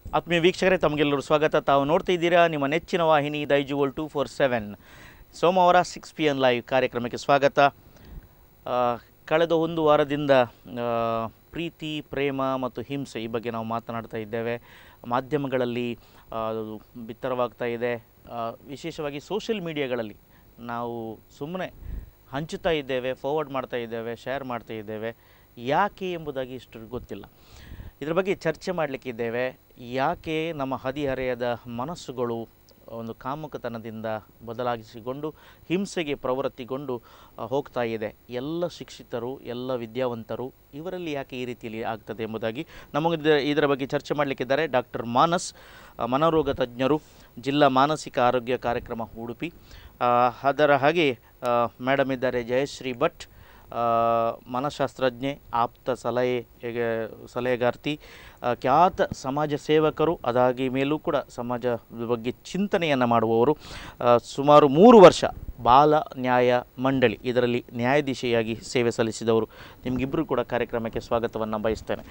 ಆತ್ಮೀಯ ವೀಕ್ಷಕರೇ ತಮಗೆಲ್ಲರೂ ಸ್ವಾಗತ ತಾವು ನೋಡ್ತಾ ಇದ್ದೀರಾ ನಿಮ್ಮ ನೆಚ್ಚಿನ ವಾಹಿನಿ ದೈಜುವಲ್ ಟೂ ಫೋರ್ ಸೆವೆನ್ ಸೋಮವಾರ ಸಿಕ್ಸ್ ಪಿ ಎನ್ ಲೈವ್ ಕಾರ್ಯಕ್ರಮಕ್ಕೆ ಸ್ವಾಗತ ಆ, ಕಳೆದ ಒಂದು ವಾರದಿಂದ ಆ, ಪ್ರೀತಿ ಪ್ರೇಮ ಮತ್ತು ಹಿಂಸೆ ಈ ಬಗ್ಗೆ ನಾವು ಮಾತನಾಡ್ತಾ ಇದ್ದೇವೆ ಮಾಧ್ಯಮಗಳಲ್ಲಿ ಆ, ಅದು ಬಿತ್ತರವಾಗ್ತಾ ಇದೆ ಆ, ವಿಶೇಷವಾಗಿ ಸೋಷಿಯಲ್ ಮೀಡಿಯಾಗಳಲ್ಲಿ ನಾವು ಸುಮ್ಮನೆ ಹಂಚುತ್ತಾ ಇದ್ದೇವೆ ಫಾರ್ವರ್ಡ್ ಮಾಡ್ತಾ ಇದ್ದೇವೆ ಶೇರ್ ಮಾಡ್ತಾ ಇದ್ದೇವೆ ಯಾಕೆ ಎಂಬುದಾಗಿ ಇಷ್ಟು ಗೊತ್ತಿಲ್ಲ ಇದ್ರ ಬಗ್ಗೆ ಚರ್ಚೆ ಮಾಡಲಿಕ್ಕಿದ್ದೇವೆ ಯಾಕೆ ನಮ್ಮ ಹದಿಹರೆಯದ ಮನಸ್ಸುಗಳು ಒಂದು ಕಾಮುಕತನದಿಂದ ಬದಲಾಗಿಸಿಕೊಂಡು ಹಿಂಸೆಗೆ ಪ್ರವೃತ್ತಿಗೊಂಡು ಆ, ಹೋಗ್ತಾ ಇದೆ ಎಲ್ಲ ಶಿಕ್ಷಿತರು ಎಲ್ಲ ವಿದ್ಯಾವಂತರು ಇವರಲ್ಲಿ ಯಾಕೆ ಈ ರೀತಿಯಲ್ಲಿ ಆಗ್ತದೆ ಎಂಬುದಾಗಿ ನಮಗೆ ಇದ- ಇದರ ಬಗ್ಗೆ ಚರ್ಚೆ ಮಾಡಲಿಕ್ಕಿದ್ದಾರೆ ಡಾಕ್ಟರ್ ಮಾನಸ್ ಆ, ಮನೋರೋಗ ತಜ್ಞರು ಜಿಲ್ಲಾ ಮಾನಸಿಕ ಆರೋಗ್ಯ ಕಾರ್ಯಕ್ರಮ ಉಡುಪಿ ಆ, ಅದರ ಹಾಗೆ ಮೇಡಮ್ ಇದ್ದಾರೆ ಜಯಶ್ರೀ ಭಟ್ ಆ, ಮನಃಶಾಸ್ತ್ರಜ್ಞೆ ಆಪ್ತ ಸಲಹೆ ಹೇಗೆ ಸಲಹೆಗಾರ್ತಿ ಆ, ಖ್ಯಾತ ಸಮಾಜ ಸೇವಕರು ಅದಾಗಿ ಮೇಲೂ ಕೂಡ ಸಮಾಜದ ಬಗ್ಗೆ ಚಿಂತನೆಯನ್ನು ಮಾಡುವವರು ಆ, ಸುಮಾರು ಮೂರು ವರ್ಷ ಬಾಲ ನ್ಯಾಯ ಮಂಡಳಿ ಇದರಲ್ಲಿ ನ್ಯಾಯಾಧೀಶೆಯಾಗಿ ಸೇವೆ ಸಲ್ಲಿಸಿದವರು ನಿಮಗಿಬ್ಬರು ಕೂಡ ಕಾರ್ಯಕ್ರಮಕ್ಕೆ ಸ್ವಾಗತವನ್ನು ಬಯಸ್ತೇನೆ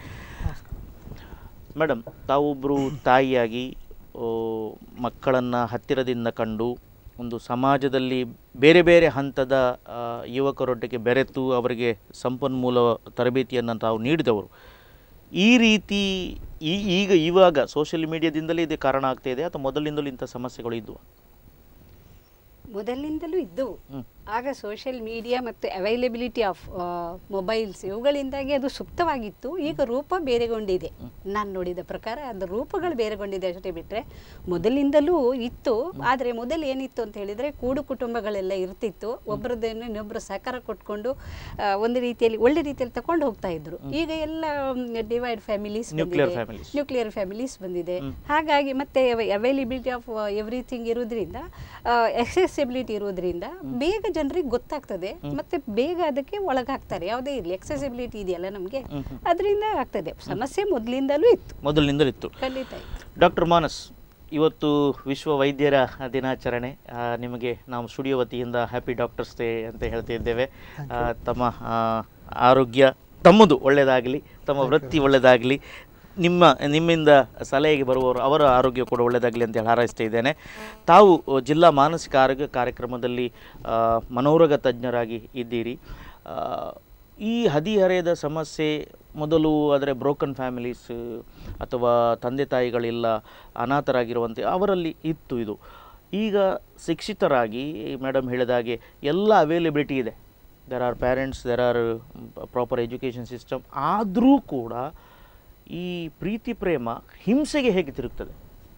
ಮೇಡಮ್ ತಾವೊಬ್ಬರು ತಾಯಿಯಾಗಿ ಮಕ್ಕಳನ್ನು ಹತ್ತಿರದಿಂದ ಕಂಡು ಒಂದು ಸಮಾಜದಲ್ಲಿ ಬೇರೆ ಬೇರೆ ಹಂತದ ಆ, ಯುವಕರೊಟ್ಟಿಗೆ ಬೆರೆತು ಅವರಿಗೆ ಸಂಪನ್ಮೂಲ ತರಬೇತಿಯನ್ನು ತಾವು ನೀಡಿದವರು ಈ ರೀತಿ ಈ ಈಗ ಇವಾಗ ಸೋಷಿಯಲ್ ಮೀಡಿಯಾದಿಂದಲೇ ಇದು ಕಾರಣ ಆಗ್ತಾ ಇದೆ ಅಥವಾ ಮೊದಲಿಂದಲೂ ಇಂಥ ಸಮಸ್ಯೆಗಳು ಇದ್ವು ಮೊದಲಿನಿಂದಲೂ ಇದ್ದವು ಹ್ಮ್. ಆಗ ಸೋಷಿಯಲ್ ಮೀಡಿಯಾ ಮತ್ತು ಅವೈಲಬಿಲಿಟಿ ಆಫ್ ಮೊಬೈಲ್ಸ್ ಇವುಗಳಿಂದಾಗಿ ಅದು ಸುಪ್ತವಾಗಿತ್ತು ಈಗ ರೂಪ ಬೇರೆಗೊಂಡಿದೆ ನಾನು ನೋಡಿದ ಪ್ರಕಾರ ಅದು ರೂಪಗಳು ಬೇರೆಗೊಂಡಿದೆ ಅಷ್ಟೇ ಬಿಟ್ಟರೆ ಮೊದಲಿಂದಲೂ ಇತ್ತು ಆದರೆ ಮೊದಲು ಏನಿತ್ತು ಅಂತ ಹೇಳಿದರೆ ಕೂಡು ಕುಟುಂಬಗಳೆಲ್ಲ ಇರ್ತಿತ್ತು ಒಬ್ಬರದನ್ನು ಇನ್ನೊಬ್ಬರು ಸಹಕಾರ ಕೊಟ್ಕೊಂಡು ಆ, ಒಂದು ರೀತಿಯಲ್ಲಿ ಒಳ್ಳೆ ರೀತಿಯಲ್ಲಿ ತಗೊಂಡು ಹೋಗ್ತಾ ಇದ್ರು ಈಗ ಎಲ್ಲ divide families Nuclear families. Nuclear families ಬಂದಿದೆ ಹಾಗಾಗಿ ಮತ್ತೆ ಅವೈಲಿಬಿಲಿಟಿ ಆಫ್ ಎವ್ರಿಥಿಂಗ್ ಇರೋದ್ರಿಂದ ಎಕ್ಸೆಸಿಬಿಲಿಟಿ ಇರೋದ್ರಿಂದ ಬೇಗ ಜನರಿಗೆ ಗೊತ್ತಾಗ್ತದೆ ಮತ್ತೆ ಬೇಗ ಅದಕ್ಕೆ ಒಳಗಾಗ್ತಾರೆ ಯಾವುದೇ ಇರಲಿ ಎಕ್ಸೆಸಿಬಿಲಿಟಿ ಇದೆಯಲ್ಲ ನಮಗೆ ಅದರಿಂದ ಆಗ್ತದೆ ಸಮಸ್ಯೆ ಮೊದಲಿಂದಲೂ ಇತ್ತು ಮೊದಲಿನಿಂದಲೂ ಇತ್ತು ಖಂಡಿತ ಇತ್ತು ಡಾಕ್ಟರ್ ಮಾನಸ್ ಇವತ್ತು ವಿಶ್ವ ವೈದ್ಯರ ದಿನಾಚರಣೆ ಆ, ನಿಮಗೆ ನಾವು ಸ್ಟುಡಿಯೋ ವತಿಯಿಂದ ಹ್ಯಾಪಿ ಡಾಕ್ಟರ್ಸ್ ಡೇ ಅಂತ ಹೇಳ್ತಾ ಇದ್ದೇವೆ ಆ, ತಮ್ಮ ಆ, ಆರೋಗ್ಯ ತಮ್ಮದು ಒಳ್ಳೆಯದಾಗಲಿ ತಮ್ಮ ವೃತ್ತಿ ಒಳ್ಳೆಯದಾಗಲಿ ನಿಮ್ಮ ನಿಮ್ಮಿಂದ ಸಲಹೆಗೆ ಬರುವವರು ಅವರ ಆರೋಗ್ಯ ಕೂಡ ಒಳ್ಳೆಯದಾಗಲಿ ಅಂತ ಹೇಳಿ ಹಾರೈಸ್ತಾ ಇದ್ದೇನೆ ತಾವು ಜಿಲ್ಲಾ ಮಾನಸಿಕ ಆರೋಗ್ಯ ಕಾರ್ಯಕ್ರಮದಲ್ಲಿ ಆ, ಮನೋರೋಗ ತಜ್ಞರಾಗಿ ಇದ್ದೀರಿ ಆ, ಈ ಹದಿಹರೆಯದ ಸಮಸ್ಯೆ ಮೊದಲು ಆದರೆ ಬ್ರೋಕನ್ ಫ್ಯಾಮಿಲೀಸ್ ಅಥವಾ ತಂದೆ ತಾಯಿಗಳಿಲ್ಲ ಅನಾಥರಾಗಿರುವಂತೆ ಅವರಲ್ಲಿ ಇತ್ತು ಇದು ಈಗ ಶಿಕ್ಷಿತರಾಗಿ ಮೇಡಮ್ ಹೇಳಿದ ಹಾಗೆ ಎಲ್ಲ ಅವೈಲಬಿಲಿಟಿ ಇದೆ there are parents there are proper education system ಆದರೂ ಕೂಡ ಈ ಪ್ರೀತಿ ಪ್ರೇಮ ಹಿಂಸೆಗೆ ಹೇಗೆ ತಿರುಗ್ತದೆ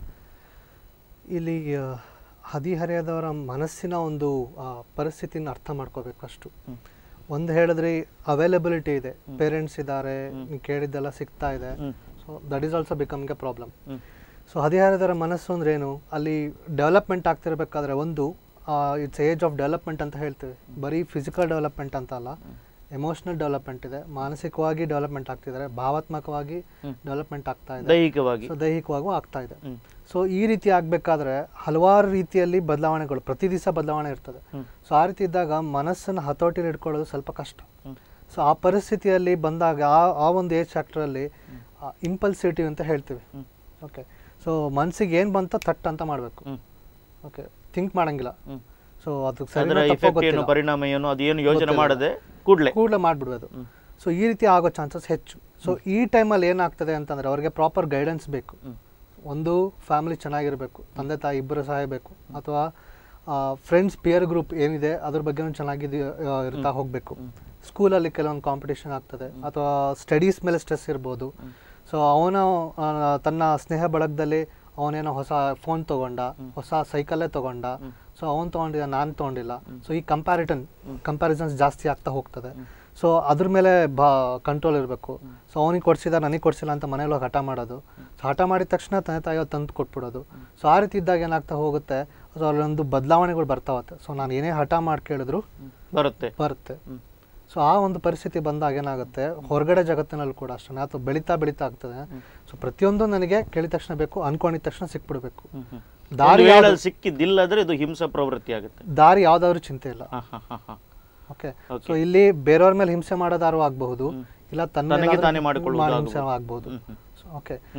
ಇಲ್ಲಿ ಆ, ಹದಿಹರೆಯದವರ ಮನಸ್ಸಿನ ಒಂದು ಆ, ಪರಿಸ್ಥಿತಿನ ಅರ್ಥ ಮಾಡ್ಕೋಬೇಕು ಅಷ್ಟು ಒಂದು ಹೇಳಿದ್ರೆ ಅವೈಲಬಿಲಿಟಿ ಇದೆ ಪೇರೆಂಟ್ಸ್ ಇದ್ದಾರೆ ನೀವು ಕೇಳಿದ್ದೆಲ್ಲ ಸಿಗ್ತಾ ಇದೆ hmm. So that is also ಬಿಕಮ್ಗೆ ಪ್ರಾಬ್ಲಮ್ ಹ್ಮ್. ಸೊ ಹದಿಹರೆಯದವರ ಮನಸ್ಸು ಅಂದ್ರೆ ಏನು ಅಲ್ಲಿ ಡೆವಲಪ್ಮೆಂಟ್ ಆಗ್ತಿರ್ಬೇಕಾದ್ರೆ ಒಂದು ಇಟ್ಸ್ ಏಜ್ ಆಫ್ ಡೆವಲಪ್ಮೆಂಟ್ ಅಂತ ಹೇಳ್ತೀವಿ ಬರೀ ಫಿಸಿಕಲ್ ಡೆವಲಪ್ಮೆಂಟ್ ಅಂತ ಅಲ್ಲ ಎಮೋಷನಲ್ ಡೆವಲಪ್ಮೆಂಟ್ ಇದೆ ಮಾನಸಿಕವಾಗಿ ಡೆವಲಪ್ಮೆಂಟ್ ಆಗ್ತಿದ್ದಾರೆ ಭಾವಾತ್ಮಕವಾಗಿ ಡೆವಲಪ್ಮೆಂಟ್ ಆಗ್ತಾ ಇದೆ ದೈಹಿಕವಾಗಿ ಸೊ ದೈಹಿಕವಾಗೂ ಆಗ್ತಾ ಇದೆ ಹ್ಮ್. ಸೊ ಈ ರೀತಿ ಆಗಬೇಕಾದ್ರೆ ಹಲವಾರು ರೀತಿಯಲ್ಲಿ ಬದಲಾವಣೆಗಳು ಪ್ರತಿ ದಿವಸ ಬದಲಾವಣೆ ಇರ್ತದೆ ಹ್ಮ್. ಸೊ ಆ ರೀತಿ ಇದ್ದಾಗ ಮನಸ್ಸನ್ನು ಹತೋಟಿಲಿ ಇಟ್ಕೊಳ್ಳೋದು ಸ್ವಲ್ಪ ಕಷ್ಟ ಹ್ಮ್. ಸೊ ಆ ಪರಿಸ್ಥಿತಿಯಲ್ಲಿ ಬಂದಾಗ ಆ ಆ ಒಂದು ಏಜ್ ಫ್ಯಾಕ್ಟ್ರಲ್ಲಿ ಇಂಪಲ್ಸಿಟಿವ್ ಅಂತ ಹೇಳ್ತೀವಿ ಹ್ಮ್. ಓಕೆ ಸೊ ಮನಸ್ಸಿಗೆ ಏನು ಬಂತೋ ತಟ್ ಅಂತ ಮಾಡಬೇಕು ಹ್ಮ್. ಓಕೆ ಥಿಂಕ್ ಮಾಡಂಗಿಲ್ಲ ಹ್ಮ್. ಸೊ ಅದು ಅದರ ಇಫೆಕ್ಟ್ ಏನು ಪರಿಣಾಮ ಏನು ಅದೇನು ಯೋಚನೆ ಮಾಡದೆ ಕೂಡಲೇ ಕೂಡಲೇ ಮಾಡಿಬಿಡ್ಬೋದು ಸೊ ಈ ರೀತಿ ಆಗೋ ಚಾನ್ಸಸ್ ಹೆಚ್ಚು ಸೊ ಈ ಟೈಮಲ್ಲಿ ಏನಾಗ್ತದೆ ಅಂತಂದರೆ ಅವ್ರಿಗೆ ಪ್ರಾಪರ್ ಗೈಡೆನ್ಸ್ ಬೇಕು ಒಂದು ಫ್ಯಾಮಿಲಿ ಚೆನ್ನಾಗಿರಬೇಕು ತಂದೆ ತಾಯಿ ಇಬ್ಬರು ಸಹಾಯ ಬೇಕು ಅಥವಾ ಫ್ರೆಂಡ್ಸ್ ಪಿಯರ್ ಗ್ರೂಪ್ ಏನಿದೆ ಅದ್ರ ಬಗ್ಗೆನೂ ಚೆನ್ನಾಗಿ ಇರ್ತಾ ಹೋಗಬೇಕು ಸ್ಕೂಲಲ್ಲಿ ಕೆಲವೊಂದು ಕಾಂಪಿಟೇಷನ್ ಆಗ್ತದೆ ಅಥವಾ ಸ್ಟಡೀಸ್ ಮೇಲೆ ಸ್ಟ್ರೆಸ್ ಇರ್ಬೋದು ಸೊ ಅವನ ತನ್ನ ಸ್ನೇಹ ಬಳಗದಲ್ಲಿ ಅವನೇನೋ ಹೊಸ ಫೋನ್ ತಗೊಂಡ ಹೊಸ ಸೈಕಲ್ಲೇ ತಗೊಂಡ ಸೊ ಅವನು ತೊಗೊಂಡಿದ್ದ ನಾನು ತೊಗೊಂಡಿಲ್ಲ ಸೊ ಈ ಕಂಪ್ಯಾರಿಟನ್ ಕಂಪ್ಯಾರಿಸನ್ಸ್ ಜಾಸ್ತಿ ಆಗ್ತಾ ಹೋಗ್ತದೆ ಸೊ ಅದ್ರ ಮೇಲೆ ಬಾ ಕಂಟ್ರೋಲ್ ಇರಬೇಕು ಸೊ ಅವನಿಗೆ ಕೊಡ್ಸಿದ ನನಗೆ ಕೊಡ್ಸಿಲ್ಲ ಅಂತ ಮನೇಲಿ ಹೋಗಿ ಹಠ ಮಾಡೋದು ಸೊ ಹಠ ಮಾಡಿದ ತಕ್ಷಣ ತಂದೆ ತಾಯಿಯವ್ರು ತಂದು ಕೊಟ್ಬಿಡೋದು ಸೊ ಆ ರೀತಿ ಇದ್ದಾಗ ಏನಾಗ್ತಾ ಹೋಗುತ್ತೆ ಸೊ ಅಲ್ಲೊಂದು ಬದಲಾವಣೆಗಳು ಬರ್ತಾವತ್ತೆ ಸೊ ನಾನು ಏನೇ ಹಠ ಮಾಡಿ ಕೇಳಿದ್ರು ಬರುತ್ತೆ ಬರುತ್ತೆ ಸೊ ಆ ಒಂದು ಪರಿಸ್ಥಿತಿ ಬಂದಾಗ ಏನಾಗುತ್ತೆ ಹೊರಗಡೆ ಜಗತ್ತಿನಲ್ಲಿ ಕೂಡ ಅಷ್ಟೇ ಅಥವಾ ಬೆಳೀತಾ ಬೆಳೀತಾ ಆಗ್ತದೆ ಸೊ ಪ್ರತಿಯೊಂದು ನನಗೆ ಕೇಳಿದ ತಕ್ಷಣ ಬೇಕು ಅನ್ಕೊಂಡಿದ ತಕ್ಷಣ ಸಿಕ್ಬಿಡ್ಬೇಕು ದಾರಿ ದಾರಿ ಯಾವ್ದು- ಸಿಕ್ಕಿದ್ದಿಲ್ಲಾದ್ರೆ ಇದು ಹಿಂಸಾ ಪ್ರವೃತ್ತಿ ಆಗುತ್ತೆ ದಾರಿ ಯಾವ್ದಾದ್ರು ಚಿಂತೆ ಇಲ್ಲ ಹಾ, ಹಾ, ಹಾ, ಹಾ. Okay Okay. ಸೊ ಇಲ್ಲಿ ಬೇರೆಯವ್ರ ಮೇಲೆ ಹಿಂಸೆ ಮಾಡೋದಾರು ಆಗಬಹುದು ಇಲ್ಲ ತನ್ನ ತನಗೆ ಮೇಲಾದ್ರೂ ತಾನೇ ಮಾಡಿಕೊಳ್ಳುವುದು ಮಾಡಿ ಹಿಂಸೆ ಆಗ್ಬೋದು. ಆಗ್ಬಹುದು ಹ್ಮ್, ಹ್ಮ್. ಓಕೆ ಹ್ಮ್.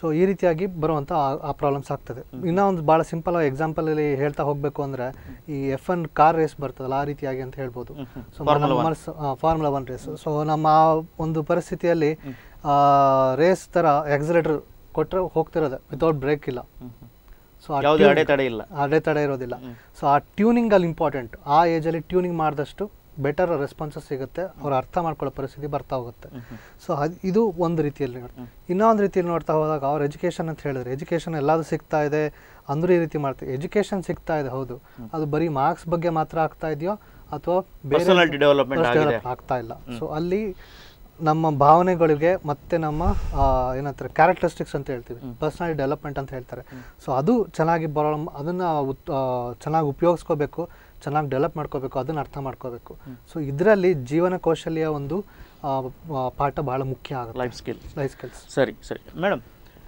ಸೊ ಈ ರೀತಿಯಾಗಿ ಬರುವಂಥ ಆ- ಆ ಪ್ರಾಬ್ಲಮ್ಸ್ ಆಗ್ತದೆ ಇನ್ನೂ ಒಂದು ಭಾಳ ಸಿಂಪಲ್ ಎಕ್ಸಾಂಪಲಲ್ಲಿ ಹೇಳ್ತಾ ಹೋಗಬೇಕು ಅಂದರೆ ಈ ಎಫ್ ಒನ್ ಕಾರ್ ರೇಸ್ ಬರ್ತದಲ್ಲ ಆ ರೀತಿಯಾಗಿ ಅಂತ ಹೇಳ್ಬೋದು so Formula One. Formula one race so ನಮ್ಮ ಆ ಒಂದು ಪರಿಸ್ಥಿತಿಯಲ್ಲಿ ರೇಸ್ ಥರ ಎಕ್ಸಲೇಟರ್ ಕೊಟ್ಟರೆ ಹೋಗ್ತಿರೋದೆ ವಿತೌಟ್ ಬ್ರೇಕ್ ಇಲ್ಲ ಸೊ ಯಾವುದೇ ಅಡೆತಡೆ ಇಲ್ಲ ಅಡೆತಡೆ ಇರೋದಿಲ್ಲ ಸೊ ಆ ಟ್ಯೂನಿಂಗ್ ಅಲ್ಲಿ ಇಂಪಾರ್ಟೆಂಟ್ ಆ ಏಜಲ್ಲಿ ಟ್ಯೂನಿಂಗ್ ಮಾಡಿದಷ್ಟು ಬೆಟರ್ ರೆಸ್ಪಾನ್ಸಸ್ ಸಿಗುತ್ತೆ ಅವ್ರು ಅರ್ಥ ಮಾಡ್ಕೊಳ್ಳೋ ಪರಿಸ್ಥಿತಿ ಬರ್ತಾ ಹೋಗುತ್ತೆ ಸೊ ಅದು ಇದು ಒಂದು ರೀತಿಯಲ್ಲಿ ನೋಡಿ ಇನ್ನೊಂದು ರೀತಿಯಲ್ಲಿ ನೋಡ್ತಾ ಹೋದಾಗ ಅವ್ರ ಎಜುಕೇಷನ್ ಅಂತ ಹೇಳಿದ್ರೆ ಎಜುಕೇಷನ್ ಎಲ್ಲಾದ್ರೂ ಸಿಗ್ತಾ ಇದೆ ಅಂದ್ರೂ ಈ ರೀತಿ ಮಾಡ್ತೀವಿ ಎಜುಕೇಷನ್ ಸಿಗ್ತಾ ಇದೆ ಹೌದು ಅದು ಬರೀ ಮಾರ್ಕ್ಸ್ ಬಗ್ಗೆ ಮಾತ್ರ ಆಗ್ತಾ ಇದೆಯೋ ಅಥವಾ Personality development ಆಗಿದೆ. develop ಆಗ್ತಾ ಇಲ್ಲ ಸೊ ಅಲ್ಲಿ ನಮ್ಮ ಭಾವನೆಗಳಿಗೆ ಮತ್ತೆ ನಮ್ಮ ಆ, ಏನಂತಾರೆ ಕ್ಯಾರೆಕ್ಟರಿಸ್ಟಿಕ್ಸ್ ಅಂತ ಹೇಳ್ತೀವಿ ಪರ್ಸನಾಲಿಟಿ ಡೆವಲಪ್ಮೆಂಟ್ ಅಂತ ಹೇಳ್ತಾರೆ ಸೊ ಅದು ಚೆನ್ನಾಗಿ ಬರೋ ಅದನ್ನು ಚೆನ್ನಾಗಿ ಉಪಯೋಗಿಸ್ಕೋಬೇಕು ಚೆನ್ನಾಗಿ ಡೆವಲಪ್ ಮಾಡ್ಕೋಬೇಕು ಅದನ್ನು ಅರ್ಥ ಮಾಡ್ಕೋಬೇಕು ಸೊ ಇದರಲ್ಲಿ ಜೀವನ ಕೌಶಲ್ಯ ಒಂದು ಆ, ಆ, ಪಾಠ ಬಹಳ ಮುಖ್ಯ ಆಗುತ್ತೆ ಲೈಫ್ ಸ್ಕಿಲ್ ಲೈಫ್ ಸ್ಕಿಲ್ಸ್ ಸರಿ ಸರಿ ಮೇಡಮ್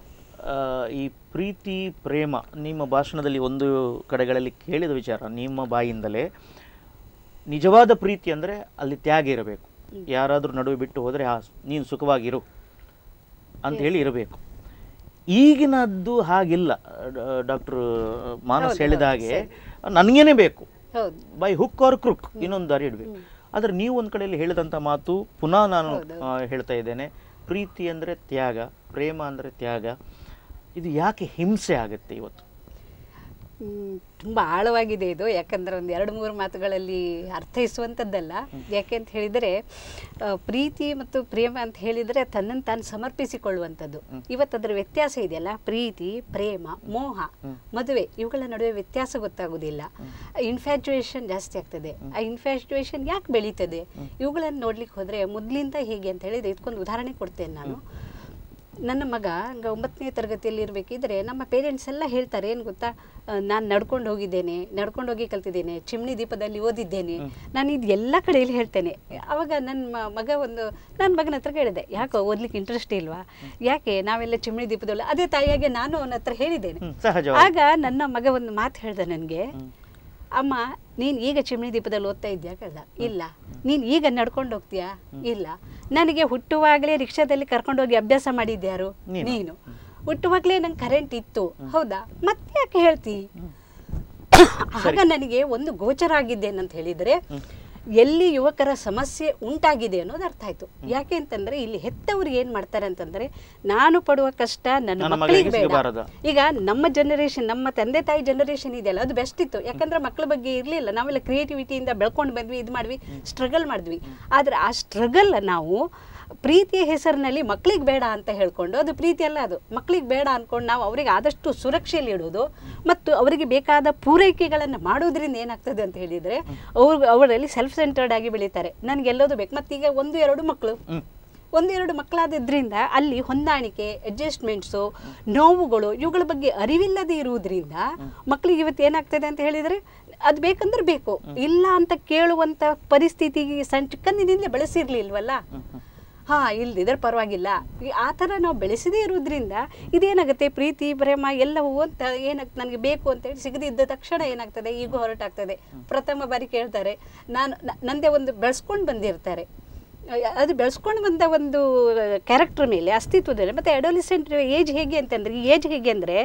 ಈ ಪ್ರೀತಿ ಪ್ರೇಮ ನಿಮ್ಮ ಭಾಷಣದಲ್ಲಿ ಒಂದು ಕಡೆಗಳಲ್ಲಿ ಕೇಳಿದ ವಿಚಾರ ನಿಮ್ಮ ಬಾಯಿಂದಲೇ ನಿಜವಾದ ಪ್ರೀತಿ ಅಂದರೆ ಅಲ್ಲಿ ತ್ಯಾಗ ಇರಬೇಕು ಯಾರಾದರೂ ನಡುವೆ ಬಿಟ್ಟು ಹೋದರೆ ಆ ನೀನು ಸುಖವಾಗಿರು ಅಂತ ಹೇಳಿ ಇರಬೇಕು ಈಗಿನದ್ದು ಹಾಗಿಲ್ಲ ಡಾಕ್ಟರ್ ಮಾನಸ್ ಹೌದು, ಹೇಳಿದ ಹೌದು, ಹಾಗೆ ನನಗೇನೆ ಬೇಕು ಹೌದು ಬೈ ಹುಕ್ ಆರ್ ಕ್ರುಕ್ ಇನ್ನೊಂದು ದಾರಿ ಇಡಬೇಕು ಆದರೆ ನೀವು ಒಂದು ಕಡೆಯಲ್ಲಿ ಹೇಳಿದಂಥ ಮಾತು ಪುನಃ ನಾನು ಆ, ಹೇಳ್ತಾ ಇದ್ದೇನೆ ಪ್ರೀತಿ ಅಂದರೆ ತ್ಯಾಗ ಪ್ರೇಮ ಅಂದರೆ ತ್ಯಾಗ ಇದು ಯಾಕೆ ಹಿಂಸೆ ಆಗುತ್ತೆ ಇವತ್ತು ಮ್, ತುಂಬ ಆಳವಾಗಿದೆ ಇದು ಯಾಕಂದ್ರೆ ಒಂದು ಎರಡು ಮೂರು ಮಾತುಗಳಲ್ಲಿ ಅರ್ಥೈಸುವಂಥದ್ದಲ್ಲ ಯಾಕೆ ಅಂತ ಹೇಳಿದರೆ ಆ, ಪ್ರೀತಿ ಮತ್ತು ಪ್ರೇಮ ಅಂತ ಹೇಳಿದರೆ ತನ್ನನ್ನು ತಾನು ಸಮರ್ಪಿಸಿಕೊಳ್ಳುವಂಥದ್ದು ಇವತ್ತು ಅದರ ವ್ಯತ್ಯಾಸ ಇದೆಯಲ್ಲ ಪ್ರೀತಿ ಪ್ರೇಮ ಮೋಹ ಮದುವೆ ಇವುಗಳ ನಡುವೆ ವ್ಯತ್ಯಾಸ ಗೊತ್ತಾಗೋದಿಲ್ಲ ಇನ್ಫ್ಯಾಚುಯೇಷನ್ ಜಾಸ್ತಿ ಆಗ್ತದೆ ಆ ಇನ್ಫ್ಯಾಚುಯೇಷನ್ ಯಾಕೆ ಬೆಳೀತದೆ ಇವುಗಳನ್ನು ನೋಡ್ಲಿಕ್ಕೆ ಹೋದರೆ ಮೊದಲಿಂದ ಹೇಗೆ ಅಂತ ಹೇಳಿದ್ರೆ ಇದಕ್ಕೊಂದು ಉದಾಹರಣೆ ಕೊಡ್ತೇನೆ ನಾನು ನನ್ನ ಮಗ ಹಂಗೆ ಒಂಬತ್ತನೇ ತರಗತಿಯಲ್ಲಿ ಇರಬೇಕಿದ್ರೆ ನಮ್ಮ ಪೇರೆಂಟ್ಸ್ ಎಲ್ಲ ಹೇಳ್ತಾರೆ ಏನು ಗೊತ್ತಾ ನಾನು ನಡ್ಕೊಂಡು ಹೋಗಿದ್ದೇನೆ ನಡ್ಕೊಂಡು ಹೋಗಿ ಕಲ್ತಿದ್ದೇನೆ ಚಿಮ್ನಿ ದೀಪದಲ್ಲಿ ಓದಿದ್ದೇನೆ ನಾನು ಇದು ಎಲ್ಲ ಕಡೆಯಲ್ಲಿ ಹೇಳ್ತೇನೆ ಅವಾಗ ನನ್ನ ಮ- ಮಗ ಒಂದು ನನ್ನ ಮಗನ ಹತ್ರ ಕೇಳಿದೆ ಯಾಕೋ ಓದ್ಲಿಕ್ಕೆ ಇಂಟ್ರೆಸ್ಟ್ ಇಲ್ವಾ ಯಾಕೆ ನಾವೆಲ್ಲ ಚಿಮ್ನಿ ದೀಪದಲ್ಲಿ ಅದೇ ತಾಯಿಯಾಗೆ ನಾನು ಅವನ ಹತ್ರ ಹೇಳಿದ್ದೇನೆ ಹ್ಮ್, ಸಹಜವಾಗಿ ಆಗ ನನ್ನ ಮಗ ಒಂದು ಮಾತು ಹೇಳ್ದ ನನಗೆ ಅಮ್ಮ ನೀನು ಈಗ ಚಿಮ್ನಿ ದೀಪದಲ್ಲಿ ಓದ್ತಾ ಇದ್ಯಾ ಕೇಳ್ದ ಇಲ್ಲ ನೀನು ಈಗ ನಡ್ಕೊಂಡು ಹೋಗ್ತೀಯಾ ಇಲ್ಲ ನನಗೆ ಹುಟ್ಟುವಾಗಲೇ ರಿಕ್ಷಾದಲ್ಲಿ ಕರ್ಕೊಂಡೋಗಿ ಅಭ್ಯಾಸ ಮಾಡಿದ್ಯಾರು ನೀನು. ನೀನು ಹುಟ್ಟುವಾಗಲೇ ನಂಗೆ ಕರೆಂಟ್ ಇತ್ತು ಹೌದಾ ಮತ್ತೆ ಯಾಕೆ ಹೇಳ್ತಿ ಆಗ ನನಗೆ ಒಂದು ಗೋಚರ ಆಗಿದ್ದೇನಂತ ಹೇಳಿದರೆ ಎಲ್ಲಿ ಯುವಕರ ಸಮಸ್ಯೆ ಉಂಟಾಗಿದೆ ಅನ್ನೋದು ಅರ್ಥ ಆಯ್ತು ಯಾಕೆ ಅಂತಂದ್ರೆ ಇಲ್ಲಿ ಹೆತ್ತವ್ರು ಏನ್ ಮಾಡ್ತಾರೆ ಅಂತಂದ್ರೆ ನಾನು ಪಡುವ ಕಷ್ಟ ನನ್ನ ನನ್ನ ಮಕ್ಕಳಿಗೆ ಮಗಳಿಗೆ ಬೇಡ ಸಿಗಬಾರದು. ಈಗ ನಮ್ಮ ಜನರೇಷನ್ ನಮ್ಮ ತಂದೆ ತಾಯಿ ಜನರೇಷನ್ ಇದೆಯಲ್ಲ ಅದು ಬೆಸ್ಟ್ ಇತ್ತು ಯಾಕಂದ್ರೆ ಮಕ್ಕಳ ಬಗ್ಗೆ ಇರಲಿಲ್ಲ ನಾವೆಲ್ಲ ಕ್ರಿಯೇಟಿವಿಟಿಯಿಂದ ಬೆಳ್ಕೊಂಡು ಬಂದ್ವಿ ಇದು ಮಾಡ್ವಿ ಸ್ಟ್ರಗಲ್ ಮಾಡಿದ್ವಿ ಆದ್ರೆ ಆ ಸ್ಟ್ರಗಲ್ ನಾವು ಪ್ರೀತಿಯ ಹೆಸರಿನಲ್ಲಿ ಮಕ್ಕಳಿಗೆ ಬೇಡ ಅಂತ ಹೇಳ್ಕೊಂಡು ಅದು ಪ್ರೀತಿ ಅಲ್ಲ ಅದು ಮಕ್ಕಳಿಗೆ ಬೇಡ ಅನ್ಕೊಂಡು ನಾವು ಅವರಿಗೆ ಆದಷ್ಟು ಸುರಕ್ಷೆಯಲ್ಲಿ ಇಡೋದು ಮತ್ತು ಅವರಿಗೆ ಬೇಕಾದ ಪೂರೈಕೆಗಳನ್ನು ಮಾಡೋದ್ರಿಂದ ಏನಾಗ್ತದೆ ಅಂತ ಹೇಳಿದರೆ ಅವ್ರು ಅವರಲ್ಲಿ ಸೆಲ್ಫ್ ಸೆಂಟರ್ಡ್ ಆಗಿ ಬೆಳೀತಾರೆ ನನಗೆ ಎಲ್ಲೋದು ಬೇಕು ಮತ್ತೀಗ ಒಂದು ಎರಡು ಮಕ್ಕಳು ಒಂದು ಎರಡು ಮಕ್ಕಳಾದ್ರಿಂದ ಅಲ್ಲಿ ಹೊಂದಾಣಿಕೆ ಅಡ್ಜಸ್ಟ್ಮೆಂಟ್ಸು ನೋವುಗಳು ಇವುಗಳ ಬಗ್ಗೆ ಅರಿವಿಲ್ಲದೆ ಇರುವುದರಿಂದ ಮಕ್ಕಳಿಗೆ ಇವತ್ತು ಏನಾಗ್ತದೆ ಅಂತ ಹೇಳಿದರೆ ಅದು ಬೇಕಂದ್ರೆ ಬೇಕು ಇಲ್ಲ ಅಂತ ಕೇಳುವಂಥ ಪರಿಸ್ಥಿತಿಗೆ ಸಣ್ಣ ಚಿಕ್ಕಂದಿನಿಂದಲೇ ಬೆಳೆಸಿರ್ಲಿಲ್ವಲ್ಲ ಹಾ ಇಲ್ದಿದ್ರೆ ಪರವಾಗಿಲ್ಲ ಈ ಆ ಥರ ನಾವು ಬೆಳೆಸದೇ ಇರೋದ್ರಿಂದ ಇದೇನಾಗುತ್ತೆ ಪ್ರೀತಿ ಪ್ರೇಮ ಎಲ್ಲವೂ ಅಂತ ಏನಾಗ್ತದೆ ನನಗೆ ಬೇಕು ಅಂತೇಳಿ ಸಿಗದಿದ್ದ ತಕ್ಷಣ ಏನಾಗ್ತದೆ ಈಗ ಹೊರಟಾಗ್ತದೆ ಪ್ರಥಮ ಬಾರಿ ಕೇಳ್ತಾರೆ ನಾನು ನ- ನಂದೇ ಒಂದು ಬೆಳೆಸ್ಕೊಂಡು ಬಂದಿರ್ತಾರೆ ಅಹ್ ಅದು ಬೆಳೆಸ್ಕೊಂಡು ಬಂದ ಒಂದು ಕ್ಯಾರೆಕ್ಟರ್ ಮೇಲೆ ಅಸ್ತಿತ್ವದಲ್ಲಿ ಮತ್ತು ಅಡೋಲಿಸೆಂಟ್ ಏಜ್ ಹೇಗೆ ಅಂತಂದರೆ ಈ ಏಜ್ ಹೇಗೆ ಅಂದರೆ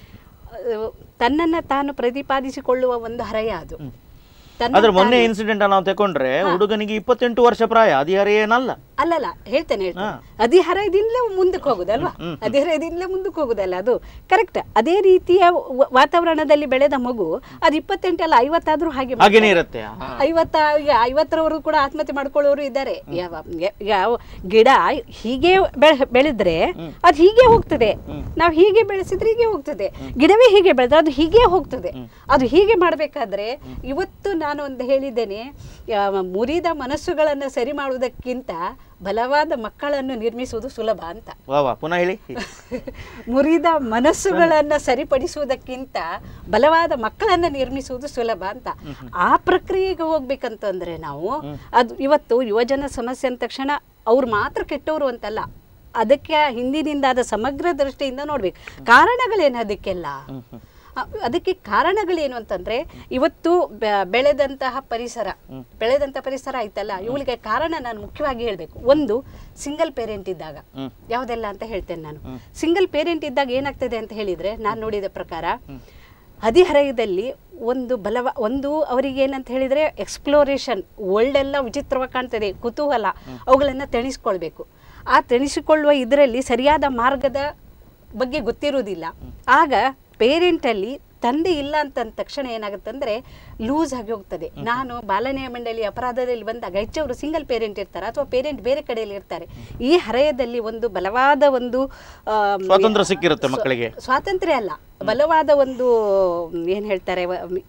ತನ್ನನ್ನು ತಾನು ಪ್ರತಿಪಾದಿಸಿಕೊಳ್ಳುವ ಒಂದು ಹರೆಯ ಅದು ತನ್ನ ಆದ್ರೆ ಮೊನ್ನೆ ತಾನು- ಇನ್ಸಿಡೆಂಟ್ ನಾವು ತಕೊಂಡ್ರೆ ಹುಡುಗನಿಗೆ ಇಪ್ಪತ್ತೆಂಟು ವರ್ಷ ಪ್ರಾಯ ಅದು ಯಾರೇ ಏನಲ್ಲ ಅಲ್ಲಲ್ಲ ಹೇಳ್ತೇನೆ ಹೇಳ್ತೇನೆ ಹಾ. ಅಧಿಹರಯದಿಂದಲೇ ಮುಂದಕ್ಕೆ ಹೋಗುದಲ್ವಾ ಅಧಿಹರಯದಿಂದಲೇ ಮುಂದಕ್ಕೆ ಹೋಗುದಲ್ಲ ಅದು ಕರೆಕ್ಟ್ ಅದೇ ರೀತಿಯ ವ- ವಾತಾವರಣದಲ್ಲಿ ಬೆಳೆದ ಮಗು ಅದು ಇಪ್ಪತ್ತೆಂಟಲ್ಲ ಐವತ್ತಾದ್ರೂ ಹಾಗೆ ಹಾಗೇನೆ ಮಾಡ್ತಾರೆ. ಇರುತ್ತೆ ಆ. ಐವತ್ತ ಈಗ ಐವತ್ತರವರೆಗೂ ಕೂಡ ಆತ್ಮಹತ್ಯೆ ಮಾಡ್ಕೊಳ್ಳೋರು ಇದ್ದಾರೆ ಯಾವ ಯಾವ ಗಿಡ ಹೀಗೆ ಬೆಳೆ ಬೆಳೆದ್ರೆ ಅದು ಹೀಗೆ ಹೋಗ್ತದೆ ನಾವು ಹೀಗೆ ಬೆಳೆಸಿದ್ರೆ ಹೀಗೆ ಹೋಗ್ತದೆ ಗಿಡವೇ ಹೀಗೆ ಬೆಳೆದ್ರೆ ಅದು ಹೀಗೆ ಹೋಗ್ತದೆ ಅದು ಹೀಗೆ ಮಾಡಬೇಕಾದ್ರೆ ಇವತ್ತು ನಾನು ಒಂದು ಹೇಳಿದ್ದೇನೆ ಯಾವ ಮುರಿದ ಮನಸ್ಸುಗಳನ್ನು ಸರಿ ಮಾಡುವುದಕ್ಕಿಂತ ಬಲವಾದ ಮಕ್ಕಳನ್ನು ನಿರ್ಮಿಸುವುದು ಸುಲಭ ಅಂತ ವಾ ವಾ ಪುನಃ ಹೇಳಿ ಮುರಿದ ಮನಸ್ಸುಗಳನ್ನು ಸರಿಪಡಿಸುವುದಕ್ಕಿಂತ ಬಲವಾದ ಮಕ್ಕಳನ್ನು ನಿರ್ಮಿಸುವುದು ಸುಲಭ ಅಂತ ಆ ಪ್ರಕ್ರಿಯೆಗೆ ಹೋಗ್ಬೇಕಂತಂದ್ರೆ ನಾವು ಅದು ಇವತ್ತು ಯುವಜನ ಸಮಸ್ಯೆ ಅಂದ ತಕ್ಷಣ ಅವ್ರು ಮಾತ್ರ ಕೆಟ್ಟವರು ಅಂತಲ್ಲ ಅದಕ್ಕೆ ಹಿಂದಿನಿಂದಾದ ಸಮಗ್ರ ದೃಷ್ಟಿಯಿಂದ ನೋಡ್ಬೇಕು ಕಾರಣಗಳೇನು ಅದಕ್ಕೆಲ್ಲ ಆ, ಅದಕ್ಕೆ ಕಾರಣಗಳೇನು ಅಂತಂದ್ರೆ ಇವತ್ತು ಬೆ- ಬೆಳೆದಂತಹ ಪರಿಸರ ಬೆಳೆದಂತ ಪರಿಸರ ಆಯ್ತಲ್ಲ ಇವುಗಳಿಗೆ ಕಾರಣ ನಾನು ಮುಖ್ಯವಾಗಿ ಹೇಳಬೇಕು ಒಂದು ಸಿಂಗಲ್ ಪೇರೆಂಟ್ ಇದ್ದಾಗ ಹ್ಮ್. ಯಾವುದೆಲ್ಲ ಅಂತ ಹೇಳ್ತೇನೆ ನಾನು ಸಿಂಗಲ್ ಪೇರೆಂಟ್ ಇದ್ದಾಗ ಏನಾಗ್ತದೆ ಅಂತ ಹೇಳಿದ್ರೆ ನಾನು ನೋಡಿದ ಪ್ರಕಾರ ಹದಿಹರೆಯದಲ್ಲಿ ಒಂದು ಬಲವ ಒಂದು ಅವರಿಗೆ ಏನಂತ ಹೇಳಿದ್ರೆ ಎಕ್ಸ್ಪ್ಲೋರೇಷನ್ ವರ್ಲ್ಡ್ ಎಲ್ಲ ವಿಚಿತ್ರವಾಗಿ ಕಾಣ್ತದೆ ಕುತೂಹಲ ಅವುಗಳನ್ನು ತೆಣಿಸ್ಕೊಳ್ಬೇಕು ಆ ತೆಣಿಸಿಕೊಳ್ಳುವ ಇದರಲ್ಲಿ ಸರಿಯಾದ ಮಾರ್ಗದ ಬಗ್ಗೆ ಗೊತ್ತಿರುವುದಿಲ್ಲ ಆಗ ಪೇರೆಂಟಲ್ಲಿ ತಂದೆ ಇಲ್ಲ ಅಂತ ಅಂದ ತಕ್ಷಣ ಏನಾಗುತ್ತಂದ್ರೆ ಲೂಸ್ ಆಗಿ ಹೋಗ್ತದೆ ನಾನು ಬಾಲನ್ಯಾಯ ಮಂಡಳಿ ಅಪರಾಧದಲ್ಲಿ ಬಂದಾಗ ಹೆಚ್ಚವರು ಸಿಂಗಲ್ ಪೇರೆಂಟ್ ಇರ್ತಾರೆ ಅಥವಾ ಪೇರೆಂಟ್ ಬೇರೆ ಕಡೆಯಲ್ಲಿ ಇರ್ತಾರೆ ಈ ಹರೆಯದಲ್ಲಿ ಒಂದು ಬಲವಾದ ಒಂದು ಆಮ್, ಸ್ವಾತಂತ್ರ್ಯ ಸಿಕ್ಕಿರುತ್ತೆ ಮಕ್ಕಳಿಗೆ ಸ್ವಾತಂತ್ರ್ಯ ಅಲ್ಲ ಬಲವಾದ ಒಂದು ಏನ್ ಹೇಳ್ತಾರೆ ವ- ಮ್-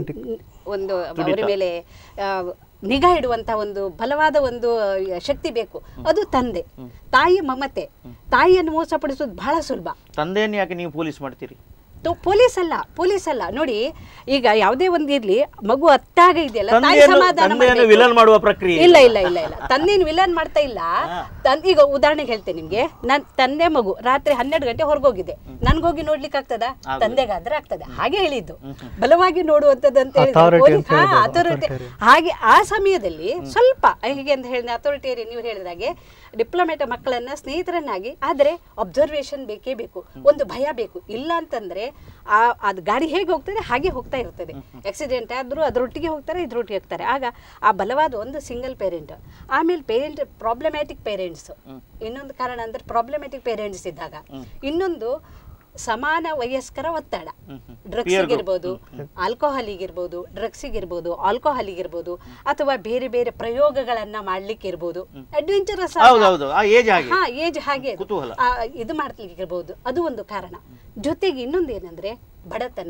ಒಂದು ಅವರ ಮೇಲೆ ಆ, ನಿಗಾ ಇಡುವಂತ ಒಂದು ಬಲವಾದ ಒಂದು ಆ, ಶಕ್ತಿ ಬೇಕು ಅದು ತಂದೆ ತಾಯಿ ಮಮತೆ ತಾಯಿಯನ್ನು ಮೋಸಪಡಿಸೋದು ಬಹಳ ಸುಲಭ ತಂದೆಯನ್ನು ಯಾಕೆ ನೀವು ಪೊಲೀಸ್ ಮಾಡ್ತೀರಿ ತು- ಪೊಲೀಸ್ ಅಲ್ಲ ಪೊಲೀಸ್ ಅಲ್ಲ ನೋಡಿ ಈಗ ಯಾವುದೇ ಒಂದು ಇರ್ಲಿ ಮಗು ಅತ್ತಾಗ ಇದೆಯಲ್ಲ ತಾಯಿ ತಂದೆಯನ್ನು ಸಮಾಧಾನ ತಂದೆಯನ್ನು ಮಾಡ್ಬೇಕು. ವಿಲನ್ ಮಾಡುವ ಪ್ರಕ್ರಿಯೆ ಇಲ್ಲ ಇಲ್ಲ ಇಲ್ಲ ಇಲ್ಲ ತಂದೆನ ವಿಲನ್ ಮಾಡ್ತಾ ಇಲ್ಲ ತನ್ ಈಗ ಉದಾಹರಣೆಗೆ ಹೇಳ್ತೇನೆ ನಿಮ್ಗೆ ನನ್ ತಂದೆ ಮಗು ರಾತ್ರಿ ಹನ್ನೆರಡು ಗಂಟೆ ಹೊರಗೋಗಿದೆ ನನ್ಗೋಗಿ ನೋಡ್ಲಿಕ್ಕೆ ಆಗ್ತದ ತಂದೆಗಾದ್ರೆ ಆಗ್ತದೆ ಹಾಗೆ ಹೇಳಿದ್ದು ಬಲವಾಗಿ ನೋಡುವಂತದ್ದು ಅಂತ ಹೇಳಿದ್ರೆ Authority ಪೊಲೀಸ್- ಅಂತ ಹೇಳ್ಬೋದು, ಹಾ, authority. ಹಾಗೆ ಆ ಸಮಯದಲ್ಲಿ ಸ್ವಲ್ಪ ಹೇಗೆ ಅಂತ ಹೇಳಿದ ಅಥಾರಿಟೇರಿಯನ್ ನೀವು ಹೇಳಿದಾಗೆ ಡಿಪ್ಲೊಮೇಟ್ ಮಕ್ಕಳನ್ನ ಸ್ನೇಹಿತರನ್ನಾಗಿ ಆದರೆ ಅಬ್ಸರ್ವೇಷನ್ ಬೇಕೇ ಬೇಕು ಒಂದು ಭಯ ಬೇಕು ಇಲ್ಲ ಅಂತಂದ್ರೆ ಆ ಅದು ಗಾಡಿ ಹೇಗೆ ಹೋಗ್ತದೆ ಹಾಗೆ ಹೋಗ್ತಾ ಇರ್ತದೆ ಆಕ್ಸಿಡೆಂಟ್ ಆದ್ರೂ ಅದರೊಟ್ಟಿಗೆ ಹೋಗ್ತಾರೆ ಇದ್ರೊಟ್ಟಿಗೆ ಹೋಗ್ತಾರೆ ಆಗ ಆ ಬಲವಾದ ಒಂದು ಸಿಂಗಲ್ ಪೇರೆಂಟ್ ಆಮೇಲೆ ಪೇರೆಂಟ್ ಪ್ರಾಬ್ಲಮ್ಯಾಟಿಕ್ ಪೇರೆಂಟ್ಸ್ ಇನ್ನೊಂದು ಕಾರಣ ಅಂದ್ರೆ ಪ್ರಾಬ್ಲಮ್ಯಾಟಿಕ್ ಪೇರೆಂಟ್ಸ್ ಇದ್ದಾಗ ಇನ್ನೊಂದು ಸಮಾನ ವಯಸ್ಕರ ಒತ್ತಡ ಡ್ರಗ್ಸ್ ಇರ್ಬೋದು ಆಲ್ಕೋಹಾಲಿಗಿರ್ಬೋದು ಡ್ರಗ್ಸಿಗಿರ್ಬೋದು ಆಲ್ಕೋಹಾಲಿಗಿರ್ಬೋದು ಅಥವಾ ಬೇರೆ ಬೇರೆ ಪ್ರಯೋಗಗಳನ್ನ ಮಾಡ್ಲಿಕ್ಕೆ ಇರ್ಬೋದು ಅಡ್ವೆಂಚರಸ್ ಹೌದೌದು ಆ ಏಜ್ ಹಾಗೆ ಹಾ ಏಜ್ ಹಾಗೆ ಅದು. ಕುತೂಹಲ. ಆ, ಇದು ಮಾಡ್ಲಿಕ್ಕೆ ಇರ್ಬೋದು ಅದು ಒಂದು ಕಾರಣ ಜೊತೆಗೆ ಇನ್ನೊಂದು ಏನಂದ್ರೆ ಬಡತನ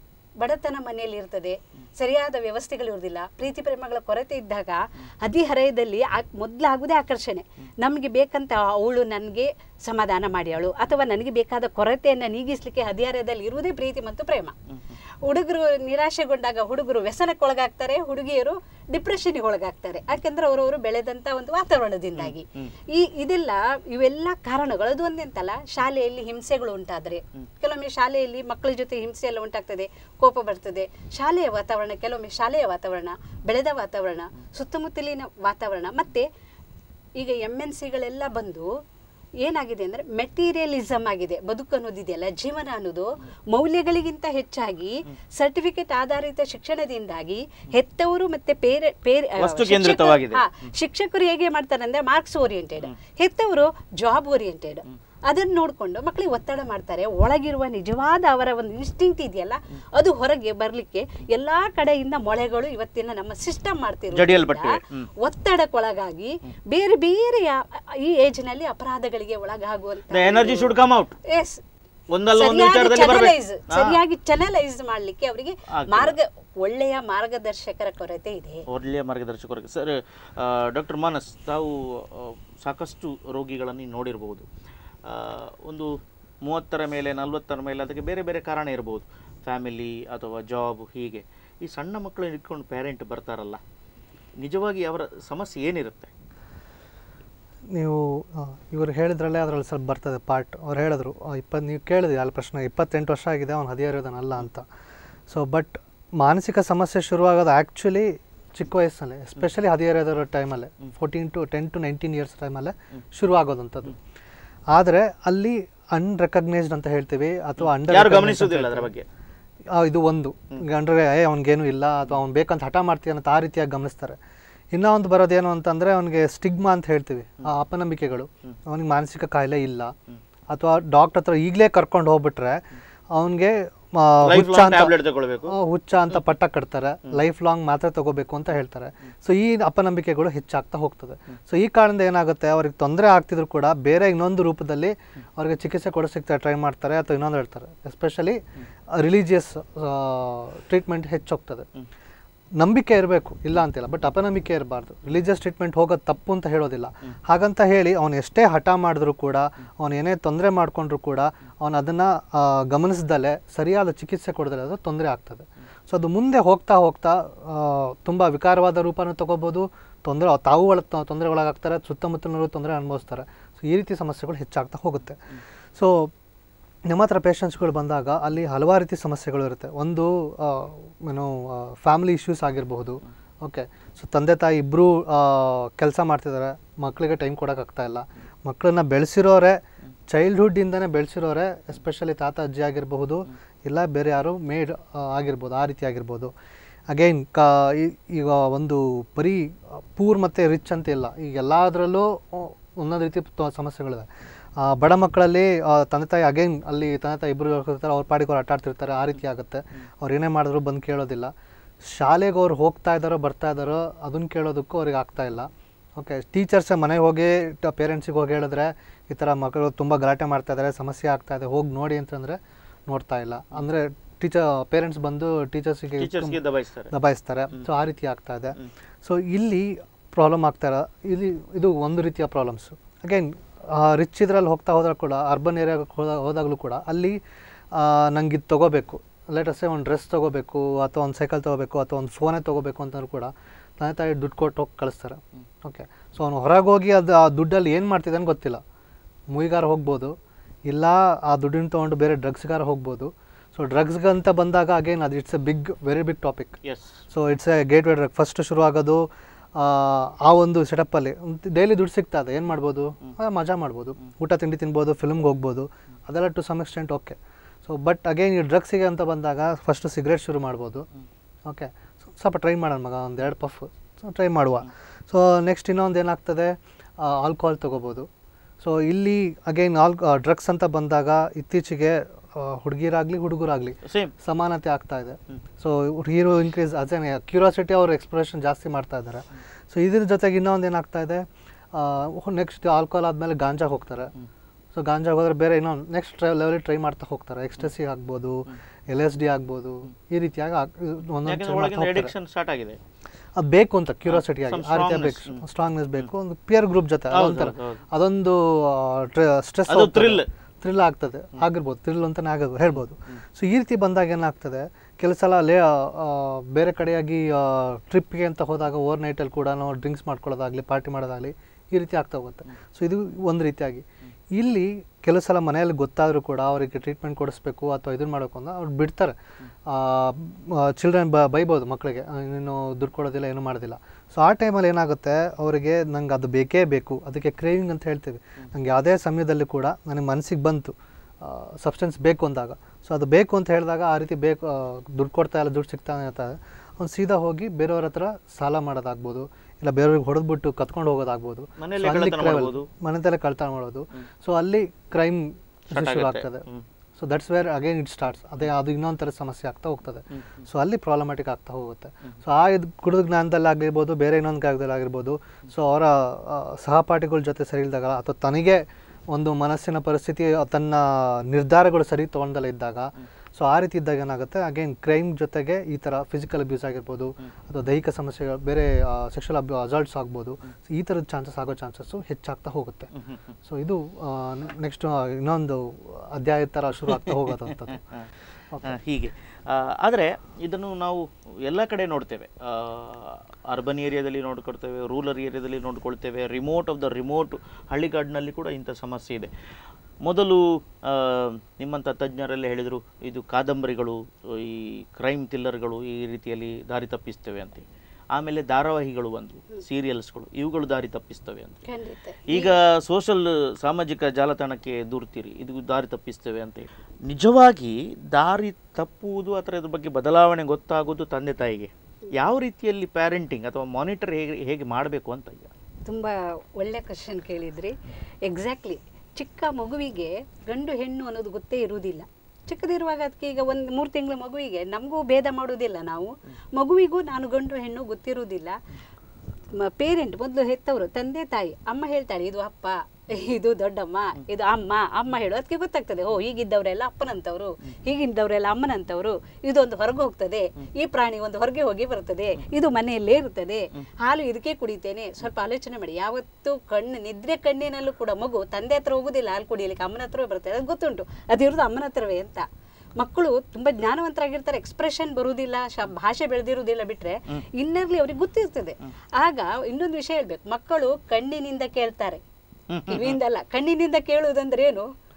ಬಡತನ ಮನೆಯಲ್ಲಿ ಇರ್ತದೆ ಸರಿಯಾದ ವ್ಯವಸ್ಥೆಗಳು ಇರುವುದಿಲ್ಲ ಪ್ರೀತಿ ಪ್ರೇಮಗಳ ಕೊರತೆ ಇದ್ದಾಗ ಹದಿಹರೆಯದಲ್ಲಿ ಮೊದಲಾಗುವುದೇ ಆಕರ್ಷಣೆ ನಮಗೆ ಬೇಕಂತ ಅವಳು ನನಗೆ ಸಮಾಧಾನ ಮಾಡ್ಯಾಳು ಅಥವಾ ನನಗೆ ಬೇಕಾದ ಕೊರತೆಯನ್ನು ನೀಗಿಸ್ಲಿಕ್ಕೆ ಹದಿಹರೆಯದಲ್ಲಿ ಇರುವುದೇ ಪ್ರೀತಿ ಮತ್ತು ಪ್ರೇಮ ಹುಡುಗರು ನಿರಾಶೆಗೊಂಡಾಗ ಹುಡುಗರು ವ್ಯಸನಕ್ಕೊಳಗಾಗ್ತಾರೆ ಹುಡುಗಿಯರು ಡಿಪ್ರೆಷನ್ಗೆ ಒಳಗಾಗ್ತಾರೆ ಯಾಕಂದ್ರೆ ಅವರವರು ಬೆಳೆದಂತ ಒಂದು ವಾತಾವರಣದಿಂದಾಗಿ ಈ ಇದೆಲ್ಲ ಇವೆಲ್ಲ ಕಾರಣಗಳು ಅದು ಒಂದೆಂತಲ್ಲ ಶಾಲೆಯಲ್ಲಿ ಹಿಂಸೆಗಳು ಉಂಟಾದ್ರೆ ಕೆಲವೊಮ್ಮೆ ಶಾಲೆಯಲ್ಲಿ ಮಕ್ಕಳ ಜೊತೆ ಹಿಂಸೆ ಎಲ್ಲ ಉಂಟಾಗ್ತದೆ ಕೋಪ ಬರ್ತದೆ ಶಾಲೆಯ ವಾತಾವರಣ ಕೆಲವೊಮ್ಮೆ ಶಾಲೆಯ ವಾತಾವರಣ ಬೆಳೆದ ವಾತಾವರಣ ಸುತ್ತಮುತ್ತಲಿನ ವಾತಾವರಣ ಮತ್ತೆ ಈಗ ಎಮ್ ಎನ್ ಸಿಗಳೆಲ್ಲ ಬಂದು ಏನಾಗಿದೆ ಅಂದರೆ ಮೆಟೀರಿಯಲಿಸಮ್ ಆಗಿದೆ ಬದುಕು ಅನ್ನೋದಿದೆಯಲ್ಲ ಜೀವನ ಅನ್ನೋದು ಮೌಲ್ಯಗಳಿಗಿಂತ ಹೆಚ್ಚಾಗಿ ಸರ್ಟಿಫಿಕೇಟ್ ಆಧಾರಿತ ಶಿಕ್ಷಣದಿಂದಾಗಿ ಹೆತ್ತವರು ಮತ್ತೆ ಪೇರೆ ಪೇರೆ ಆ, ವಸ್ತು ಕೇಂದ್ರಿತವಾಗಿದೆ. ಶಿಕ್ಷಕರು- ಹಾ, ಶಿಕ್ಷಕರು ಹೇಗೆ ಮಾಡ್ತಾರೆ ಅಂದ್ರೆ ಮಾರ್ಕ್ಸ್ ಓರಿಯೆಂಟೆಡ್ ಹೆತ್ತವರು ಜಾಬ್ ಓರಿಯೆಂಟೆಡ್ ಅದನ್ನ ನೋಡ್ಕೊಂಡು ಮಕ್ಕಳಿಗೆ ಒತ್ತಡ ಮಾಡ್ತಾರೆ ಒಳಗಿರುವ ನಿಜವಾದ ಅವರ ಒಂದು ಇನ್ಸ್ಟಿಂಕ್ಟ್ ಇದೆಯಲ್ಲ ಅದು ಹೊರಗೆ ಬರ್ಲಿಕ್ಕೆ ಎಲ್ಲಾ ಕಡೆಯಿಂದ ಮೊಳೆಗಳು ಇವತ್ತಿನ ನಮ್ಮ ಸಿಸ್ಟಮ್ ಜಡಿಯಲ್ಪಟ್ಟಿವೆ. ಮಾಡ್ತಿರೋದ್ರಿಂದ ಹ್ಮ್. ಒತ್ತಡಕ್ಕೊಳಗಾಗಿ ಬೇರೆ ಬೇರೆ ಯಾ- ಈ ಏಜ್ ನಲ್ಲಿ ಅಪರಾಧಗಳಿಗೆ ಒಳಗಾಗುವಂತ the energy should come out yes ಒಂದಲ್ಲ ಒಂದು ಸರಿಯಾಗಿ ವಿಚಾರದಲ್ಲಿ ಬರಬೇಕು channelize- ಸರಿಯಾಗಿ ಚಾನಲೈಸ್ ಮಾಡ್ಲಿಕ್ಕೆ ಅವರಿಗೆ ಮಾರ್ಗ ಒಳ್ಳೆಯ ಮಾರ್ಗದರ್ಶಕರ ಕೊರತೆ ಇದೆ ಒಳ್ಳೆಯ ಮಾರ್ಗದರ್ಶಕರಿಗೆ ಸರ್ ಡಾಕ್ಟರ್ ಮಾನಸ್ ತಾವು ಆ, ಸಾಕಷ್ಟು ರೋಗಿಗಳನ್ನು ನೋಡಿರ್ಬೋದು ಆ, ಒಂದು ಮೂವತ್ತರ ಮೇಲೆ ನಲ್ವತ್ತರ ಮೇಲೆ ಅದಕ್ಕೆ ಬೇರೆ ಬೇರೆ ಕಾರಣ ಇರ್ಬೋದು ಫ್ಯಾಮಿಲಿ ಅಥವಾ ಜಾಬ್ ಹೀಗೆ ಈ ಸಣ್ಣ ಮಕ್ಕಳನ್ನ ಇಟ್ಕೊಂಡು ಪೇರೆಂಟ್ ಬರ್ತಾರಲ್ಲ ನಿಜವಾಗಿ ಅವರ ಸಮಸ್ಯೆ ಏನಿರುತ್ತೆ ನೀವು ಆ, ಇವರು ಹೇಳಿದ್ರಲ್ಲೇ ಅದರಲ್ಲಿ ಸ್ವಲ್ಪ ಬರ್ತದೆ ಪಾರ್ಟ್ ಅವ್ರು ಹೇಳಿದ್ರು ಇಪ್ಪತ್ತು ನೀವು ಕೇಳಿದ್ರಿ ಅಲ್ಲಿ ಪ್ರಶ್ನೆ ಇಪ್ಪತ್ತೆಂಟು ವರ್ಷ ಆಗಿದೆ ಅವ್ನು ಹದಿಹರೆಯೋದನಲ್ಲ ಅಂತ ಸೊ ಬಟ್ ಮಾನಸಿಕ ಸಮಸ್ಯೆ ಶುರುವಾಗೋದು ಆ್ಯಕ್ಚುಲಿ ಚಿಕ್ಕ ವಯಸ್ಸಲ್ಲೇ ಎಸ್ಪೆಷಲಿ ಹದಿಹರೆಯದರ ಟೈಮಲ್ಲೇ fourteen to ten to nineteen years ಟೈಮಲ್ಲೇ ಶುರುವಾಗೋದಂಥದ್ದು ಆದರೆ ಅಲ್ಲಿ ಅನ್ರೆಕಗ್ನೈಸ್ಡ್ ಅಂತ ಹೇಳ್ತೀವಿ ಅಥವಾ ಅಂಡರ್ ಯಾರು ಗಮನಿಸೋದಿಲ್ಲ ಅದರ ಬಗ್ಗೆ ಆ, ಇದು ಒಂದು ಗಂಡ್ರೆ ಏ ಅವ್ನಿಗೇನು ಇಲ್ಲ ಅಥವಾ ಅವ್ನು ಬೇಕಂತ ಹಠ ಮಾಡ್ತೀಯ ಅಂತ ಆ ರೀತಿಯಾಗಿ ಗಮನಿಸ್ತಾರೆ ಇನ್ನೂ ಒಂದು ಬರೋದೇನು ಅಂತಂದರೆ ಅವನಿಗೆ ಸ್ಟಿಗ್ಮಾ ಅಂತ ಹೇಳ್ತೀವಿ ಆ ಅಪನಂಬಿಕೆಗಳು ಅವನಿಗೆ ಮಾನಸಿಕ ಕಾಯಿಲೆ ಇಲ್ಲ ಅಥವಾ ಡಾಕ್ಟರ್ ಹತ್ರ ಈಗಲೇ ಕರ್ಕೊಂಡು ಹೋಗ್ಬಿಟ್ರೆ ಅವನಿಗೆ ಲೈಫ್ ಹುಚ್ಚ ಲಾಂಗ್ ಅಂತ ಟ್ಯಾಬ್ಲೆಟ್ ತಗೊಳ್ಬೇಕು ಆ, ಹುಚ್ಚ ಅಂತ ಪಟ್ಟ ಕಟ್ತಾರೆ ಲೈಫ್ ಲಾಂಗ್ ಮಾತ್ರ ತಗೋಬೇಕು ಅಂತ ಹೇಳ್ತಾರೆ ಸೊ ಈ ಅಪನಂಬಿಕೆಗಳು ಹೆಚ್ಚಾಗ್ತಾ ಹೋಗ್ತದೆ ಸೊ ಈ ಕಾರಣದಿಂದ ಏನಾಗುತ್ತೆ ಅವ್ರಿಗೆ ತೊಂದರೆ ಆಗ್ತಿದ್ರು ಕೂಡ ಬೇರೆ ಇನ್ನೊಂದು ರೂಪದಲ್ಲಿ ಅವ್ರಿಗೆ ಚಿಕಿತ್ಸೆ ಕೊಡಿಸಕ್ಕೆ ಟ್ರೈ ಮಾಡ್ತಾರೆ ಅಥವಾ ಇನ್ನೊಂದು ಹೇಳ್ತಾರೆ ಎಸ್ಪೆಷಲಿ ರಿಲಿಜಿಯಸ್ ಟ್ರೀಟ್ಮೆಂಟ್ ಹೆಚ್ಚೋಗ್ತದೆ ನಂಬಿಕೆ ಇರಬೇಕು ಇಲ್ಲ ಅಂತಿಲ್ಲ ಬಟ್ ಅಪನಂಬಿಕೆ ಇರಬಾರ್ದು ರಿಲಿಜಿಯಸ್ ಟ್ರೀಟ್ಮೆಂಟ್ ಹೋಗೋದು ತಪ್ಪು ಅಂತ ಹೇಳೋದಿಲ್ಲ ಹಾಗಂತ ಹೇಳಿ ಅವನು ಎಷ್ಟೇ ಹಠ ಮಾಡಿದ್ರು ಕೂಡ ಅವನು ಏನೇ ತೊಂದರೆ ಮಾಡಿಕೊಂಡ್ರು ಕೂಡ ಅವನು ಅದನ್ನು ಗಮನಿಸ್ದಲೆ ಸರಿಯಾದ ಚಿಕಿತ್ಸೆ ಕೊಡದಲೆ ಅದು ತೊಂದರೆ ಆಗ್ತದೆ ಸೊ ಅದು ಮುಂದೆ ಹೋಗ್ತಾ ಹೋಗ್ತಾ ತುಂಬ ವಿಕಾರವಾದ ರೂಪನೂ ತಗೋಬೋದು ತೊಂದರೆ ತಾವು ಒಳ ತೊಂದರೆಗೊಳಗಾಗ್ತಾರೆ ಸುತ್ತಮುತ್ತಲಿನವರು ತೊಂದರೆ ಅನುಭವಿಸ್ತಾರೆ ಸೊ ಈ ರೀತಿ ಸಮಸ್ಯೆಗಳು ಹೆಚ್ಚಾಗ್ತಾ ಹೋಗುತ್ತೆ ಸೊ ನಮ್ಮ ಹತ್ರ ಪೇಷಂಟ್ಸ್ಗಳು ಬಂದಾಗ ಅಲ್ಲಿ ಹಲವಾರು ರೀತಿ ಸಮಸ್ಯೆಗಳು ಇರುತ್ತೆ ಒಂದು ಆ, ಏನು ಫ್ಯಾಮಿಲಿ ಇಶ್ಯೂಸ್ ಆಗಿರಬಹುದು ಓಕೆ ಸೊ ತಂದೆ ತಾಯಿ ಇಬ್ಬರೂ ಕೆಲಸ ಮಾಡ್ತಿದ್ದಾರೆ ಮಕ್ಕಳಿಗೆ ಟೈಮ್ ಕೊಡೋಕ್ಕಾಗ್ತಾ ಇಲ್ಲ ಮಕ್ಕಳನ್ನ ಬೆಳೆಸಿರೋರೆ ಚೈಲ್ಡ್ಹುಡ್ಡಿಂದನೇ ಬೆಳೆಸಿರೋರೆ ಎಸ್ಪೆಷಲಿ ತಾತ ಅಜ್ಜಿ ಆಗಿರಬಹುದು ಇಲ್ಲ ಬೇರೆ ಯಾರು ಮೇಡ್ ಆಗಿರ್ಬೋದು ಆ ರೀತಿ ಆಗಿರ್ಬೋದು ಅಗೈನ್ ಕ ಈ- ಈಗ ಒಂದು ಬರೀ ಪೂರ್ ಮತ್ತು ರಿಚ್ ಅಂತ ಇಲ್ಲ ಈಗ ಎಲ್ಲದರಲ್ಲೂ ಒಂದೊಂದು ರೀತಿ ತ- ಸಮಸ್ಯೆಗಳಿದೆ ಆ, ಬಡ ಮಕ್ಕಳಲ್ಲಿ ಆ, ತಂದೆ ತಾಯಿ ಅಗೈನ್ ಅಲ್ಲಿ ತಂದೆ ತಾಯಿ ಇಬ್ಬರು ಇರ್ತಾರೆ ಅವ್ರ ಪಾಡಿಗೆ ಅವ್ರು ಆಟಾಡ್ತಿರ್ತಾರೆ ಆ ರೀತಿ ಆಗುತ್ತೆ ಅವ್ರು ಏನೇ ಮಾಡಿದ್ರು ಬಂದು ಕೇಳೋದಿಲ್ಲ ಶಾಲೆಗೆ ಅವ್ರು ಹೋಗ್ತಾ ಇದ್ದಾರೋ ಬರ್ತಾ ಇದ್ದಾರೋ ಅದನ್ನು ಕೇಳೋದಕ್ಕೂ ಅವ್ರಿಗೆ ಆಗ್ತಾ ಇಲ್ಲ ಓಕೆ ಟೀಚರ್ಸೇ ಮನೆಗೆ ಹೋಗಿ ಪೇರೆಂಟ್ಸಿಗೆ ಹೋಗಿ ಹೇಳಿದ್ರೆ ಈ ಥರ ಮಕ್ಕಳು ತುಂಬ ಗಲಾಟೆ ಮಾಡ್ತಾ ಇದ್ದಾರೆ ಸಮಸ್ಯೆ ಆಗ್ತಾ ಇದೆ ಹೋಗಿ ನೋಡಿ ಅಂತಂದರೆ ನೋಡ್ತಾ ಇಲ್ಲ ಅಂದರೆ ಟೀಚರ್ ಪೇರೆಂಟ್ಸ್ ಬಂದು ಟೀಚರ್ಸಿಗೆ ಟೀಚರ್ಸ್ಗೆ ದಬಾಯಿಸ್ತಾರೆ ದಬಾಯಿಸ್ತಾರೆ ಸೊ ಆ ರೀತಿ ಆಗ್ತಾ ಇದೆ ಸೊ ಇಲ್ಲಿ ಪ್ರಾಬ್ಲಮ್ ಆಗ್ತಾ ಇರೋ ಇಲ್ಲಿ ಇದು ಒಂದು ರೀತಿಯ ಪ್ರಾಬ್ಲಮ್ಸು ಅಗೈನ್ ರಿಚ್ ಇದ್ರಲ್ಲಿ ಹೋಗ್ತಾ ಹೋದಾಗ ಕೂಡ ಅರ್ಬನ್ ಏರಿಯಾಗೆ ಹೋದ ಹೋದಾಗಲೂ ಕೂಡ ಅಲ್ಲಿ ನಂಗೆ ಇದು ತೊಗೋಬೇಕು ಲೇಟಸ್ಟೇ ಒಂದು ಡ್ರೆಸ್ ತೊಗೋಬೇಕು ಅಥವಾ ಒಂದು ಸೈಕಲ್ ತೊಗೋಬೇಕು ಅಥವಾ ಒಂದು ಫೋನೇ ತೊಗೋಬೇಕು ಅಂತಂದ್ರೂ ಕೂಡ ತಂದೆ ತಾಯಿ ದುಡ್ಡು ಕೊಟ್ಟು ಹೋಗಿ ಕಳಿಸ್ತಾರೆ ಓಕೆ ಸೊ ಅವನು ಹೊರಗೆ ಹೋಗಿ ಅದು ಆ ದುಡ್ಡಲ್ಲಿ ಏನು ಮಾಡ್ತಿದ್ದಾನೆ ಗೊತ್ತಿಲ್ಲ ಮೂವಿಗಾರ ಹೋಗ್ಬೋದು ಇಲ್ಲ ಆ ದುಡ್ಡನ್ನ ತೊಗೊಂಡು ಬೇರೆ ಡ್ರಗ್ಸ್ಗಾರ ಹೋಗ್ಬೋದು ಸೊ ಡ್ರಗ್ಸ್ಗಂತ ಬಂದಾಗ ಅಗೇನ್ ಅದು it's a big very big topic yes so it's a gateway drug first ಶುರು ಆಗೋದು ಆ, ಆ ಒಂದು ಸೆಟಪ್ಪಲ್ಲಿ ಡೈಲಿ ದುಡ್ಡು ಸಿಗ್ತಾ ಇದೆ ಏನು ಮಾಡ್ಬೋದು ಆ, ಮಜಾ ಮಾಡ್ಬೋದು ಊಟ ತಿಂಡಿ ತಿನ್ಬೋದು ಫಿಲ್ಮ್ಗೆ ಹೋಗ್ಬೋದು ಅದೆಲ್ಲ to some extent okay so but again ಈ ಡ್ರಗ್ಸಿಗೆ ಅಂತ ಬಂದಾಗ ಫಸ್ಟು ಸಿಗರೇಟ್ ಶುರು ಮಾಡ್ಬೋದು ಓಕೆ ಸ್ವಲ್ಪ ಟ್ರೈ ಮಾಡೋಣ ಮಗ ಒಂದು ಎರಡು ಪಫ್ ಸೊ ಟ್ರೈ ಮಾಡುವ ಸೊ ನೆಕ್ಸ್ಟ್ ಇನ್ನೊಂದು ಏನಾಗ್ತದೆ ಆಲ್ಕೋಹಾಲ್ ತೊಗೋಬೋದು ಸೊ ಇಲ್ಲಿ ಅಗೈನ್ ಆಲ್ ಡ್ರಗ್ಸ್ ಅಂತ ಬಂದಾಗ ಇತ್ತೀಚೆಗೆ ಹುಡುಗಿರಾಗಲಿ ಹುಡುಗರಾಗಲಿ ಸೇಮ್ ಸಮಾನತೆ ಆಗ್ತಾ ಇದೆ ಸೊ ಹೀರೋ ಇನ್ಕ್ರೀಸ್ ಅದೇನೆ ಕ್ಯೂರಿಯಾಸಿಟಿ ಅವ್ರ ಎಕ್ಸ್ಪ್ರೆಷನ್ ಜಾಸ್ತಿ ಮಾಡ್ತಾ ಇದ್ದಾರೆ ಸೊ ಇದ್ರ ಜೊತೆಗೆ ಇನ್ನೊಂದು ಏನಾಗ್ತಾ ಇದೆ ನೆಕ್ಸ್ಟ್ ಆಲ್ಕೋಹಾಲ್ ಆದಮೇಲೆ ಗಾಂಜಾ ಹೋಗ್ತಾರೆ ಸೊ ಗಾಂಜಾ ಹೋದ್ರೆ ಬೇರೆ ಇನ್ನೊಂದು ನೆಕ್ಸ್ಟ್ ಟ್ರೈ ಲೆವೆಲ್ ಟ್ರೈ ಮಾಡ್ತಾ ಹೋಗ್ತಾರೆ ಎಕ್ಸ್ಟಸಿ ಆಗ್ಬೋದು ಎಲ್ ಎಸ್ ಡಿ ಆಗ್ಬೋದು ಈ ರೀತಿಯಾಗಿ ಆಗ್- ಒಂದೊಂದು ಯಾಕಂದ್ರೆ try ಮಾಡ್ತಾ ಒಳಗಿಂದ ಹೋಗ್ತಾರೆ. ಎಡಿಕ್ಷನ್ ಸ್ಟಾರ್ಟ್ ಆಗಿದೆ ಅದು ಬೇಕು ಅಂತ ಕ್ಯೂರಿಯಾಸಿಟಿ ಆಗಿ Some ಆ ರೀತಿಯ strongness, ಬೇಕು ಹ್ಮ್. ಸ್ಟ್ರಾಂಗ್ನೆಸ್ ಬೇಕು ಒಂದು ಪಿಯರ್ ಗ್ರೂಪ್ ಜೊತೆ ಹೌದು, ಅದೊಂಥರ ಹೌದು, ಹೌದು. ಅದೊಂದು ಸ್ಟ್ರೆಸ್ ಅದು thrill. ಥ್ರಿಲ್ ಆಗ್ತದೆ ಆಗಿರ್ಬೋದು ಥ್ರಿಲ್ ಅಂತಾನೆ ಆಗೋದು ಹೇಳ್ಬೋದು ಸೊ ಈ ರೀತಿ ಬಂದಾಗ ಏನಾಗ್ತದೆ ಕೆಲವು ಸಲ ಲೇ ಆ, ಬೇರೆ ಕಡೆಯಾಗಿ ಟ್ರಿಪ್ಗೆ ಅಂತ ಹೋದಾಗ ಓವರ್ ನೈಟಲ್ಲಿ ಕೂಡ ನಾವು ಡ್ರಿಂಕ್ಸ್ ಮಾಡ್ಕೊಳ್ಳೋದಾಗಲಿ ಪಾರ್ಟಿ ಮಾಡೋದಾಗಲಿ ಈ ರೀತಿ ಆಗ್ತಾ ಹೋಗುತ್ತೆ ಸೊ ಇದು ಒಂದು ರೀತಿಯಾಗಿ ಇಲ್ಲಿ ಕೆಲವು ಸಲ ಮನೆಯಲ್ಲಿ ಗೊತ್ತಾದರೂ ಕೂಡ ಅವರಿಗೆ ಟ್ರೀಟ್ಮೆಂಟ್ ಕೊಡಿಸ್ಬೇಕು ಅಥವಾ ಇದನ್ನು ಮಾಡಬೇಕು ಅಂತ ಅವ್ರು ಬಿಡ್ತಾರೆ ಚಿಲ್ಡ್ರನ್ ಬ ಬೈಬೋದು ಮಕ್ಕಳಿಗೆ ಆ, ನೀನು ದುಡ್ಡು ಕೊಡೋದಿಲ್ಲ ಏನೂ ಮಾಡೋದಿಲ್ಲ ಸೊ ಆ ಟೈಮಲ್ಲಿ ಏನಾಗುತ್ತೆ ಅವರಿಗೆ ನಂಗೆ ಅದು ಬೇಕೇ ಬೇಕು ಅದಕ್ಕೆ ಕ್ರೇವಿಂಗ್ ಅಂತ ಹೇಳ್ತೀವಿ ನಂಗೆ ಯಾವುದೇ ಸಮಯದಲ್ಲಿ ಕೂಡ ನನಗೆ ಮನಸ್ಸಿಗೆ ಬಂತು ಸಬ್ಸ್ಟೆನ್ಸ್ ಬೇಕು ಅಂದಾಗ ಸೊ ಅದು ಬೇಕು ಅಂತ ಹೇಳಿದಾಗ ಆ ರೀತಿ ಬೇಕು ಆ, ದುಡ್ಡು ಕೊಡ್ತಾ ಇಲ್ಲ ದುಡ್ಡು ಸಿಗ್ತಾ ಅಂತ ಅವ್ನು ಸೀದಾ ಹೋಗಿ ಬೇರೆಯವ್ರ ಹತ್ರ ಸಾಲ ಮಾಡೋದಾಗ್ಬೋದು ಇಲ್ಲ ಬೇರೆಯವ್ರಿಗೆ ಹೊಡೆದ್ಬಿಟ್ಟು ಕತ್ಕೊಂಡು ಹೋಗೋದಾಗ್ಬೋದು ಮನೆಯಲ್ಲೇ So ಅಲ್ಲಿ ಕಳ್ಳತನ crime- ಮಾಡ್ಬೋದು. ಮನೆಯಲ್ಲೇ ಕಳ್ತನ ಮಾಡೋದು ಸೊ ಅಲ್ಲಿ ಕ್ರೈಮ್ Start ಶುರು ಆಗುತ್ತೆ. ಆಗ್ತದೆ ಹ್ಮ್. So that's where again it starts ಅದೇ ಅದು ಇನ್ನೊಂದು ಥರ ಸಮಸ್ಯೆ ಆಗ್ತಾ ಹೋಗ್ತದೆ ಸೊ ಅಲ್ಲಿ ಪ್ರಾಬ್ಲಮ್ಯಾಟಿಕ್ ಆಗ್ತಾ ಹೋಗುತ್ತೆ ಸೊ ಆ ಇದು ಕುಡಿದ ಜ್ಞಾನದಲ್ಲಿ ಆಗಿರ್ಬೋದು ಬೇರೆ ಇನ್ನೊಂದು ಕಾಗದಲ್ಲಿ ಆಗಿರ್ಬೋದು ಸೊ ಅವರ ಆ, ಸಹಪಾಠಿಗಳ ಜೊತೆ ಸರಿ ಇಲ್ದಾಗ ಅಥವಾ ತನಗೆ ಒಂದು ಮನಸ್ಸಿನ ಪರಿಸ್ಥಿತಿ ತನ್ನ ನಿರ್ಧಾರಗಳು ಸರಿ ತೊಗೊಂಡಲ್ಲ ಇದ್ದಾಗ ಸೊ ಆ ರೀತಿ ಇದ್ದಾಗ ಏನಾಗುತ್ತೆ ಅಗೇನ್ ಕ್ರೈಮ್ ಜೊತೆಗೆ ಈ ಥರ ಫಿಸಿಕಲ್ ಅಬ್ಯೂಸ್ ಆಗಿರ್ಬೋದು ಅಥವಾ ದೈಹಿಕ ಸಮಸ್ಯೆಗಳು ಬೇರೆ ಸೆಕ್ಷುವಲ್ ಅಬ್ಯೂ ಅಸಾಲ್ಟ್ಸ್ ಆಗ್ಬೋದು ಸೊ ಈ ಥರದ ಚಾನ್ಸಸ್ ಆಗೋ ಚಾನ್ಸಸ್ಸು ಹೆಚ್ಚಾಗ್ತಾ ಹೋಗುತ್ತೆ ಸೊ ಇದು ನೆಕ್ಸ್ಟ್ ಇನ್ನೊಂದು ಅಧ್ಯಾಯ ಥರ ಶುರು ಆಗ್ತಾ ಹೋಗೋದಂಥದ್ದು ಆ, ಹೀಗೆ ಆದರೆ ಇದನ್ನು ನಾವು ಎಲ್ಲ ಕಡೆ ನೋಡ್ತೇವೆ ಅರ್ಬನ್ ಏರಿಯಾದಲ್ಲಿ ನೋಡ್ಕೊಳ್ತೇವೆ ರೂರಲ್ ಏರಿಯಾದಲ್ಲಿ ನೋಡ್ಕೊಳ್ತೇವೆ ರಿಮೋಟ್ ಆಫ್ ದ ರಿಮೋಟ್ ಹಳ್ಳಿಗಾಡಿನಲ್ಲಿ ಕೂಡ ಇಂಥ ಸಮಸ್ಯೆ ಇದೆ ಮೊದಲು ಆ, ನಿಮ್ಮಂಥ ತಜ್ಞರೆಲ್ಲ ಹೇಳಿದರು ಇದು ಕಾದಂಬರಿಗಳು ಈ ಕ್ರೈಮ್ ಥಿಲ್ಲರ್ಗಳು ಈ ರೀತಿಯಲ್ಲಿ ದಾರಿ ತಪ್ಪಿಸ್ತೇವೆ ಅಂತ ಆಮೇಲೆ ಧಾರಾವಾಹಿಗಳು ಬಂದವು ಸೀರಿಯಲ್ಸ್ಗಳು ಇವುಗಳು ದಾರಿ ತಪ್ಪಿಸ್ತವೆ ಅಂತ ಖಂಡಿತ ಈಗ ಸೋಷಲ್ ಸಾಮಾಜಿಕ ಜಾಲತಾಣಕ್ಕೆ ದೂರ್ತೀರಿ ಇದು ದಾರಿ ತಪ್ಪಿಸ್ತೇವೆ ಅಂತ ಹೇಳಿ ನಿಜವಾಗಿ ದಾರಿ ತಪ್ಪುವುದು ಅಥವಾ ಇದ್ರ ಬಗ್ಗೆ ಬದಲಾವಣೆ ಗೊತ್ತಾಗೋದು ತಂದೆ ತಾಯಿಗೆ ಯಾವ ರೀತಿಯಲ್ಲಿ ಪ್ಯಾರೆಂಟಿಂಗ್ ಅಥವಾ ಮಾನಿಟರ್ ಹೇಗೆ ಹೇಗೆ ಮಾಡಬೇಕು ಅಂತ ಈಗ ತುಂಬ ಒಳ್ಳೆ ಕ್ವಶನ್ ಕೇಳಿದ್ರಿ ಎಕ್ಸಾಕ್ಟ್ಲಿ ಚಿಕ್ಕ ಮಗುವಿಗೆ ಗಂಡು ಹೆಣ್ಣು ಅನ್ನೋದು ಗೊತ್ತೇ ಇರುವುದಿಲ್ಲ ಚಿಕ್ಕದಿರುವಾಗ ಅದಕ್ಕೆ ಈಗ ಒಂದು ಮೂರು ತಿಂಗಳ ಮಗುವಿಗೆ ನಮಗೂ ಭೇದ ಮಾಡೋದಿಲ್ಲ ನಾವು ಮಗುವಿಗೂ ನಾನು ಗಂಡು ಹೆಣ್ಣು ಗೊತ್ತಿರುವುದಿಲ್ಲ ಪೇರೆಂಟ್ ಮೊದಲು ಹೆತ್ತವರು ತಂದೆ ತಾಯಿ ಅಮ್ಮ ಹೇಳ್ತಾಳೆ ಇದು ಅಪ್ಪ ಇದು ದೊಡ್ಡಮ್ಮ ಇದು ಅಮ್ಮ ಅಮ್ಮ ಹೇಳು ಅದಕ್ಕೆ ಗೊತ್ತಾಗ್ತದೆ ಓ ಹೀಗಿದ್ದವರೆಲ್ಲ ಅಪ್ಪನಂತವರು ಹೀಗಿದ್ದವರೆಲ್ಲ ಅಮ್ಮನಂತವರು ಇದೊಂದು ಹೊರಗೆ ಹೋಗ್ತದೆ ಈ ಪ್ರಾಣಿ ಒಂದು ಹೊರಗೆ ಹೋಗಿ ಬರ್ತದೆ ಇದು ಮನೆಯಲ್ಲೇ ಇರ್ತದೆ ಹಾಲು ಇದಕ್ಕೆ ಕುಡಿತೇನೆ ಸ್ವಲ್ಪ ಆಲೋಚನೆ ಮಾಡಿ ಯಾವತ್ತು ಕಣ್ಣು ನಿದ್ರೆ ಕಣ್ಣಿನಲ್ಲೂ ಕೂಡ ಮಗು ತಂದೆ ಹತ್ರ ಹೋಗುದಿಲ್ಲ ಹಾಲು ಕುಡಿಯಲಿಕ್ಕೆ ಅಮ್ಮನ ಹತ್ರವೇ ಬರ್ತದೆ ಅದು ಗೊತ್ತುಂಟು ಅದಿರೋದು ಅಮ್ಮನ ಹತ್ರವೇ ಅಂತ ಮಕ್ಕಳು ತುಂಬಾ ಜ್ಞಾನವಂತರಾಗಿರ್ತಾರೆ ಎಕ್ಸ್ಪ್ರೆಷನ್ ಬರುವುದಿಲ್ಲ ಶ- ಭಾಷೆ ಬೆಳೆದಿರುವುದಿಲ್ಲ ಬಿಟ್ರೆ ಇನ್ನರ್ಲಿ ಅವ್ರಿಗೆ ಗೊತ್ತಿರ್ತದೆ ಆಗ ಇನ್ನೊಂದು ವಿಷಯ ಹೇಳ್ಬೇಕು ಮಕ್ಕಳು ಕಣ್ಣಿನಿಂದ ಕೇಳ್ತಾರೆ ಕಿವಿಯಿಂದಲ್ಲ ಕಣ್ಣಿನಿಂದ ಕೇಳುವುದಂದ್ರೆ ಏನು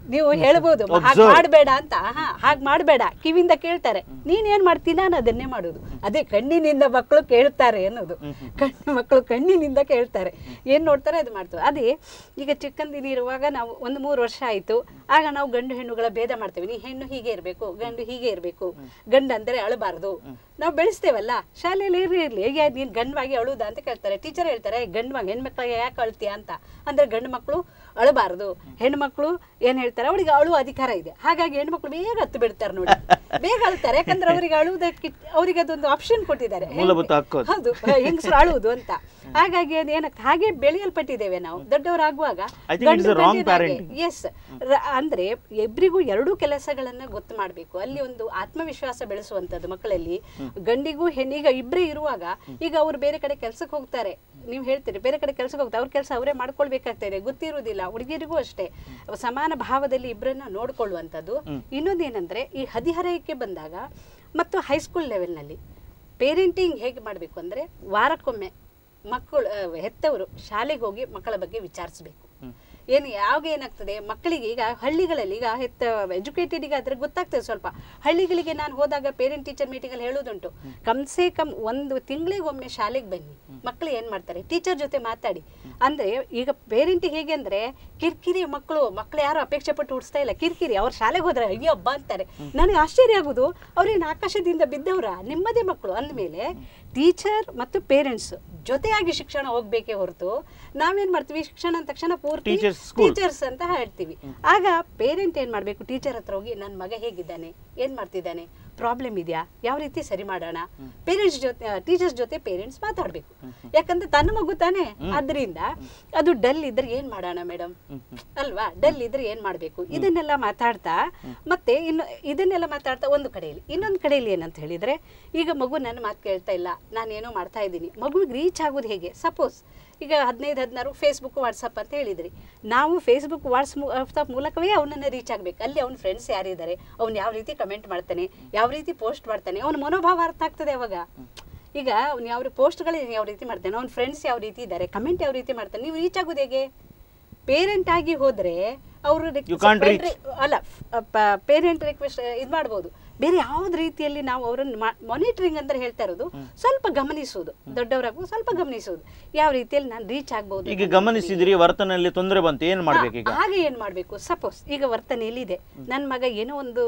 ನೀವು ಹೇಳ್ಬೋದು ಹಾಗೆ Observe. ಮಾಡಬೇಡ ಅಂತ ಹಾ ಹಾಗೆ ಮಾಡಬೇಡ ಕಿವಿಯಿಂದ ಕೇಳ್ತಾರೆ ನೀನೇನ್ ಮಾಡ್ತೀನಿ ನಾನು ಅದನ್ನೇ ಮಾಡೋದು ಅದೇ ಕಣ್ಣಿನಿಂದ ಮಕ್ಕಳು ಕೇಳ್ತಾರೆ ಅನ್ನೋದು ಕಣ್ಣು ಮಕ್ಕಳು ಕಣ್ಣಿನಿಂದ ಕೇಳ್ತಾರೆ ಏನ್ ನೋಡ್ತಾರೆ ಅದು ಮಾಡ್ತಾರೆ ಅದೇ ಈಗ ಚಿಕ್ಕಂದಿನಿರುವಾಗ ನಾವು ಒಂದು ಮೂರು ವರ್ಷ ಆಯ್ತು ಆಗ ನಾವು ಗಂಡು ಹೆಣ್ಣುಗಳ ಭೇದ ಮಾಡ್ತೇವೆ ನೀ ಹೆಣ್ಣು ಹೀಗೆ ಇರಬೇಕು ಗಂಡು ಹೀಗೆ ಇರಬೇಕು ಗಂಡು ಅಂದರೆ ಅಳಬಾರ್ದು ನಾವು ಬೆಳೆಸ್ತೇವಲ್ಲ ಶಾಲೆಯಲ್ಲಿ ಇರ್ಲಿ ಇರ್ಲಿ ಹೇಗೆ ನೀನು ಗಂಡವಾಗಿ ಅಳುವುದಾ ಅಂತ ಕೇಳ್ತಾರೆ ಟೀಚರ್ ಹೇಳ್ತಾರೆ ಗಂಡವಾಗಿ ಹೆಣ್ಮಕ್ಳಿಗೆ ಯಾಕೆ ಅಳ್ತೀಯ ಅಂತ ಅಂದ್ರೆ ಗಂಡು ಮಕ್ಕಳು ಅಳಬಾರ್ದು ಹೆಣ್ಮಕ್ಳು ಏನ್ ಹೇಳ್ತಾರೆ ಅವಳಿಗೆ ಅಳುವ ಅಧಿಕಾರ ಇದೆ ಹಾಗಾಗಿ ಹೆಣ್ಮಕ್ಳು ಬೇಗ ಹತ್ತು ಬಿಡ್ತಾರೆ ನೋಡಿ ಬೇಗ ಅಳ್ತಾರೆ ಯಾಕಂದ್ರೆ ಅವರಿಗೆ ಅಳುವುದಕ್ಕೆ ಅವರಿಗೆ ಅದೊಂದು ಆಪ್ಷನ್ ಕೊಟ್ಟಿದ್ದಾರೆ ಮೂಲಭೂತ ಹಕ್ಕು ಅದು. ಹೌದು ಹೆಂಗಸರು ಅಳುವುದು ಅಂತ ಹಾಗಾಗಿ ಅದೇನಕ್ಕೆ ಹಾಗೆ ಬೆಳೆಯಲ್ಪಟ್ಟಿದ್ದೇವೆ ನಾವು ದೊಡ್ಡವರಾಗುವಾಗ I think it is a wrong parenting. Yes ಅಂದ್ರೆ ಎಬ್ರಿಗೂ ಎರಡೂ ಕೆಲಸಗಳನ್ನ ಗೊತ್ತು ಮಾಡಬೇಕು ಅಲ್ಲಿ ಒಂದು ಆತ್ಮವಿಶ್ವಾಸ ಬೆಳೆಸುವಂತದ್ದು ಮಕ್ಕಳಲ್ಲಿ ಗಂಡಿಗೂ ಹೆಣ್ಣಿಗ ಇಬ್ಬರೇ ಇರುವಾಗ ಈಗ ಅವ್ರು ಬೇರೆ ಕಡೆ ಕೆಲ್ಸಕ್ಕೆ ಹೋಗ್ತಾರೆ ನೀವು ಹೇಳ್ತೀರಿ ಬೇರೆ ಕಡೆ ಕೆಲ್ಸಕ್ಕೆ ಹೋಗ್ತಾರೆ ಅವ್ರ ಕೆಲಸ ಅವರೇ ಮಾಡ್ಕೊಳ್ಬೇಕಾಗ್ತದೆ ಗೊತ್ತಿರುವುದಿಲ್ಲ ಹುಡುಗಿಯರಿಗೂ ಅಷ್ಟೇ ಸಮಾನ ಭಾವದಲ್ಲಿ ಇಬ್ಬರನ್ನ ನೋಡ್ಕೊಳ್ಳುವಂಥದ್ದು ಇನ್ನೊಂದೇನೆಂದ್ರೆ ಈ ಹದಿಹರೆಯಕ್ಕೆ ಬಂದಾಗ ಮತ್ತು ಹೈಸ್ಕೂಲ್ ಲೆವೆಲ್ನಲ್ಲಿ ಪೇರೆಂಟಿಂಗ್ ಹೇಗೆ ಮಾಡಬೇಕು ಅಂದರೆ ವಾರಕ್ಕೊಮ್ಮೆ ಮಕ್ಕಳು ಆ, ಹೆತ್ತವರು ಶಾಲೆಗೆ ಹೋಗಿ ಮಕ್ಕಳ ಬಗ್ಗೆ ವಿಚಾರಿಸಬೇಕು ಏನು ಯಾವಾಗ ಏನಾಗ್ತದೆ ಮಕ್ಕಳಿಗೆ ಈಗ ಹಳ್ಳಿಗಳಲ್ಲಿ ಈಗ ಹೆತ್ತ ಎಜುಕೇಟೆಡ್ ಆದ್ರೆ ಗೊತ್ತಾಗ್ತದೆ ಸ್ವಲ್ಪ ಹಳ್ಳಿಗಳಿಗೆ ನಾನು ಹೋದಾಗ ಪೇರೆಂಟ್ ಟೀಚರ್ ಮೀಟಿಂಗಲ್ಲಿ ಹೇಳೋದುಂಟು ಕಮ್ಸೆ ಕಮ್ ಒಂದು ತಿಂಗಳಿಗೊಮ್ಮೆ ಶಾಲೆಗೆ ಬನ್ನಿ ಮಕ್ಕಳು ಏನು ಮಾಡ್ತಾರೆ ಟೀಚರ್ ಜೊತೆ ಮಾತಾಡಿ ಅಂದ್ರೆ ಈಗ ಪೇರೆಂಟಿಗೆ ಹೇಗೆ ಅಂದ್ರೆ ಕಿರಿಕಿರಿ ಮಕ್ಕಳು ಮಕ್ಕಳು ಯಾರು ಅಪೇಕ್ಷೆ ಪಟ್ಟು ಹುಡ್ಸ್ತಾ ಇಲ್ಲ ಕಿರಿಕಿರಿ ಅವ್ರು ಶಾಲೆಗೆ ಹೋದ್ರೆ ಅಯ್ಯೋ ಹಬ್ಬ ಅಂತಾರೆ ನನಗೆ ಆಶ್ಚರ್ಯ ಆಗೋದು ಅವ್ರೇನು ಆಕಾಶದಿಂದ ಬಿದ್ದವ್ರ ನಿಮ್ಮದೇ ಮಕ್ಕಳು ಅಂದಮೇಲೆ ಟೀಚರ್ ಮತ್ತು ಪೇರೆಂಟ್ಸ್ ಜೊತೆಯಾಗಿ ಶಿಕ್ಷಣ ಹೋಗ್ಬೇಕೇ ಹೊರತು ನಾವೇನ್ ಮಾಡ್ತೀವಿ ಶಿಕ್ಷಣ ಅಂದ ತಕ್ಷಣ ಪೂರ್ತಿ Teachers school. ಟೀಚರ್ಸ್ ಅಂತ ಹೇಳ್ತೀವಿ ಆಗ ಪೇರೆಂಟ್ ಏನ್ ಮಾಡ್ಬೇಕು ಟೀಚರ್ ಹತ್ರ ಹೋಗಿ ನನ್ನ ಮಗ ಹೇಗಿದ್ದಾನೆ ಏನ್ ಮಾಡ್ತಿದ್ದಾನೆ ಪ್ರಾಬ್ಲಮ್ ಇದೆಯಾ ಯಾವ ರೀತಿ ಸರಿ ಮಾಡೋಣ ಪೇರೆಂಟ್ಸ್ ಜೊತೆ ಟೀಚರ್ಸ್ ಜೊತೆ ಪೇರೆಂಟ್ಸ್ ಮಾತಾಡ್ಬೇಕು ಯಾಕಂದ್ರೆ ತನ್ನ ಮಗು ತಾನೇ ಆದ್ರಿಂದ ಅದು ಡಲ್ ಇದ್ರೆ ಏನ್ ಮಾಡೋಣ ಮೇಡಮ್ ಅಲ್ವಾ ಡಲ್ ಇದ್ರೆ ಏನ್ ಮಾಡ್ಬೇಕು ಇದನ್ನೆಲ್ಲ ಮಾತಾಡ್ತಾ ಮತ್ತೆ ಇನ್ನು ಇದನ್ನೆಲ್ಲ ಮಾತಾಡ್ತಾ ಒಂದು ಕಡೆಯಲ್ಲಿ ಇನ್ನೊಂದು ಕಡೆಯಲ್ಲಿ ಏನಂತ ಹೇಳಿದ್ರೆ ಈಗ ಮಗು ನನ್ನ ಮಾತು ಕೇಳ್ತಾ ಇಲ್ಲ ನಾನೇನೋ ಮಾಡ್ತಾ ಇದ್ದೀನಿ ಮಗುವಿಗೆ ರೀಚ್ ಆಗೋದು ಹೇಗೆ ಸಪೋಸ್ ಈಗ ಹದಿನೈದು ಹದಿನಾರು ಫೇಸ್ಬುಕ್ ವಾಟ್ಸಪ್ ಅಂತ ಹೇಳಿದ್ರಿ ನಾವು ಫೇಸ್ಬುಕ್ ವಾಟ್ಸಪ್ ಮೂಲಕವೇ ಅವನನ್ನು ರೀಚ್ ಆಗ್ಬೇಕು ಅಲ್ಲಿ ಅವ್ನ ಫ್ರೆಂಡ್ಸ್ ಯಾರಿದ್ದಾರೆ ಅವ್ನು ಯಾವ ರೀತಿ ಕಮೆಂಟ್ ಮಾಡ್ತಾನೆ ಯಾವ ರೀತಿ ಪೋಸ್ಟ್ ಮಾಡ್ತಾನೆ ಅವನ ಮನೋಭಾವ ಅರ್ಥ ಆಗ್ತದೆ ಅವಾಗ ಈಗ ಅವ್ನು ಯಾವ ಪೋಸ್ಟ್ಗಳು ಯಾವ ರೀತಿ ಮಾಡ್ತಾನೆ ಅವ್ನ ಫ್ರೆಂಡ್ಸ್ ಯಾವ ರೀತಿ ಇದ್ದಾರೆ ಕಮೆಂಟ್ ಯಾವ ರೀತಿ ಮಾಡ್ತಾನೆ ನೀವು ರೀಚ್ ಆಗೋದು ಹೇಗೆ ಪೇರೆಂಟ್ ಆಗಿ ಹೋದ್ರೆ ಅವರು You can't reach. ಅಲ್ಲ ಪೇರೆಂಟ್ ರಿಕ್ವೆಸ್ಟ್ ಇದು ಮಾಡ್ಬೋದು ಬೇರೆ ಯಾವ್ದು ರೀತಿಯಲ್ಲಿ ನಾವು ಅವರನ್ನು ಮಾನಿಟರಿಂಗ್ ಅಂತ ಹೇಳ್ತಾ ಇರೋದು ಸ್ವಲ್ಪ ಗಮನಿಸುವುದು ದೊಡ್ಡವರಾಗೂ ಸ್ವಲ್ಪ ಗಮನಿಸುವುದು ಯಾವ ರೀತಿಯಲ್ಲಿ ನಾನು ರೀಚ್ ಆಗ್ಬಹುದು ಈಗ ಗಮನಿಸಿದ್ರಿ ವರ್ತನೆಯಲ್ಲಿ ತೊಂದರೆ ಬಂತು ಏನ್ ಮಾಡ್ಬೇಕು ಈಗ ಹಾಗೆ ಏನ್ ಮಾಡ್ಬೇಕು ಸಪೋಸ್ ಈಗ ವರ್ತನೆಯಲ್ಲಿ ಇದೆ ನನ್ನ ಮಗ ಏನೋ ಒಂದು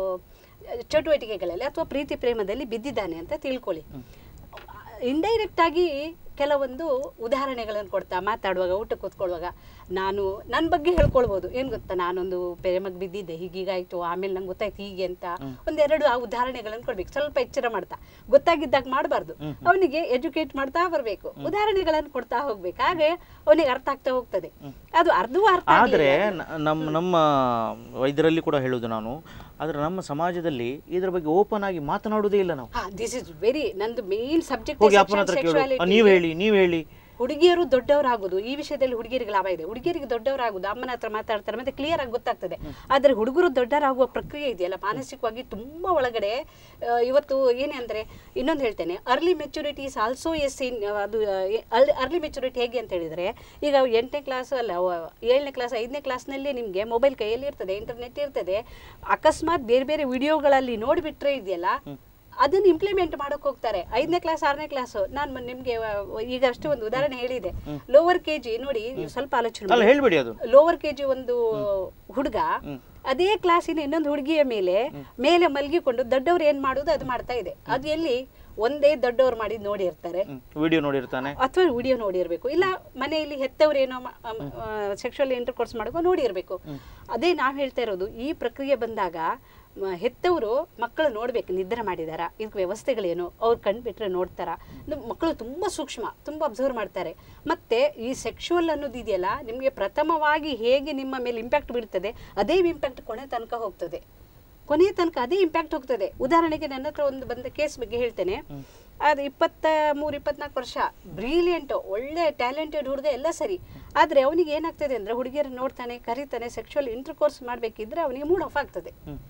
ಚಟುವಟಿಕೆಗಳಲ್ಲಿ ಅಥವಾ ಪ್ರೀತಿ ಪ್ರೇಮದಲ್ಲಿ ಬಿದ್ದಿದ್ದಾನೆ ಅಂತ ತಿಳ್ಕೊಳ್ಳಿ ಇಂಡೈರೆಕ್ಟ್ ಆಗಿ ಕೆಲವೊಂದು ಉದಾಹರಣೆಗಳನ್ನು ಕೊಡ್ತಾ ಮಾತಾಡುವಾಗ ಊಟ ಕೂತ್ಕೊಳ್ಳುವಾಗ ನಾನು ನನ್ನ ಬಗ್ಗೆ ಹೇಳ್ಕೊಳ್ಬೋದು ಏನು ಗೊತ್ತಾ ನಾನೊಂದು ಪ್ರೇಮಕ್ಕೆ ಬಿದ್ದಿದ್ದೆ ಹೀಗೀಗಾಯ್ತು ಆಮೇಲೆ ನಂಗೆ ಗೊತ್ತಾಯ್ತು ಹೀಗೆ ಅಂತ ಒಂದೆರಡು ಆ ಉದಾಹರಣೆಗಳನ್ನು ಕೊಡ್ಬೇಕು ಸ್ವಲ್ಪ ಎಚ್ಚರ ಮಾಡ್ತಾ ಗೊತ್ತಾಗಿದ್ದಾಗ ಮಾಡಬಾರ್ದು ಅವನಿಗೆ ಎಜುಕೇಟ್ ಮಾಡ್ತಾ ಬರಬೇಕು ಉದಾಹರಣೆಗಳನ್ನು ಕೊಡ್ತಾ ಹೋಗ್ಬೇಕು ಹಾಗೆ ಅವನಿಗೆ ಅರ್ಥ ಆಗ್ತಾ ಹೋಗ್ತದೆ ಅದು ಅರ್ಧವೂ ಅರ್ಥ ಆದರೆ ಆಗ್ಲಿಲ್ಲ. ನಮ್ಮ ನಮ್ಮ ವೈದ್ಯರಲ್ಲಿ ಕೂಡ ಹೇಳುದು ನಾನು ಆದರೆ ನಮ್ಮ ಸಮಾಜದಲ್ಲಿ ಇದ್ರ ಬಗ್ಗೆ ಓಪನ್ ಆಗಿ ಮಾತನಾಡುವುದೇ ಇಲ್ಲ ನಾವು ಹಾ ದಿಸ್ ಇಸ್ ವೆರಿ ನಂದು ಮೇನ್ ಸಬ್ಜೆಕ್ಟ್ ಹೋಗಿ ಅಪ್ಪನ ಹತ್ರ ಕೇಳು ನೀವು ಹೇಳಿ ನೀವು ಹೇಳಿ ಹುಡುಗಿಯರು ದೊಡ್ಡವರಾಗುದು ಈ ವಿಷಯದಲ್ಲಿ ಹುಡುಗಿಯರಿಗೆ ಲಾಭ ಇದೆ ಹುಡುಗಿಯರಿಗೆ ದೊಡ್ಡವರಾಗುದು ಅಮ್ಮನ ಹತ್ರ ಮಾತಾಡ್ತಾರೆ ಮತ್ತೆ ಕ್ಲಿಯರ್ ಆಗಿ ಗೊತ್ತಾಗ್ತದೆ ಆದ್ರೆ ಹುಡುಗರು ದೊಡ್ಡವರಾಗುವ ಪ್ರಕ್ರಿಯೆ ಇದೆಯಲ್ಲ ಮಾನಸಿಕವಾಗಿ ತುಂಬಾ ಒಳಗಡೆ ಆ, ಇವತ್ತು ಏನೇ ಅಂದ್ರೆ ಇನ್ನೊಂದು ಹೇಳ್ತೇನೆ early maturity is also yes in ಅದು ಅರ್ಲಿ ಮೆಚುರಿಟಿ ಹೇಗೆ ಅಂತ ಹೇಳಿದ್ರೆ ಈಗ ಎಂಟನೇ ಕ್ಲಾಸ್ ಅಲ್ಲ ಅವ- ಏಳನೇ ಕ್ಲಾಸ್ ಐದನೇ ಕ್ಲಾಸ್ನಲ್ಲಿ ನಿಮಗೆ ಮೊಬೈಲ್ ಕೈಯಲ್ಲಿ ಇರ್ತದೆ ಇಂಟರ್ನೆಟ್ ಇರ್ತದೆ ಅಕಸ್ಮಾತ್ ಬೇರೆ ಬೇರೆ ವಿಡಿಯೋಗಳಲ್ಲಿ ನೋಡಿಬಿಟ್ರೆ ಇದೆಯಲ್ಲ ಅದನ್ನ ಇಂಪ್ಲಿಮೆಂಟ್ ಮಾಡಕ್ ಹೋಗ್ತಾರೆ ಐದನೇ ಕ್ಲಾಸ್ ಆರನೇ ಕ್ಲಾಸ್ ನಾನು ನಿಮ್ಗೆ ವ- ಈಗ ಅಷ್ಟೇ ಒಂದು ಉದಾಹರಣೆ ಹೇಳಿದೆ ಲೋವರ್ ಕೆ ಜಿ ನೋಡಿ ನೀವು ಸ್ವಲ್ಪ ಆಲೋಚನೆ ಅಲ್ಲ ಮಾಡಿ ಹೇಳ್ಬೇಡಿ ಅದು ಲೋವರ್ ಕೆ ಜಿ ಒಂದು ಹುಡುಗ ಅದೇ ಕ್ಲಾಸಿನ ಇನ್ನೊಂದು ಹುಡುಗಿಯ ಮೇಲೆ ಮೇಲೆ ಮಲಗಿಕೊಂಡು ದೊಡ್ಡವ್ರು ಏನ್ ಮಾಡುದು ಅದು ಮಾಡ್ತಾ ಇದೆ ಅದು ಎಲ್ಲಿ ಒಂದೇ ದೊಡ್ಡವ್ರು ಮಾಡಿ ನೋಡಿರ್ತಾರೆ ವಿಡಿಯೋ ನೋಡಿರ್ತಾನೆ ಅಥವಾ ವಿಡಿಯೋ ನೋಡಿರ್ಬೇಕು ಇಲ್ಲ ಮನೆಯಲ್ಲಿ ಹೆತ್ತವ್ರು ಏನೋ ಸೆಕ್ಷುವಲ್ ಇಂಟರ್ಕೋರ್ಸ್ ಮಾಡುವ ನೋಡಿರ್ಬೇಕು ಅದೇ ನಾವು ಹೇಳ್ತಾ ಇರೋದು ಈ ಪ್ರಕ್ರಿಯೆ ಬಂದಾಗ ಮ- ಹೆತ್ತವರು ಮಕ್ಕಳು ನೋಡ್ಬೇಕು ನಿದ್ರೆ ಮಾಡಿದಾರ ಇದಕ್ಕೆ ವ್ಯವಸ್ಥೆಗಳೇನು ಅವ್ರು ಕಂಡುಬಿಟ್ರೆ ನೋಡ್ತಾರ ನಮ್ಮ ಮಕ್ಕಳು ತುಂಬ ಸೂಕ್ಷ್ಮ ತುಂಬ ಅಬ್ಸರ್ವ್ ಮಾಡ್ತಾರೆ ಮತ್ತೆ ಈ ಸೆಕ್ಷುವಲ್ ಅನ್ನೋದು ಇದೆಯಲ್ಲ ನಿಮಗೆ ಪ್ರಥಮವಾಗಿ ಹೇಗೆ ನಿಮ್ಮ ಮೇಲೆ ಇಂಪ್ಯಾಕ್ಟ್ ಬೀಳ್ತದೆ ಅದೇ ಇಂಪ್ಯಾಕ್ಟ್ ಕೊನೆ ತನಕ ಹೋಗ್ತದೆ ಕೊನೆಯ ತನಕ ಅದೇ ಇಂಪ್ಯಾಕ್ಟ್ ಹೋಗ್ತದೆ ಉದಾಹರಣೆಗೆ ನನ್ನ ಹತ್ರ ಒಂದು ಬಂದ ಕೇಸ್ ಬಗ್ಗೆ ಹೇಳ್ತೇನೆ ಅದು ಇಪ್ಪತ್ತ ಮೂರು ಇಪ್ಪತ್ನಾಲ್ಕು ವರ್ಷ ಬ್ರಿಲಿಯಂಟ್ ಒಳ್ಳೆ ಟ್ಯಾಲೆಂಟೆಡ್ ಹುಡುಗ ಎಲ್ಲ ಸರಿ ಆದರೆ ಅವನಿಗೆ ಏನಾಗ್ತದೆ ಅಂದರೆ ಹುಡುಗಿಯರು ನೋಡ್ತಾನೆ ಕರೀತಾನೆ ಸೆಕ್ಷುವಲ್ ಇಂಟರ್ಕೋರ್ಸ್ ಮಾಡಬೇಕಿದ್ರೆ ಅವನಿಗೆ ಮೂಡ್ ಆಫ್ ಆಗ್ತದೆ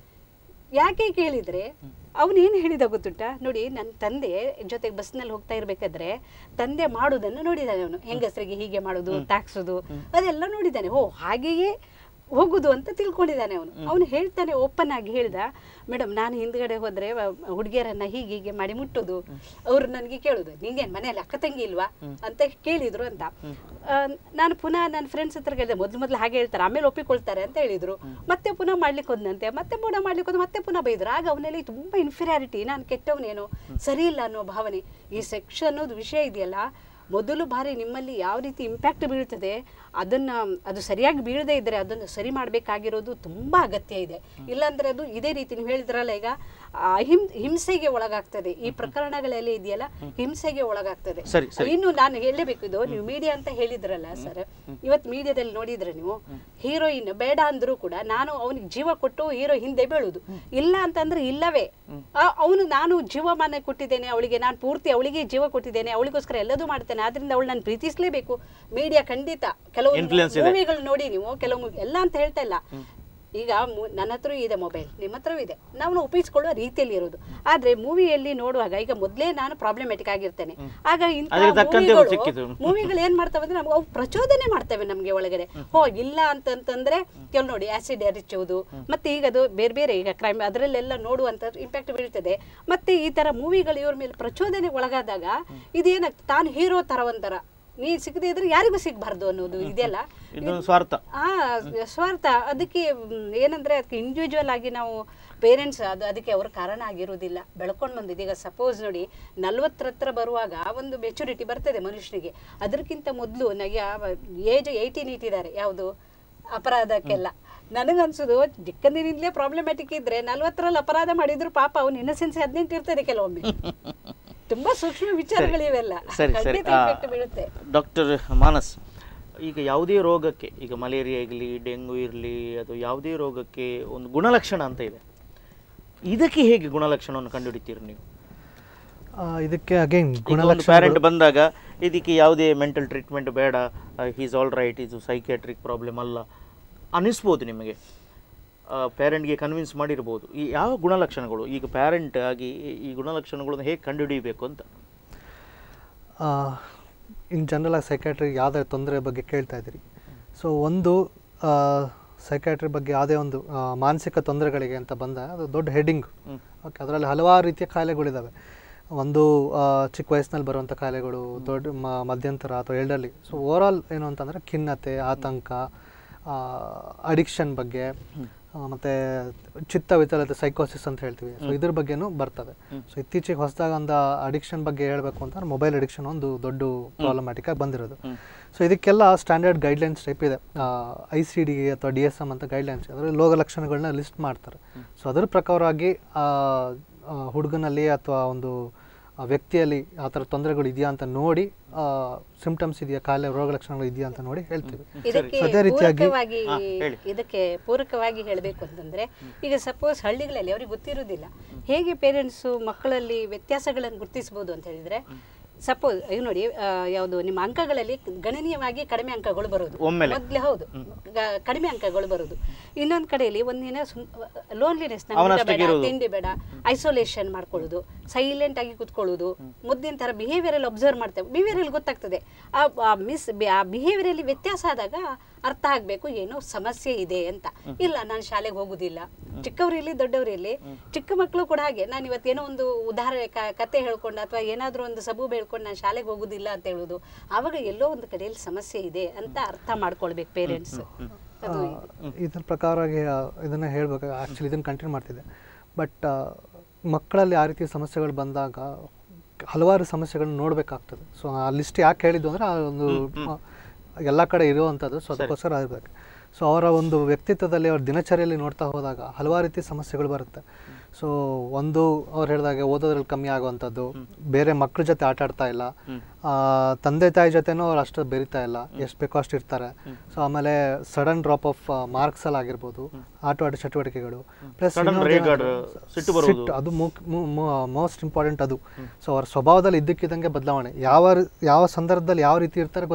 ಯಾಕೆ ಕೇಳಿದ್ರೆ ಅವನು ಏನು ಹೇಳಿದ ಗೊತ್ತುಂಟ ನೋಡಿ ನನ್ನ ತಂದೆ ಜೊತೆಗೆ ಬಸ್ನಲ್ಲಿ ಹೋಗ್ತಾ ಇರ್ಬೇಕಾದ್ರೆ ತಂದೆ ಮಾಡೋದನ್ನು ನೋಡಿದ್ದಾನೆ ಅವನು ಹೆಂಗಸರಿಗೆ ಹೀಗೆ ಮಾಡೋದು ತಾಕ್ಸೋದು ಅದೆಲ್ಲ ನೋಡಿದ್ದಾನೆ ಓ ಹಾಗೆಯೇ ಹೋಗುದು ಅಂತ ತಿಳ್ಕೊಂಡಿದ್ದಾನೆ ಅವನು ಅವನು ಹೇಳ್ತಾನೆ ಓಪನ್ ಆಗಿ ಹೇಳ್ದ ಮೇಡಮ್ ನಾನು ಹಿಂದ್ಗಡೆ ಹೋದ್ರೆ ವ- ಹುಡುಗಿಯರನ್ನ ಹೀಗೆ ಹೀಗೆ ಮಾಡಿ ಮುಟ್ಟೋದು ಅವ್ರು ನನಗೆ ಕೇಳುದು ನಿಂಗೇನ್ ಮನೆಯಲ್ಲಿ ಅಕ್ಕ ತಂಗಿ ಇಲ್ವಾ ಅಂತ ಕೇಳಿದ್ರು ಅಂತ ಆ, ನಾನು ಪುನಃ ನನ್ನ ಫ್ರೆಂಡ್ಸ್ ಹತ್ರ ಕೇಳಿದೆ ಮೊದ್ಲು ಮೊದ್ಲು ಹಾಗೆ ಹೇಳ್ತಾರೆ ಆಮೇಲೆ ಒಪ್ಪಿಕೊಳ್ತಾರೆ ಅಂತ ಹೇಳಿದ್ರು ಮತ್ತೆ ಪುನಃ ಮಾಡ್ಲಿಕ್ಕೆ ಹೋದಂತೆ ಮತ್ತೆ ಪುನಃ ಮಾಡ್ಲಿಕ್ಕೆ ಹೋದ ಮತ್ತೆ ಪುನಃ ಬೈದ್ರು ಆಗ ಅವನಲ್ಲಿ ತುಂಬಾ ಇನ್ಫೀರಿಯಾರಿಟಿ ನಾನು ಕೆಟ್ಟವನೇನೋ ಸರಿ ಇಲ್ಲ ಅನ್ನೋ ಭಾವನೆ ಈ ಸೆಕ್ಷ ಅನ್ನೋದು ವಿಷಯ ಇದೆಯಲ್ಲ ಮೊದಲು ಬಾರಿ ನಿಮ್ಮಲ್ಲಿ ಯಾವ ರೀತಿ ಇಂಪ್ಯಾಕ್ಟ್ ಬೀಳ್ತದೆ ಅದನ್ನ ಅದು ಸರಿಯಾಗಿ ಬೀಳದೇ ಇದ್ರೆ ಅದನ್ನು ಸರಿ ಮಾಡಬೇಕಾಗಿರೋದು ತುಂಬಾ ಅಗತ್ಯ ಇದೆ ಇಲ್ಲಾಂದ್ರೆ ಅದು ಇದೇ ರೀತಿ ನೀವು ಹೇಳಿದ್ರಲ್ಲ ಈಗ ಆ ಹಿಂ ಹಿಂಸೆಗೆ ಒಳಗಾಗ್ತದೆ ಈ ಪ್ರಕರಣಗಳಲ್ಲಿ ಇದೆಯಲ್ಲ ಹಿಂಸೆಗೆ ಒಳಗಾಗ್ತದೆ ಸರಿ, ಸರಿ. ಇನ್ನು ನಾನು ಹೇಳಬೇಕು ಇದು ನೀವು ಮೀಡಿಯಾ ಅಂತ ಹೇಳಿದ್ರಲ್ಲ ಸರ್ ಇವತ್ತು ಮೀಡಿಯಾದಲ್ಲಿ ನೋಡಿದ್ರೆ ನೀವು ಹೀರೋಯಿನ್ ಬೇಡ ಅಂದ್ರೂ ಕೂಡ ನಾನು ಅವನಿಗೆ ಜೀವ ಕೊಟ್ಟು ಹೀರೋ ಹಿಂದೆ ಬೀಳುದು ಇಲ್ಲ ಅಂತಂದ್ರೆ ಇಲ್ಲವೇ ಅವನು ನಾನು ಜೀವಮಾನ ಕೊಟ್ಟಿದ್ದೇನೆ ಅವಳಿಗೆ ನಾನು ಪೂರ್ತಿ ಅವಳಿಗೆ ಜೀವ ಕೊಟ್ಟಿದ್ದೇನೆ ಅವಳಿಗೋಸ್ಕರ ಎಲ್ಲದೂ ಮಾಡ್ತೇನೆ ಆದ್ರಿಂದ ಅವಳು ನಾನು ಪ್ರೀತಿಸಲೇಬೇಕು ಮೀಡಿಯಾ ಖಂಡಿತ ಕೆಲವು Influence ಇದೆ. ಮೂವಿಗಳು ನೋಡಿ ನೀವು ಕೆಲವು ಎಲ್ಲ ಅಂತ ಹೇಳ್ತಾ ಇಲ್ಲ ಈಗ ಮು- ನನ್ನ ಹತ್ರ ಇದೆ ಮೊಬೈಲ್ ನಿಮ್ಮ ಹತ್ರವೂ ಇದೆ ನಾವು ಉಪಯೋಗಿಸ್ಕೊಳ್ಳುವ ರೀತಿಯಲ್ಲಿ ಇರೋದು ಆದ್ರೆ ಮೂವಿಯಲ್ಲಿ ನೋಡುವಾಗ ಈಗ ಮೊದಲೇ ನಾನು ಪ್ರಾಬ್ಲಮ್ಯಾಟಿಕ್ ಆಗಿರ್ತೇನೆ ಆಗ ಅದಕ್ಕೆ ತಕ್ಕಂತೆ ಅವ್ರು ಸಿಕ್ಕಿದ್ದು. ಮೂವಿಗಳು ಏನ್ ಮಾಡ್ತವೆ ಅಂದ್ರೆ ನಮ್ಗೆ ಅವು ಪ್ರಚೋದನೆ ಮಾಡ್ತವೆ ನಮ್ಗೆ ಒಳಗಡೆ ಹೋ ಇಲ್ಲ ಅಂತಂತಂದ್ರೆ ಕೆಲವು ನೋಡಿ ಆಸಿಡ್ ಎರಚುವುದು ಮತ್ತೆ ಈಗ ಅದು ಬೇರೆ ಬೇರೆ ಈಗ ಕ್ರೈಮ್ ಅದರಲ್ಲೆಲ್ಲ ನೋಡುವಂತ ಇಂಪ್ಯಾಕ್ಟ್ ಬೀಳ್ತದೆ ಮತ್ತೆ ಈ ತರ ಮೂವಿಗಳು ಇವ್ರ ಮೇಲೆ ಪ್ರಚೋದನೆ ಒಳಗಾದಾಗ ಇದೇನಾಗ್ತದೆ ತಾನು ಹೀರೋ ತರ ಒಂಥರ ನೀ ಸಿಗದೆ ಇದ್ರೆ ಯಾರಿಗೂ ಸಿಗ್ಬಾರ್ದು ಅನ್ನೋದು ಇದೆಲ್ಲ ಇದೊಂದು ಸ್ವಾರ್ಥ ಆ ಸ್ವಾರ್ಥ ಅದಕ್ಕೆ ಮ್, ಏನಂದ್ರೆ ಅದಕ್ಕೆ ಇಂಡಿವಿಜುವಲ್ ಆಗಿ ನಾವು ಪೇರೆಂಟ್ಸ್ ಅದು ಅದಕ್ಕೆ ಅವ್ರ ಕಾರಣ ಆಗಿರೋದಿಲ್ಲ ಬೆಳ್ಕೊಂಡು ಬಂದಿದೆ ಈಗ ಸಪೋಸ್ ನೋಡಿ ನಲ್ವತ್ತರ ಹತ್ರ ಬರುವಾಗ ಒಂದು ಮೆಚುರಿಟಿ ಬರ್ತದೆ ಮನುಷ್ಯನಿಗೆ ಅದಕ್ಕಿಂತ ಮೊದಲು ನನಗೆ ಏಜ್ ಏಯ್ಟೀನ್ ಇಟ್ಟಿದ್ದಾರೆ ಯಾವುದು ಅಪರಾಧಕ್ಕೆಲ್ಲ ನನಗನ್ಸೋದು ಚಿಕ್ಕಂದಿನಿಂದಲೇ ಪ್ರಾಬ್ಲಮ್ಯಾಟಿಕ್ ಇದ್ರೆ ನಲ್ವತ್ತರಲ್ಲಿ ಅಪರಾಧ ಮಾಡಿದ್ರು ಪಾಪ ಅವ್ನು ಇನ್ನಸೆನ್ಸ್ ಹದಿನೆಂಟು ಇರ್ತದೆ ಕೆಲವೊಮ್ಮೆ ತುಂಬಾ ಸೂಕ್ಷ್ಮ ವಿಚಾರಗಳಿವೆಲ್ಲ ಸರಿ ಸರಿ ಖಂಡಿತ effect ಬೀಳುತ್ತೆ ಡಾಕ್ಟರ್ ಮಾನಸ್ ಈಗ ಯಾವುದೇ ರೋಗಕ್ಕೆ ಈಗ ಮಲೇರಿಯಾ ಇರಲಿ ಡೆಂಗು ಇರಲಿ ಅದು ಯಾವುದೇ ರೋಗಕ್ಕೆ ಒಂದು ಗುಣಲಕ್ಷಣ ಅಂತ ಇದೆ ಇದಕ್ಕೆ ಹೇಗೆ ಗುಣಲಕ್ಷಣವನ್ನು ಕಂಡುಹಿಡಿತೀರಿ ನೀವು ಆ, ಇದಕ್ಕೆ ಅಗೈನ್ ಈಗ ಒಂದು ಗುಣಲಕ್ಷಣ ಪ್ಯಾರೆಂಟ್ ಬಂದಾಗ ಇದಕ್ಕೆ ಯಾವುದೇ ಮೆಂಟಲ್ ಟ್ರೀಟ್ಮೆಂಟ್ ಬೇಡ ಹೀಸ್ ಆಲ್ ರೈಟ್ ಇದು ಸೈಕ್ಯಾಟ್ರಿಕ್ ಪ್ರಾಬ್ಲಮ್ ಅಲ್ಲ ಅನ್ನಿಸ್ಬೋದು ನಿಮಗೆ ಪೇರೆಂಟ್ಗೆ ಕನ್ವಿನ್ಸ್ ಮಾಡಿರ್ಬೋದು ಈ ಯಾವ ಗುಣಲಕ್ಷಣಗಳು ಈಗ ಪ್ಯಾರೆಂಟ್ ಆಗಿ ಈ- ಈ ಗುಣಲಕ್ಷಣಗಳನ್ನು ಹೇಗೆ ಕಂಡುಹಿಡಿಯಬೇಕು ಅಂತ ಇನ್ ಜನರಲ್ ಆಗಿ ಸೈಕ್ಯಾಟ್ರಿ ಯಾವುದೇ ತೊಂದರೆ ಬಗ್ಗೆ ಕೇಳ್ತಾ ಇದ್ದೀರಿ ಸೊ ಒಂದು ಸೈಕ್ಯಾಟ್ರಿ ಬಗ್ಗೆ ಯಾವುದೇ ಒಂದು ಆ, ಮಾನಸಿಕ ತೊಂದರೆಗಳಿಗೆ ಅಂತ ಬಂದ ಅದು ದೊಡ್ಡ ಹೆಡ್ಡಿಂಗ್ ಹ್ಮ್. ಓಕೆ ಅದರಲ್ಲಿ ಹಲವಾರು ರೀತಿಯ ಕಾಯಿಲೆಗಳಿದ್ದಾವೆ ಒಂದು ಆ, ಚಿಕ್ಕ ವಯಸ್ಸಿನಲ್ಲಿ ಬರುವಂಥ ಕಾಯಿಲೆಗಳು ದೊಡ್ಡ ಮ- ಮಧ್ಯಂತರ ಅಥವಾ ಎಲ್ಡರ್ಲಿ ಸೊ ಓವರಾಲ್ ಏನು ಅಂತಂದರೆ ಖಿನ್ನತೆ ಆತಂಕ ಅಡಿಕ್ಷನ್ ಬಗ್ಗೆ ಆ, ಮತ್ತೆ ಚಿತ್ತ ವಿಚಲತೆ ಸೈಕೋಸಿಸ್ ಅಂತ ಹೇಳ್ತೀವಿ ಸೊ ಇದ್ರ ಬಗ್ಗೆನೂ ಬರ್ತದೆ ಸೊ ಇತ್ತೀಚೆಗೆ ಹೊಸದಾಗ ಒಂದು ಅಡಿಕ್ಷನ್ ಬಗ್ಗೆ ಹೇಳಬೇಕು ಅಂತಂದ್ರೆ ಮೊಬೈಲ್ ಅಡಿಕ್ಷನ್ ಒಂದು ದೊಡ್ಡ ಪ್ರಾಬ್ಲಮ್ಯಾಟಿಕ್ ಆಗಿ ಬಂದಿರೋದು ಸೊ ಇದಕ್ಕೆಲ್ಲ ಸ್ಟ್ಯಾಂಡರ್ಡ್ ಗೈಡ್ಲೈನ್ಸ್ ಟೈಪ್ ಇದೆ ಐ ಸಿ ಡಿ ಅಥವಾ ಡಿ ಎಸ್ ಎಮ್ ಅಂತ ಗೈಡ್ಲೈನ್ಸ್ ಅದರಲ್ಲಿ ಲೋಗ ಲಕ್ಷಣಗಳನ್ನ ಲಿಸ್ಟ್ ಮಾಡ್ತಾರೆ ಸೊ ಅದ್ರ ಪ್ರಕಾರವಾಗಿ ಆ, ಆ, ಹುಡುಗನಲ್ಲಿ ಅಥವಾ ಒಂದು ಆ ವ್ಯಕ್ತಿಯಲ್ಲಿ ಆ ಥರ ತೊಂದರೆಗಳು ಇದೆಯಾ ಅಂತ ನೋಡಿ ಸಿಂಪ್ಟಮ್ಸ್ ಇದೆಯಾ ಕಾಯಿಲೆ ರೋಗ ಲಕ್ಷಣಗಳು ಇದೆಯಾ ಅಂತ ನೋಡಿ ಹೇಳ್ತೀವಿ ಇದಕ್ಕೆ ಅದೇ ರೀತಿಯಾಗಿ ಪೂರಕವಾಗಿ ಹಾ, ಹೇಳಿ. ಇದಕ್ಕೆ ಪೂರಕವಾಗಿ ಹೇಳಬೇಕು ಅಂತಂದ್ರೆ ಈಗ ಸಪೋಸ್ ಹಳ್ಳಿಗಳಲ್ಲಿ ಅವ್ರಿಗೆ ಗೊತ್ತಿರೋದಿಲ್ಲ ಹೇಗೆ ಪೇರೆಂಟ್ಸು ಮಕ್ಕಳಲ್ಲಿ ವ್ಯತ್ಯಾಸಗಳನ್ನು ಗುರುತಿಸಬಹುದು ಅಂತ ಹೇಳಿದ್ರೆ ಸಪೋಸ್ ಈಗ ನೋಡಿ ಆ, ಯಾವುದು ನಿಮ್ಮ ಅಂಕಗಳಲ್ಲಿ ಗಣನೀಯವಾಗಿ ಕಡಿಮೆ ಅಂಕಗಳು ಬರೋದು ಒಮ್ಮೆಲೆ. ಮೊದ್ಲೇ ಹೌದು ಗ- ಕಡಿಮೆ ಅಂಕಗಳು ಬರೋದು ಇನ್ನೊಂದು ಕಡೆಯಲ್ಲಿ ಒಂದಿನ ಲೋನ್ಲಿನೆಸ್ ಅವನಷ್ಟಕ್ಕೆ ಬೇಡ ಇರೋದು. ತಿಂಡಿ ಬೇಡ ಐಸೋಲೇಷನ್ ಮಾಡ್ಕೊಳ್ಳೋದು ಸೈಲೆಂಟ್ ಆಗಿ ಕುತ್ಕೊಳ್ಳೋದು ಮುದ್ದಿನ ತರ ಬಿಹೇವಿಯರ್ ಅಬ್ಸರ್ವ್ ಮಾಡ್ತೇವೆ ಬಿಹೇವಿಯರ್ ಗೊತ್ತಾಗ್ತದೆ ಆ ಮಿಸ್ ಆ ಬಿಹೇವಿಯರ್ ವ್ಯತ್ಯಾಸ ಆದಾಗ ಅರ್ಥ ಆಗ್ಬೇಕು ಏನೋ ಸಮಸ್ಯೆ ಇದೆ ಅಂತ ಇಲ್ಲ ನಾನು ಶಾಲೆಗೆ ಹೋಗುದಿಲ್ಲ ಚಿಕ್ಕವರಿರ್ಲಿ ದೊಡ್ಡವರಿರ್ಲಿ ಚಿಕ್ಕ ಮಕ್ಕಳು ಕೂಡ ಹಾಗೆ ನಾನು ಇವತ್ತೇನೋ ಒಂದು ಉದಾಹರಣೆ ಕ- ಕತೆ ಹೇಳ್ಕೊಂಡು ಅಥವಾ ಏನಾದ್ರೂ ಒಂದು ಸಬೂಬ್ ಹೇಳ್ಕೊಂಡು ನಾನು ಶಾಲೆಗೆ ಹೋಗುದಿಲ್ಲ ಅಂತ ಹೇಳುದು ಆವಾಗ ಎಲ್ಲೋ ಒಂದು ಕಡೆಯಲ್ಲಿ ಸಮಸ್ಯೆ ಇದೆ ಅಂತ ಅರ್ಥ ಮಾಡ್ಕೊಳ್ಬೇಕು ಪೇರೆಂಟ್ಸ್ ಅದು ಇದೆ. ಇದ್ರ ಪ್ರಕಾರವಾಗಿ ಆ, ಇದನ್ನ ಹೇಳ್ಬೇಕು ಆ್ಯಕ್ಚುಲಿ ಇದನ್ನು ಕಂಟಿನ್ಯೂ ಮಾಡ್ತಿದ್ದೆ ಬಟ್ ಮಕ್ಕಳಲ್ಲಿ ಆ ರೀತಿ ಸಮಸ್ಯೆಗಳು ಬಂದಾಗ ಹಲವಾರು ಸಮಸ್ಯೆಗಳನ್ನ ನೋಡಬೇಕಾಗ್ತದೆ ಸೊ ಆ ಲಿಸ್ಟ್ ಯಾಕೆ ಹೇಳಿದ್ದು ಅಂದರೆ ಆ ಒಂದು ಎಲ್ಲ ಕಡೆ ಇರುವಂಥದ್ದು ಸೊ ಅದಕ್ಕೋಸ್ಕರ ಆಗಬೇಕು ಸೊ ಅವರ ಒಂದು ವ್ಯಕ್ತಿತ್ವದಲ್ಲಿ ಅವ್ರ ದಿನಚರಿಯಲ್ಲಿ ನೋಡ್ತಾ ಹೋದಾಗ ಹಲವಾರು ರೀತಿ ಸಮಸ್ಯೆಗಳು ಬರುತ್ತೆ ಸೊ ಒಂದು ಅವ್ರು ಹೇಳಿದಾಗೆ ಓದೋದ್ರಲ್ಲಿ ಕಮ್ಮಿ ಆಗುವಂಥದ್ದು ಬೇರೆ ಮಕ್ಕಳ ಜೊತೆ ಆಟ ಆಡ್ತಾ ಇಲ್ಲ ಆ, ತಂದೆ ತಾಯಿ ಜೊತೆನೂ ಅವ್ರು ಅಷ್ಟು ಬೆರಿತಾ ಇಲ್ಲ ಎಷ್ಟು ಬೇಕೋ ಅಷ್ಟು ಇರ್ತಾರೆ ಸೊ ಆಮೇಲೆ ಸಡನ್ ಡ್ರಾಪ್ ಆಫ್ ಮಾರ್ಕ್ಸ್ ಅಲ್ಲಿ ಆಗಿರ್ಬೋದು ಆಟ ಆಟ ಚಟುವಟಿಕೆಗಳು ಪ್ಲಸ್ Sudden ರೇಗಾಡು, ಸಿಟ್ಟು ಬರುವುದು. ಅದು ಮೋಸ್ಟ್ ಇಂಪಾರ್ಟೆಂಟ್ ಅದು ಸೊ ಅವ್ರ ಸ್ವಭಾವದಲ್ಲಿ ಇದ್ದಕ್ಕಿದ್ದಂಗೆ ಬದಲಾವಣೆ ಯಾವ ರಿ- ಯಾವ ಸಂದರ್ಭದಲ್ಲಿ ಯಾವ ರೀತಿ ಇರ್ತಾರೆ ಗೊತ್ತಿಲ್ಲ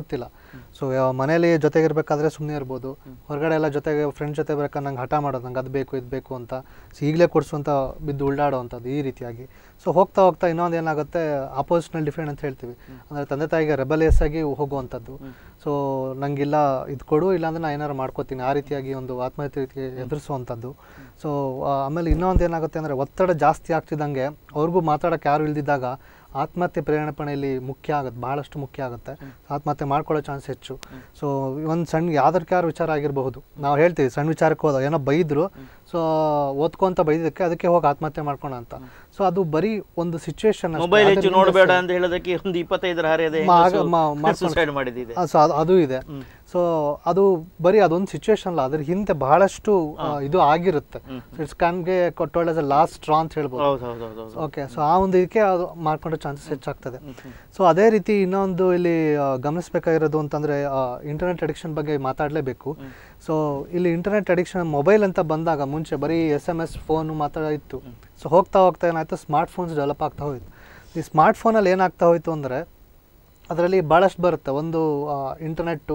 ಸೊ ಮನೇಲಿ ಜೊತೆಗಿರ್ಬೇಕಾದ್ರೆ ಸುಮ್ಮನೆ ಇರ್ಬೋದು ಹೊರಗಡೆ ಎಲ್ಲ ಜೊತೆಗೆ ಫ್ರೆಂಡ್ ಜೊತೆ ಬೇಕಾದ್ರೆ ನಂಗೆ ಹಠ ಮಾಡೋದು ನಂಗೆ ಅದು ಬೇಕು ಇದು ಬೇಕು ಅಂತ ಸೊ ಈಗಲೇ ಕೊಡಿಸು ಅಂತ ಬಿದ್ದು ಉಳ್ಳಾಡೋವಂಥದ್ದು ಈ ರೀತಿಯಾಗಿ ಸೊ ಹೋಗ್ತಾ ಹೋಗ್ತಾ ಇನ್ನೊಂದು ಏನಾಗುತ್ತೆ ಆಪೋಸಿಟ್ನಲ್ಲಿ ಡಿಫ್ರೆಂಟ್ ಅಂತ ಹೇಳ್ತೀವಿ ಅಂದರೆ ತಂದೆ ತಾಯಿಗೆ ರೆಬಲಿಯಸ್ ಆಗಿ ಹೋಗುವಂಥದ್ದು ಸೊ ನಂಗಿಲ್ಲ ಇದು ಕೊಡು ಇಲ್ಲಾಂದ್ರೆ ನಾನು ಏನಾರು ಮಾಡ್ಕೋತೀನಿ ಆ ರೀತಿಯಾಗಿ ಒಂದು ಆತ್ಮಹತ್ಯೆ ರೀತಿ ಎದುರಿಸುವಂಥದ್ದು ಸೊ ಆಮೇಲೆ ಇನ್ನೊಂದು ಏನಾಗುತ್ತೆ ಅಂದರೆ ಒತ್ತಡ ಜಾಸ್ತಿ ಆಗ್ತಿದ್ದಂಗೆ ಅವ್ರಿಗೂ ಮಾತಾಡೋಕ್ಕೆ ಯಾರು ಇಲ್ದಿದ್ದಾಗ ಆತ್ಮಹತ್ಯೆ ಪ್ರೇರೇಪಣೆಯಲ್ಲಿ ಮುಖ್ಯ ಆಗುತ್ತೆ ಭಾಳಷ್ಟು ಮುಖ್ಯ ಆಗುತ್ತೆ ಆತ್ಮಹತ್ಯೆ ಮಾಡ್ಕೊಳ್ಳೋ ಚಾನ್ಸ್ ಹೆಚ್ಚು ಸೊ ಒಂದು ಸಣ್ಣ ಯಾವ್ದಕ್ಕೆ ಯಾರು ವಿಚಾರ ಆಗಿರಬಹುದು ನಾವು ಹೇಳ್ತೀವಿ ಸಣ್ಣ ವಿಚಾರಕ್ಕೆ ಹೋದ ಏನೋ ಬೈದ್ರು ಸೊ ಓದ್ಕೊಂತ ಬೈದಕ್ಕೆ ಅದಕ್ಕೆ ಹೋಗಿ ಆತ್ಮಹತ್ಯೆ ಮಾಡ್ಕೋಣ ಅಂತ ಸೊ ಅದು ಬರೀ ಒಂದು ಸಿಚುವೇಶನ್ ಮೊಬೈಲ್ ಹೆಚ್ಚು ನೋಡಬೇಡ ಅಂತ ಹೇಳೋದಕ್ಕೆ ಒಂದು ಇಪ್ಪತ್ತೈದರ ಹರಿಯದೆ ಮಾ- ಆಗ- ಮಾ- ಮಾಡ್ಕೊಂಡು- ಸುಸೈಡ್ ಮಾಡಿದ್ದಿದೆ ಸೊ ಅದು ಅದು ಇದೆ ಸೊ ಅದು ಬರೀ ಅದೊಂದು ಸಿಚುವೇಶನ್ ಅಲ್ಲ ಅದ್ರ ಹಿಂದೆ ಬಹಳಷ್ಟು ಆ, ಇದು ಆಗಿರುತ್ತೆ ಇಟ್ಸ್ ಕ್ಯಾನ್ಗೆ ಕೊಟ್ಟೊಳ್ಳೆ ಲಾಸ್ಟ್ ಸ್ಟ್ರಾ ಅಂತ ಹೇಳ್ಬೋದು ಹೌದು ಹೌದು ಹೌದು ಹೌದು ಓಕೆ ಸೊ ಆ ಒಂದು ಇದಕ್ಕೆ ಅದು ಮಾಡ್ಕೊಳ್ಳೋ ಚಾನ್ಸಸ್ ಹೆಚ್ಚಾಗ್ತದೆ ಸೊ ಅದೇ ರೀತಿ ಇನ್ನೊಂದು ಇಲ್ಲಿ ಆ, ಗಮನಿಸಬೇಕಾಗಿರೋದು ಅಂತಂದರೆ ಇಂಟರ್ನೆಟ್ ಅಡಿಕ್ಷನ್ ಬಗ್ಗೆ ಮಾತಾಡಲೇಬೇಕು ಸೊ ಇಲ್ಲಿ ಇಂಟರ್ನೆಟ್ ಅಡಿಕ್ಷನ್ ಮೊಬೈಲ್ ಅಂತ ಬಂದಾಗ ಮುಂಚೆ ಬರೀ ಎಸ್ ಎಮ್ ಎಸ್ ಫೋನು ಮಾತ್ರ ಇತ್ತು ಸೊ ಹೋಗ್ತಾ ಹೋಗ್ತಾ ಏನಾಯ್ತು ಸ್ಮಾರ್ಟ್ ಫೋನ್ಸ್ ಡೆವಲಪ್ ಆಗ್ತಾ ಹೋಯ್ತು ಈ ಸ್ಮಾರ್ಟ್ ಫೋನಲ್ಲಿ ಏನಾಗ್ತಾ ಹೋಯ್ತು ಅಂದರೆ ಅದರಲ್ಲಿ ಭಾಳಷ್ಟು ಬರುತ್ತೆ ಒಂದು ಇಂಟರ್ನೆಟ್ಟು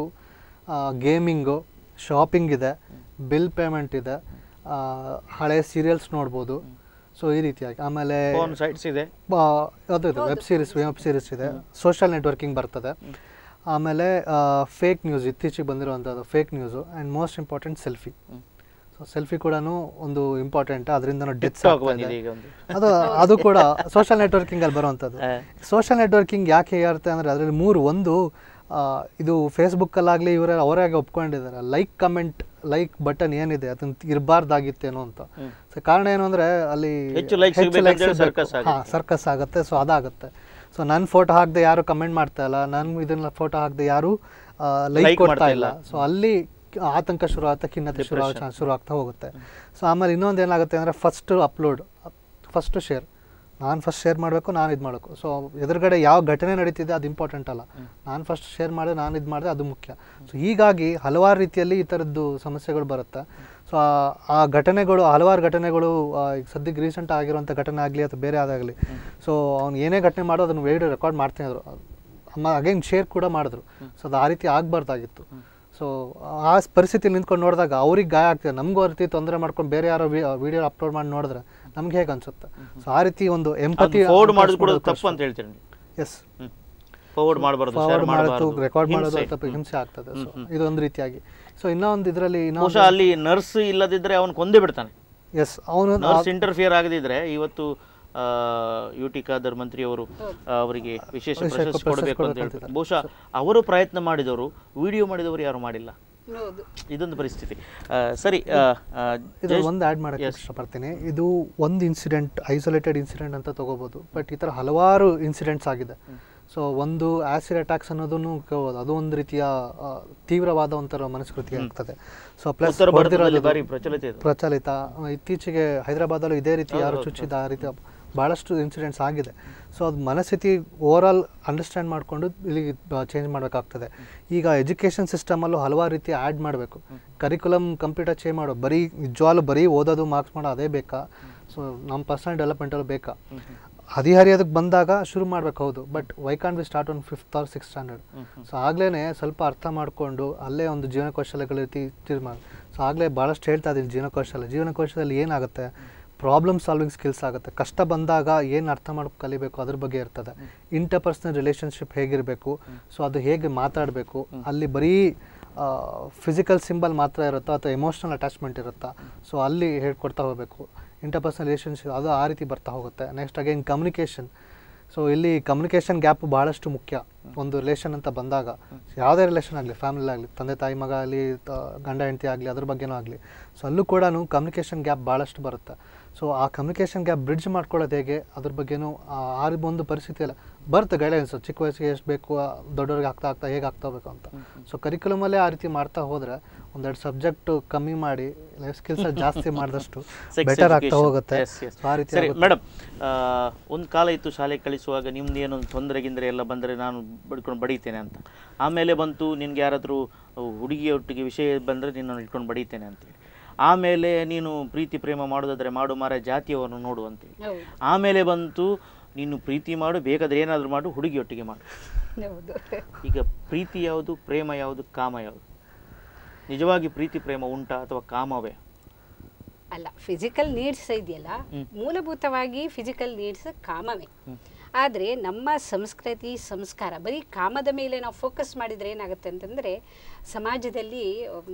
ಗೇಮಿಂಗು ಶಾಪಿಂಗ್ ಇದೆ ಬಿಲ್ ಪೇಮೆಂಟ್ ಇದೆ ಆ, ಹಳೆ ಸೀರಿಯಲ್ಸ್ ನೋಡ್ಬೋದು ಸೊ ಈ ರೀತಿಯಾಗಿ ಆಮೇಲೆ ಫೋನ್ ಸೈಟ್ಸ್ ಇದೆ ಆ, ಅದು ಇದೆ ವೆಬ್ ಸೀರೀಸ್ ವೆಬ್ ಸೀರೀಸ್ ಇದೆ ಸೋಷಿಯಲ್ ನೆಟ್ವರ್ಕಿಂಗ್ ಬರ್ತದೆ ಆಮೇಲೆ ಫೇಕ್ ನ್ಯೂಸ್ ಇತ್ತೀಚೆಗೆ ಬಂದಿರುವಂಥದ್ದು fake news and most important selfie so selfie ಕೂಡ ಒಂದು ಇಂಪಾರ್ಟೆಂಟ್ ಅದರಿಂದ ಡೆತ್ಸ್ ಟಿಕ್ಟಾಕ್ ಬಂದಿದೆ ಈಗ ಒಂದು ಅದು ಅದು ಕೂಡ ಸೋಷಿಯಲ್ ನೆಟ್ವರ್ಕಿಂಗ್ ಅಲ್ಲಿ ಬರುವಂಥದ್ದು ಆ. ಸೋಷಿಯಲ್ ನೆಟ್ವರ್ಕಿಂಗ್ ಯಾಕೆ ಇರುತ್ತೆ ಅಂದರೆ ಅದರಲ್ಲಿ ಮೂರು ಒಂದು ಆ, ಇದು ಫೇಸ್ಬುಕ್ಕಲ್ಲಾಗಲಿ ಇವರ ಅವರಾಗೆ ಒಪ್ಕೊಂಡಿದ್ದಾರೆ ಲೈಕ್ ಕಮೆಂಟ್ ಲೈಕ್ ಬಟನ್ ಏನಿದೆ ಅದನ್ನ ಇರಬಾರ್ದಾಗಿತ್ತೇನೋ ಅಂತ ಸೊ ಕಾರಣ ಏನು ಅಂದರೆ ಅಲ್ಲಿ ಹೆಚ್ಚು likes ಸಿಗ್ಬೇಕು ಅಂತ ಹೇಳಿ circus ಆಗುತ್ತೆ. ಸರ್ಕಸ್ ಆಗುತ್ತೆ ಸೊ ಅದಾಗುತ್ತೆ ಸೊ ನನ್ನ ಫೋಟೋ ಹಾಕದೆ ಯಾರು ಕಮೆಂಟ್ ಮಾಡ್ತಾ ಇಲ್ಲ ನಾನು ಇದನ್ನ ಫೋಟೋ ಹಾಕದೆ ಯಾರು ಲೈಕ್ Like ಕೊಡ್ತಾ ಮಾಡ್ತಾ ಇಲ್ಲ ಸೊ ಅಲ್ಲಿ ಆತಂಕ ಶುರು ಆಗುತ್ತೆ ಖಿನ್ನತೆ ಶುರು ಆಗೋ ಚಾನ್ಸ್ ಶುರು ಆಗ್ತಾ ಹೋಗುತ್ತೆ ಸೊ ಆಮೇಲೆ ಇನ್ನೊಂದು ಏನಾಗುತ್ತೆ ಅಂದರೆ ಫಸ್ಟ್ ಅಪ್ಲೋಡ್ ಫಸ್ಟ್ ಶೇರ್ ನಾನು ಫಸ್ಟ್ ಶೇರ್ ಮಾಡಬೇಕು ನಾನು ಇದು ಮಾಡಬೇಕು ಸೊ ಎದುರುಗಡೆ ಯಾವ ಘಟನೆ ನಡೀತಿದೆ ಅದು ಇಂಪಾರ್ಟೆಂಟ್ ಅಲ್ಲ ನಾನು ಫಸ್ಟ್ ಶೇರ್ ಮಾಡಿದೆ ನಾನು ಇದು ಮಾಡಿದೆ ಅದು ಮುಖ್ಯ ಸೊ ಹೀಗಾಗಿ ಹಲವಾರು ರೀತಿಯಲ್ಲಿ ಈ ಥರದ್ದು ಸಮಸ್ಯೆಗಳು ಬರುತ್ತೆ ಸೊ ಆ ಘಟನೆಗಳು ಹಲವಾರು ಘಟನೆಗಳು ಆ, ಈಗ ಸದ್ಯಕ್ಕೆ ರೀಸೆಂಟ್ ಆಗಿರುವಂಥ ಘಟನೆ ಆಗಲಿ ಅಥವಾ ಬೇರೆ ಆದಾಗಲಿ ಸೊ ಅವ್ನು ಏನೇ ಘಟನೆ ಮಾಡೋ ಅದನ್ನು ವಿಡಿಯೋ ರೆಕಾರ್ಡ್ ಮಾಡ್ತಿದ್ರು ಅಮ್ಮ ಅಗೇನ್ ಶೇರ್ ಕೂಡ ಮಾಡಿದ್ರು ಸೊ ಅದು ಆ ರೀತಿ ಆಗಬಾರ್ದಾಗಿತ್ತು ಸೊ ಆ ಪರಿಸ್ಥಿತಿ ನಿಂತ್ಕೊಂಡು ನೋಡಿದಾಗ ಅವ್ರಿಗೆ ಗಾಯ ಆಗ್ತದೆ ನಮಗೂ ಆ ರೀತಿ ತೊಂದರೆ ಮಾಡ್ಕೊಂಡು ಬೇರೆ ಯಾರೋ ವಿಡಿಯೋ ಅಪ್ಲೋಡ್ ಮಾಡಿ ನೋಡಿದ್ರೆ ನಮ್ಗೆ ಹೇಗೆ ಅನ್ಸುತ್ತೆ ಸೊ ಆ ರೀತಿ ಒಂದು ಎಂಪತಿ ಫಾರ್ವರ್ಡ್ ಮಾಡೋದು ಕೂಡ ತಪ್ಪು ಅಂತ ಹೇಳ್ತೀರಿ ನೀವು ಎಸ್ ಫಾರ್ವರ್ಡ್ ಮಾಡಬಾರ್ದು ಶೇರ್ ಫಾರ್ವರ್ಡ್ ಮಾಡೋದು ಮಾಡಬಾರ್ದು ರೆಕಾರ್ಡ್ ಮಾಡೋದು ಅಥವಾ ಹಿಂಸೆ ಆಗ್ತದೆ ಸೊ ಇದೊಂದು ರೀತಿಯಾಗಿ ಸೊ ಇನ್ನೊಂದು ಇದರಲ್ಲಿ ಇನ್ನೊಂದು ಬಹುಶಃ ಅಲ್ಲಿ ನರ್ಸ್ ಇಲ್ಲದಿದ್ರೆ ಅವನು ಕೊಂದೇ ಬಿಡ್ತಾನೆ ಎಸ್ ಅವನು ನರ್ಸ್ ಇಂಟರ್ಫಿಯರ್ ಆಗದಿದ್ರೆ ಇವತ್ತು ಯು ಟಿ ಖಾದರ್ ಮಂತ್ರಿ ಅವರು ಅವರಿಗೆ ವಿಶೇಷ ಪ್ರಶಸ್ತಿ ಕೊಡಬೇಕು ಅಂತ ಹೇಳ್ತಾರೆ ಬಹುಶಃ ಅವರು ಪ್ರಯತ್ನ ಮಾಡಿದವರು ವಿಡಿಯೋ ಮಾಡಿದವರು ಯಾರು ಮಾಡಿಲ್ಲ ಹೌದು ಇದೊಂದು ಪರಿಸ್ಥಿತಿ ಆ, ಸರಿ ಆ, ಆ, ಇದು ಜಯೇಶ್- ಒಂದು ಆ್ಯಡ್ ಮಾಡೋಕ್ಕೆ ಇಷ್ಟಪಡ್ತೀನಿ ಇದು ಒಂದು ಇನ್ಸಿಡೆಂಟ್ ಐಸೋಲೇಟೆಡ್ ಇನ್ಸಿಡೆಂಟ್ ಅಂತ ತಗೋಬೋದು ಬಟ್ ಈ ಥರ ಹಲವಾರು ಇನ್ಸಿಡೆಂಟ್ಸ್ ಆಗಿದೆ ಸೊ ಒಂದು ಆ್ಯಸಿಡ್ ಅಟ್ಯಾಕ್ಸ್ ಅನ್ನೋದನ್ನು ಕೇಳ್ಬೋದು ಅದು ಒಂದು ರೀತಿಯ ಆ, ತೀವ್ರವಾದ ಒಂಥರ ಮನಸ್ಕೃತಿ ಆಗ್ತದೆ ಸೊ ಪ್ಲಸ್ ಉತ್ತರ ಭಾರತದಲ್ಲಿ ಭಾರಿ ಪ್ರಚಲಿತ ಇದೆ ಪ್ರಚಲಿತ ಆ, ಇತ್ತೀಚೆಗೆ ಹೈದರಾಬಾದಲ್ಲೂ ಇದೇ ರೀತಿ ಯಾರು ಚುಚ್ಚಿದ ಆ ರೀತಿ ಭಾಳಷ್ಟು ಇನ್ಸಿಡೆಂಟ್ಸ್ ಆಗಿದೆ ಸೊ ಅದು ಮನಸ್ಥಿತಿ ಓವರಾಲ್ ಅಂಡರ್ಸ್ಟ್ಯಾಂಡ್ ಮಾಡಿಕೊಂಡು ಇಲ್ಲಿ ಚೇಂಜ್ ಮಾಡಬೇಕಾಗ್ತದೆ ಈಗ ಎಜುಕೇಷನ್ ಸಿಸ್ಟಮಲ್ಲೂ ಹಲವಾರು ರೀತಿ ಆ್ಯಡ್ ಮಾಡಬೇಕು ಕರಿಕ್ಯುಲಮ್ ಕಂಪ್ಯೂಟರ್ ಚೇಂಜ್ ಮಾಡೋ ಬರೀ ನಿಜವಾಗ್ಲೂ ಬರೀ ಓದೋದು ಮಾರ್ಕ್ಸ್ ಮಾಡೋ ಅದೇ ಬೇಕಾ ಸೊ ನಮ್ಮ ಪರ್ಸನಲ್ ಡೆವಲಪ್ಮೆಂಟಲ್ಲಿ ಬೇಕಾ ಹದಿಹರಿಯೋದಕ್ಕೆ ಬಂದಾಗ ಶುರು ಮಾಡ್ಬೇಕು ಹೌದು but why can't be start on fifth or six standard so ಆಗಲೇ ಸ್ವಲ್ಪ ಅರ್ಥ ಮಾಡಿಕೊಂಡು ಅಲ್ಲೇ ಒಂದು ಜೀವನ ಕೌಶಲ್ಯಗಳ ರೀತಿ ತೀರ್ಮಾನ ಸೊ ಆಗಲೇ ಭಾಳಷ್ಟು ಹೇಳ್ತಾ ಇದ್ದೀನಿ ಜೀವನ ಕೌಶಲ್ಯ ಜೀವನ ಕೌಶಲ್ಯದಲ್ಲಿ ಏನಾಗುತ್ತೆ ಪ್ರಾಬ್ಲಮ್ ಸಾಲ್ವಿಂಗ್ ಸ್ಕಿಲ್ಸ್ ಆಗುತ್ತೆ ಕಷ್ಟ ಬಂದಾಗ ಏನು ಅರ್ಥ ಮಾಡ್ಕೊ ಕಲಿಬೇಕು ಅದ್ರ ಬಗ್ಗೆ ಇರ್ತದೆ ಇಂಟರ್ಪರ್ಸನಲ್ ರಿಲೇಷನ್ಶಿಪ್ ಹೇಗಿರಬೇಕು ಸೊ ಅದು ಹೇಗೆ ಮಾತಾಡಬೇಕು ಅಲ್ಲಿ ಬರೀ ಫಿಸಿಕಲ್ ಸಿಂಬಲ್ ಮಾತ್ರ ಇರುತ್ತಾ ಅಥವಾ ಎಮೋಷ್ನಲ್ ಅಟ್ಯಾಚ್ಮೆಂಟ್ ಇರುತ್ತಾ ಸೊ ಅಲ್ಲಿ ಹೇಳ್ಕೊಡ್ತಾ ಹೋಗಬೇಕು ಇಂಟರ್ಪರ್ಸನಲ್ ರಿಲೇಷನ್ಶಿಪ್ ಅದು ಆ ರೀತಿ ಬರ್ತಾ ಹೋಗುತ್ತೆ ನೆಕ್ಸ್ಟ್ ಅಗೇನ್ ಕಮ್ಯುನಿಕೇಷನ್ ಸೊ ಇಲ್ಲಿ ಕಮ್ಯುನಿಕೇಷನ್ ಗ್ಯಾಪ್ ಭಾಳಷ್ಟು ಮುಖ್ಯ ಒಂದು ರಿಲೇಷನ್ ಅಂತ ಬಂದಾಗ ಯಾವುದೇ ರಿಲೇಷನ್ ಆಗಲಿ ಫ್ಯಾಮಿಲಿ ಆಗಲಿ ತಂದೆ ತಾಯಿ ಮಗ ಆಗಲಿ ಗಂಡ ಹೆಂಡತಿ ಆಗಲಿ ಅದ್ರ ಬಗ್ಗೆನೂ ಆಗಲಿ ಸೊ ಅಲ್ಲೂ ಕೂಡ ಕಮ್ಯುನಿಕೇಷನ್ ಗ್ಯಾಪ್ ಭಾಳಷ್ಟು ಬರುತ್ತೆ ಸೊ ಆ ಕಮ್ಯುನಿಕೇಷನ್ ಗ್ಯಾಪ್ ಬ್ರಿಡ್ಜ್ ಮಾಡ್ಕೊಳ್ಳೋದು ಹೇಗೆ ಅದ್ರ ಬಗ್ಗೆನೂ ಆ ಆ ಒಂದು ಪರಿಸ್ಥಿತಿ ಎಲ್ಲ ಬರುತ್ತೆ ಗೈಡೆನ್ಸ್ ಚಿಕ್ಕ ವಯಸ್ಸಿಗೆ ಎಷ್ಟು ಬೇಕು ಆ ದೊಡ್ಡವ್ರಿಗೆ ಆಗ್ತಾ ಆಗ್ತಾ ಹೇಗೆ ಆಗ್ತಾ ಹೋಗ್ಬೇಕು ಅಂತ ಸೊ ಕರಿಕ್ಯುಲಮಲ್ಲೇ ಆ ರೀತಿ ಮಾಡ್ತಾ ಹೋದರೆ ಒಂದೆರಡು ಸಬ್ಜೆಕ್ಟ್ ಕಮ್ಮಿ ಮಾಡಿ ಲೈಫ್ ಸ್ಕಿಲ್ಸ್ ಜಾಸ್ತಿ ಮಾಡಿದಷ್ಟು Sex ಬೆಟರ್ ಆಗ್ತಾ education. ಹೋಗುತ್ತೆ Yes, yes. ಸೊ ಆ ರೀತಿ ಸರಿ ಆಗುತ್ತೆ. ಮೇಡಮ್ ಒಂದು ಕಾಲ ಇತ್ತು ಶಾಲೆ ಕಳಿಸುವಾಗ ನಿಮ್ದು ಏನೋ ತೊಂದರೆ ಗಿಂದರೆ ಎಲ್ಲ ಬಂದರೆ ನಾನು ಬಡ್ಕೊಂಡು ಬಡೀತೇನೆ ಅಂತ ಆಮೇಲೆ ಬಂತು ನಿನ್ಗೆ ಯಾರಾದರೂ ಹುಡುಗಿಯೊಟ್ಟಿಗೆ ವಿಷಯ ಬಂದರೆ ನಿನ್ನನ್ನು ಇಟ್ಕೊಂಡು ಬಡೀತೇನೆ ಅಂತೇಳಿ ಆಮೇಲೆ ನೀನು ಪ್ರೀತಿ ಪ್ರೇಮ ಮಾಡೋದಾದ್ರೆ ಮಾಡು ಮಾರ ಜಾತಿಯವನ್ನು ನೋಡು ಅಂತೇಳಿ ಹೌದು ಆಮೇಲೆ ಬಂತು ನೀನು ಪ್ರೀತಿ ಮಾಡು ಬೇಕಾದ್ರೆ ಏನಾದರೂ ಮಾಡು ಹುಡುಗಿಯೊಟ್ಟಿಗೆ ಮಾಡು ಹೌದು ಈಗ ಪ್ರೀತಿ ಯಾವುದು ಪ್ರೇಮ ಯಾವುದು ಕಾಮ ಯಾವುದು ನಿಜವಾಗಿ ಪ್ರೀತಿ ಪ್ರೇಮ ಉಂಟಾ ಅಥವಾ ಕಾಮವೇ ಅಲ್ಲ ಫಿಸಿಕಲ್ ನೀಡ್ಸ್ ಇದೆಯಲ್ಲ ಹ್ಮ್. ಮೂಲಭೂತವಾಗಿ ಫಿಸಿಕಲ್ ನೀಡ್ಸ್ ಕಾಮವೇ ಆದರೆ ನಮ್ಮ ಸಂಸ್ಕೃತಿ ಸಂಸ್ಕಾರ ಬರೀ ಕಾಮದ ಮೇಲೆ ನಾವು ಫೋಕಸ್ ಮಾಡಿದರೆ ಏನಾಗುತ್ತೆ ಅಂತಂದರೆ ಸಮಾಜದಲ್ಲಿ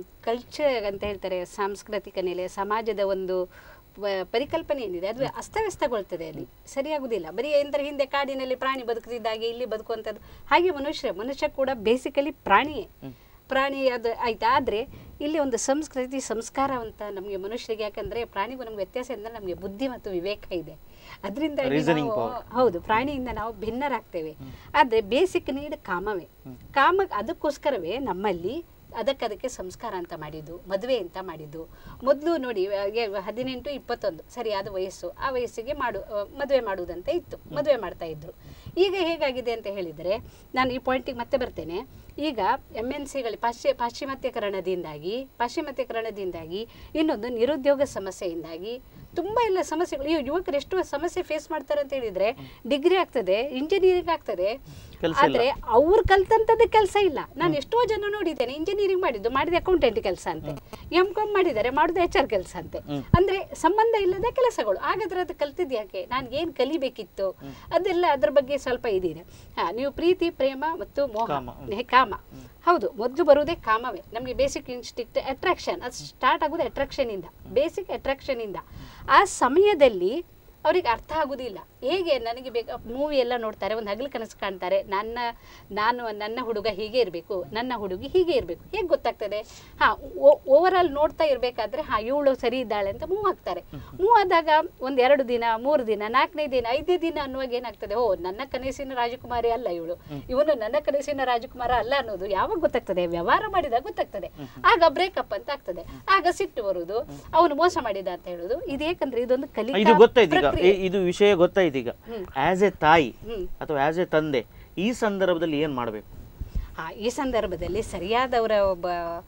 ಕಲ್ಚರ್ ಅಂತ ಹೇಳ್ತಾರೆ ಸಾಂಸ್ಕೃತಿಕ ನೆಲೆ ಸಮಾಜದ ಒಂದು ಪ- ಪರಿಕಲ್ಪನೆ ಏನಿದೆ ಅದು ಅಸ್ತವ್ಯಸ್ತಗೊಳ್ತದೆ ಅಲ್ಲಿ ಸರಿಯಾಗುವುದಿಲ್ಲ ಬರೀ ಎಂದ್ರೆ ಹಿಂದೆ ಕಾಡಿನಲ್ಲಿ ಪ್ರಾಣಿ ಬದುಕುತ್ತಿದ್ದಾಗೆ ಇಲ್ಲಿ ಬದುಕುವಂಥದ್ದು ಹಾಗೆ ಮನುಷ್ಯ ಮನುಷ್ಯ ಕೂಡ ಬೇಸಿಕಲಿ ಪ್ರಾಣಿಯೇ ಪ್ರಾಣಿ ಅದು ಆಯ್ತು ಆದರೆ ಇಲ್ಲಿ ಒಂದು ಸಂಸ್ಕೃತಿ ಸಂಸ್ಕಾರ ಅಂತ ನಮಗೆ ಮನುಷ್ಯರಿಗೆ ಯಾಕಂದ್ರೆ ಪ್ರಾಣಿಗೂ ನಮ್ಗೆ ವ್ಯತ್ಯಾಸ ಅಂದರೆ ನಮಗೆ ಬುದ್ಧಿ ಮತ್ತು ವಿವೇಕ ಇದೆ ಅದರಿಂದ Reasoning power. ಹೌದು ಪ್ರಾಣಿಯಿಂದ ನಾವು ಭಿನ್ನರಾಗ್ತೇವೆ ಆದರೆ ಬೇಸಿಕ್ ನೀಡ್ ಕಾಮವೇ ಕಾಮ ಅದಕ್ಕೋಸ್ಕರವೇ ನಮ್ಮಲ್ಲಿ ಅದಕ್ಕದಕ್ಕೆ ಸಂಸ್ಕಾರ ಅಂತ ಮಾಡಿದ್ದು ಮದುವೆ ಅಂತ ಮಾಡಿದ್ದು ಮೊದಲು ನೋಡಿ ಆ, ಏ- ಹದಿನೆಂಟು ಇಪ್ಪತ್ತೊಂದು ಸರಿಯಾದ ವಯಸ್ಸು ಆ ವಯಸ್ಸಿಗೆ ಮಾಡು ಆ, ಮದುವೆ ಮಾಡುವುದಂತ ಇತ್ತು ಮದುವೆ ಮಾಡ್ತಾ ಇದ್ರು ಈಗ ಹೇಗಾಗಿದೆ ಅಂತ ಹೇಳಿದರೆ ನಾನು ಈ ಪಾಯಿಂಟಿಗೆ ಮತ್ತೆ ಬರ್ತೇನೆ ಈಗ ಎಮ್ ಎನ್ ಸಿಗಳು ಪಾಶ್ಚಿ ಪಾಶ್ಚಿಮಾತ್ಯಕರಣದಿಂದಾಗಿ ಪಾಶ್ಚಿಮಾತ್ಯಕರಣದಿಂದಾಗಿ ಇನ್ನೊಂದು ನಿರುದ್ಯೋಗ ಸಮಸ್ಯೆಯಿಂದಾಗಿ ತುಂಬ ಎಲ್ಲ ಸಮಸ್ಯೆಗಳು ಈ ಯುವಕರು ಎಷ್ಟು ಸಮಸ್ಯೆ ಫೇಸ್ ಮಾಡ್ತಾರೆ ಅಂತ ಹೇಳಿದ್ರೆ ಡಿಗ್ರಿ ಆಗ್ತದೆ ಇಂಜಿನಿಯರಿಂಗ್ ಆಗ್ತದೆ ಕೆಲ್ಸ ಇಲ್ಲ. ಆದ್ರೆ ಅವ್ರು ಕಲ್ತಂತದ್ದು ಕೆಲಸ ಇಲ್ಲ ನಾನು ಎಷ್ಟೋ ಜನ ನೋಡಿದ್ದೇನೆ ಇಂಜಿನಿಯರಿಂಗ್ ಮಾಡಿದ್ದು ಮಾಡಿದ ಅಕೌಂಟೆಂಟ್ ಕೆಲಸ ಅಂತೆ ಎಂ ಕಾಮ್ ಮಾಡಿದ್ದಾರೆ ಮಾಡುದು ಎಚ್ ಆರ್ ಕೆಲಸ ಅಂತೆ ಅಂದ್ರೆ ಸಂಬಂಧ ಇಲ್ಲದ ಕೆಲಸಗಳು ಹಾಗಾದ್ರೆ ಅದು ಕಲ್ತಿದ್ ಯಾಕೆ ನಾನು ಏನ್ ಕಲಿಬೇಕಿತ್ತು ಅದೆಲ್ಲ ಅದ್ರ ಬಗ್ಗೆ ಸ್ವಲ್ಪ ಇದಿದೆ ಹಾ ನೀವು ಪ್ರೀತಿ ಪ್ರೇಮ ಮತ್ತು ಮೋಹ ಕಾಮ. ಹೇ, ಕಾಮ ಹೌದು ಮೊದಲು ಬರುವುದೇ ಕಾಮವೇ ನಮಗೆ ಬೇಸಿಕ್ ಇನ್ಸ್ಟಿಕ್ಟ್ ಅಟ್ರಾಕ್ಷನ್ ಅದು ಸ್ಟಾರ್ಟ್ ಆಗೋದು ಅಟ್ರಾಕ್ಷನ್ ಇಂದ ಬೇಸಿಕ್ ಅಟ್ರಾಕ್ಷನ್ ಇಂದ ಆ ಸಮಯದಲ್ಲಿ ಅವ್ರಿಗೆ ಅರ್ಥ ಆಗುದಿಲ್ಲ ಹೇಗೆ ನನಗೆ ಬೇಕು ಮೂವಿ ಎಲ್ಲ ನೋಡ್ತಾರೆ ಒಂದು ಹಗಲು ಕನಸು ಕಾಣ್ತಾರೆ ನನ್ನ ನಾನು ನನ್ನ ಹುಡುಗ ಹೀಗೆ ಇರಬೇಕು ನನ್ನ ಹುಡುಗಿ ಹೀಗೆ ಇರಬೇಕು ಹೇಗೆ ಗೊತ್ತಾಗ್ತದೆ ಹಾಂ ಓವರ್ ಆಲ್ ನೋಡ್ತಾ ಇರಬೇಕಾದ್ರೆ ಹಾಂ ಇವಳು ಸರಿ ಇದ್ದಾಳೆ ಅಂತ ಮೂವ್ ಆಗ್ತಾರೆ ಮೂವ್ ಆದಾಗ ಒಂದು ಎರಡು ದಿನ ಮೂರು ದಿನ ನಾಲ್ಕನೇ ದಿನ ಐದೇ ದಿನ ಅನ್ನುವಾಗ ಏನಾಗ್ತದೆ ಓ ನನ್ನ ಕನಸಿನ ರಾಜಕುಮಾರಿ ಅಲ್ಲ ಇವಳು ಇವನು ನನ್ನ ಕನಸಿನ ರಾಜಕುಮಾರ ಅಲ್ಲ ಅನ್ನೋದು ಯಾವಾಗ ಗೊತ್ತಾಗ್ತದೆ ವ್ಯವಹಾರ ಮಾಡಿದಾಗ ಗೊತ್ತಾಗ್ತದೆ ಆಗ ಬ್ರೇಕಪ್ ಅಂತ ಆಗ್ತದೆ ಆಗ ಸಿಟ್ಟು ಬರುವುದು ಅವನು ಮೋಸ ಮಾಡಿದ ಅಂತ ಹೇಳುದು ಇದು ಏಕಂದ್ರೆ ಇದೊಂದು ಇದು ಕಲಿಕಾ ಗೊತ್ತಾಯ್ತು ಈಗ ಪ್ರಕ್ರಿಯೆ. ಈ- ಇದು ವಿಷಯ ಗೊತ್ತಾಯ್ತು ಈಗ ಹ್ಮ್. ಆಸ್ ಎ ತಾಯಿ ಹ್ಮ್. ಅಥವಾ ಆಸ್ ಎ ತಂದೆ ಈ ಸಂದರ್ಭದಲ್ಲಿ ಏನ್ ಮಾಡಬೇಕು ಆ, ಈ ಸಂದರ್ಭದಲ್ಲಿ ಸರಿಯಾದವರ ಒಬ್ಬ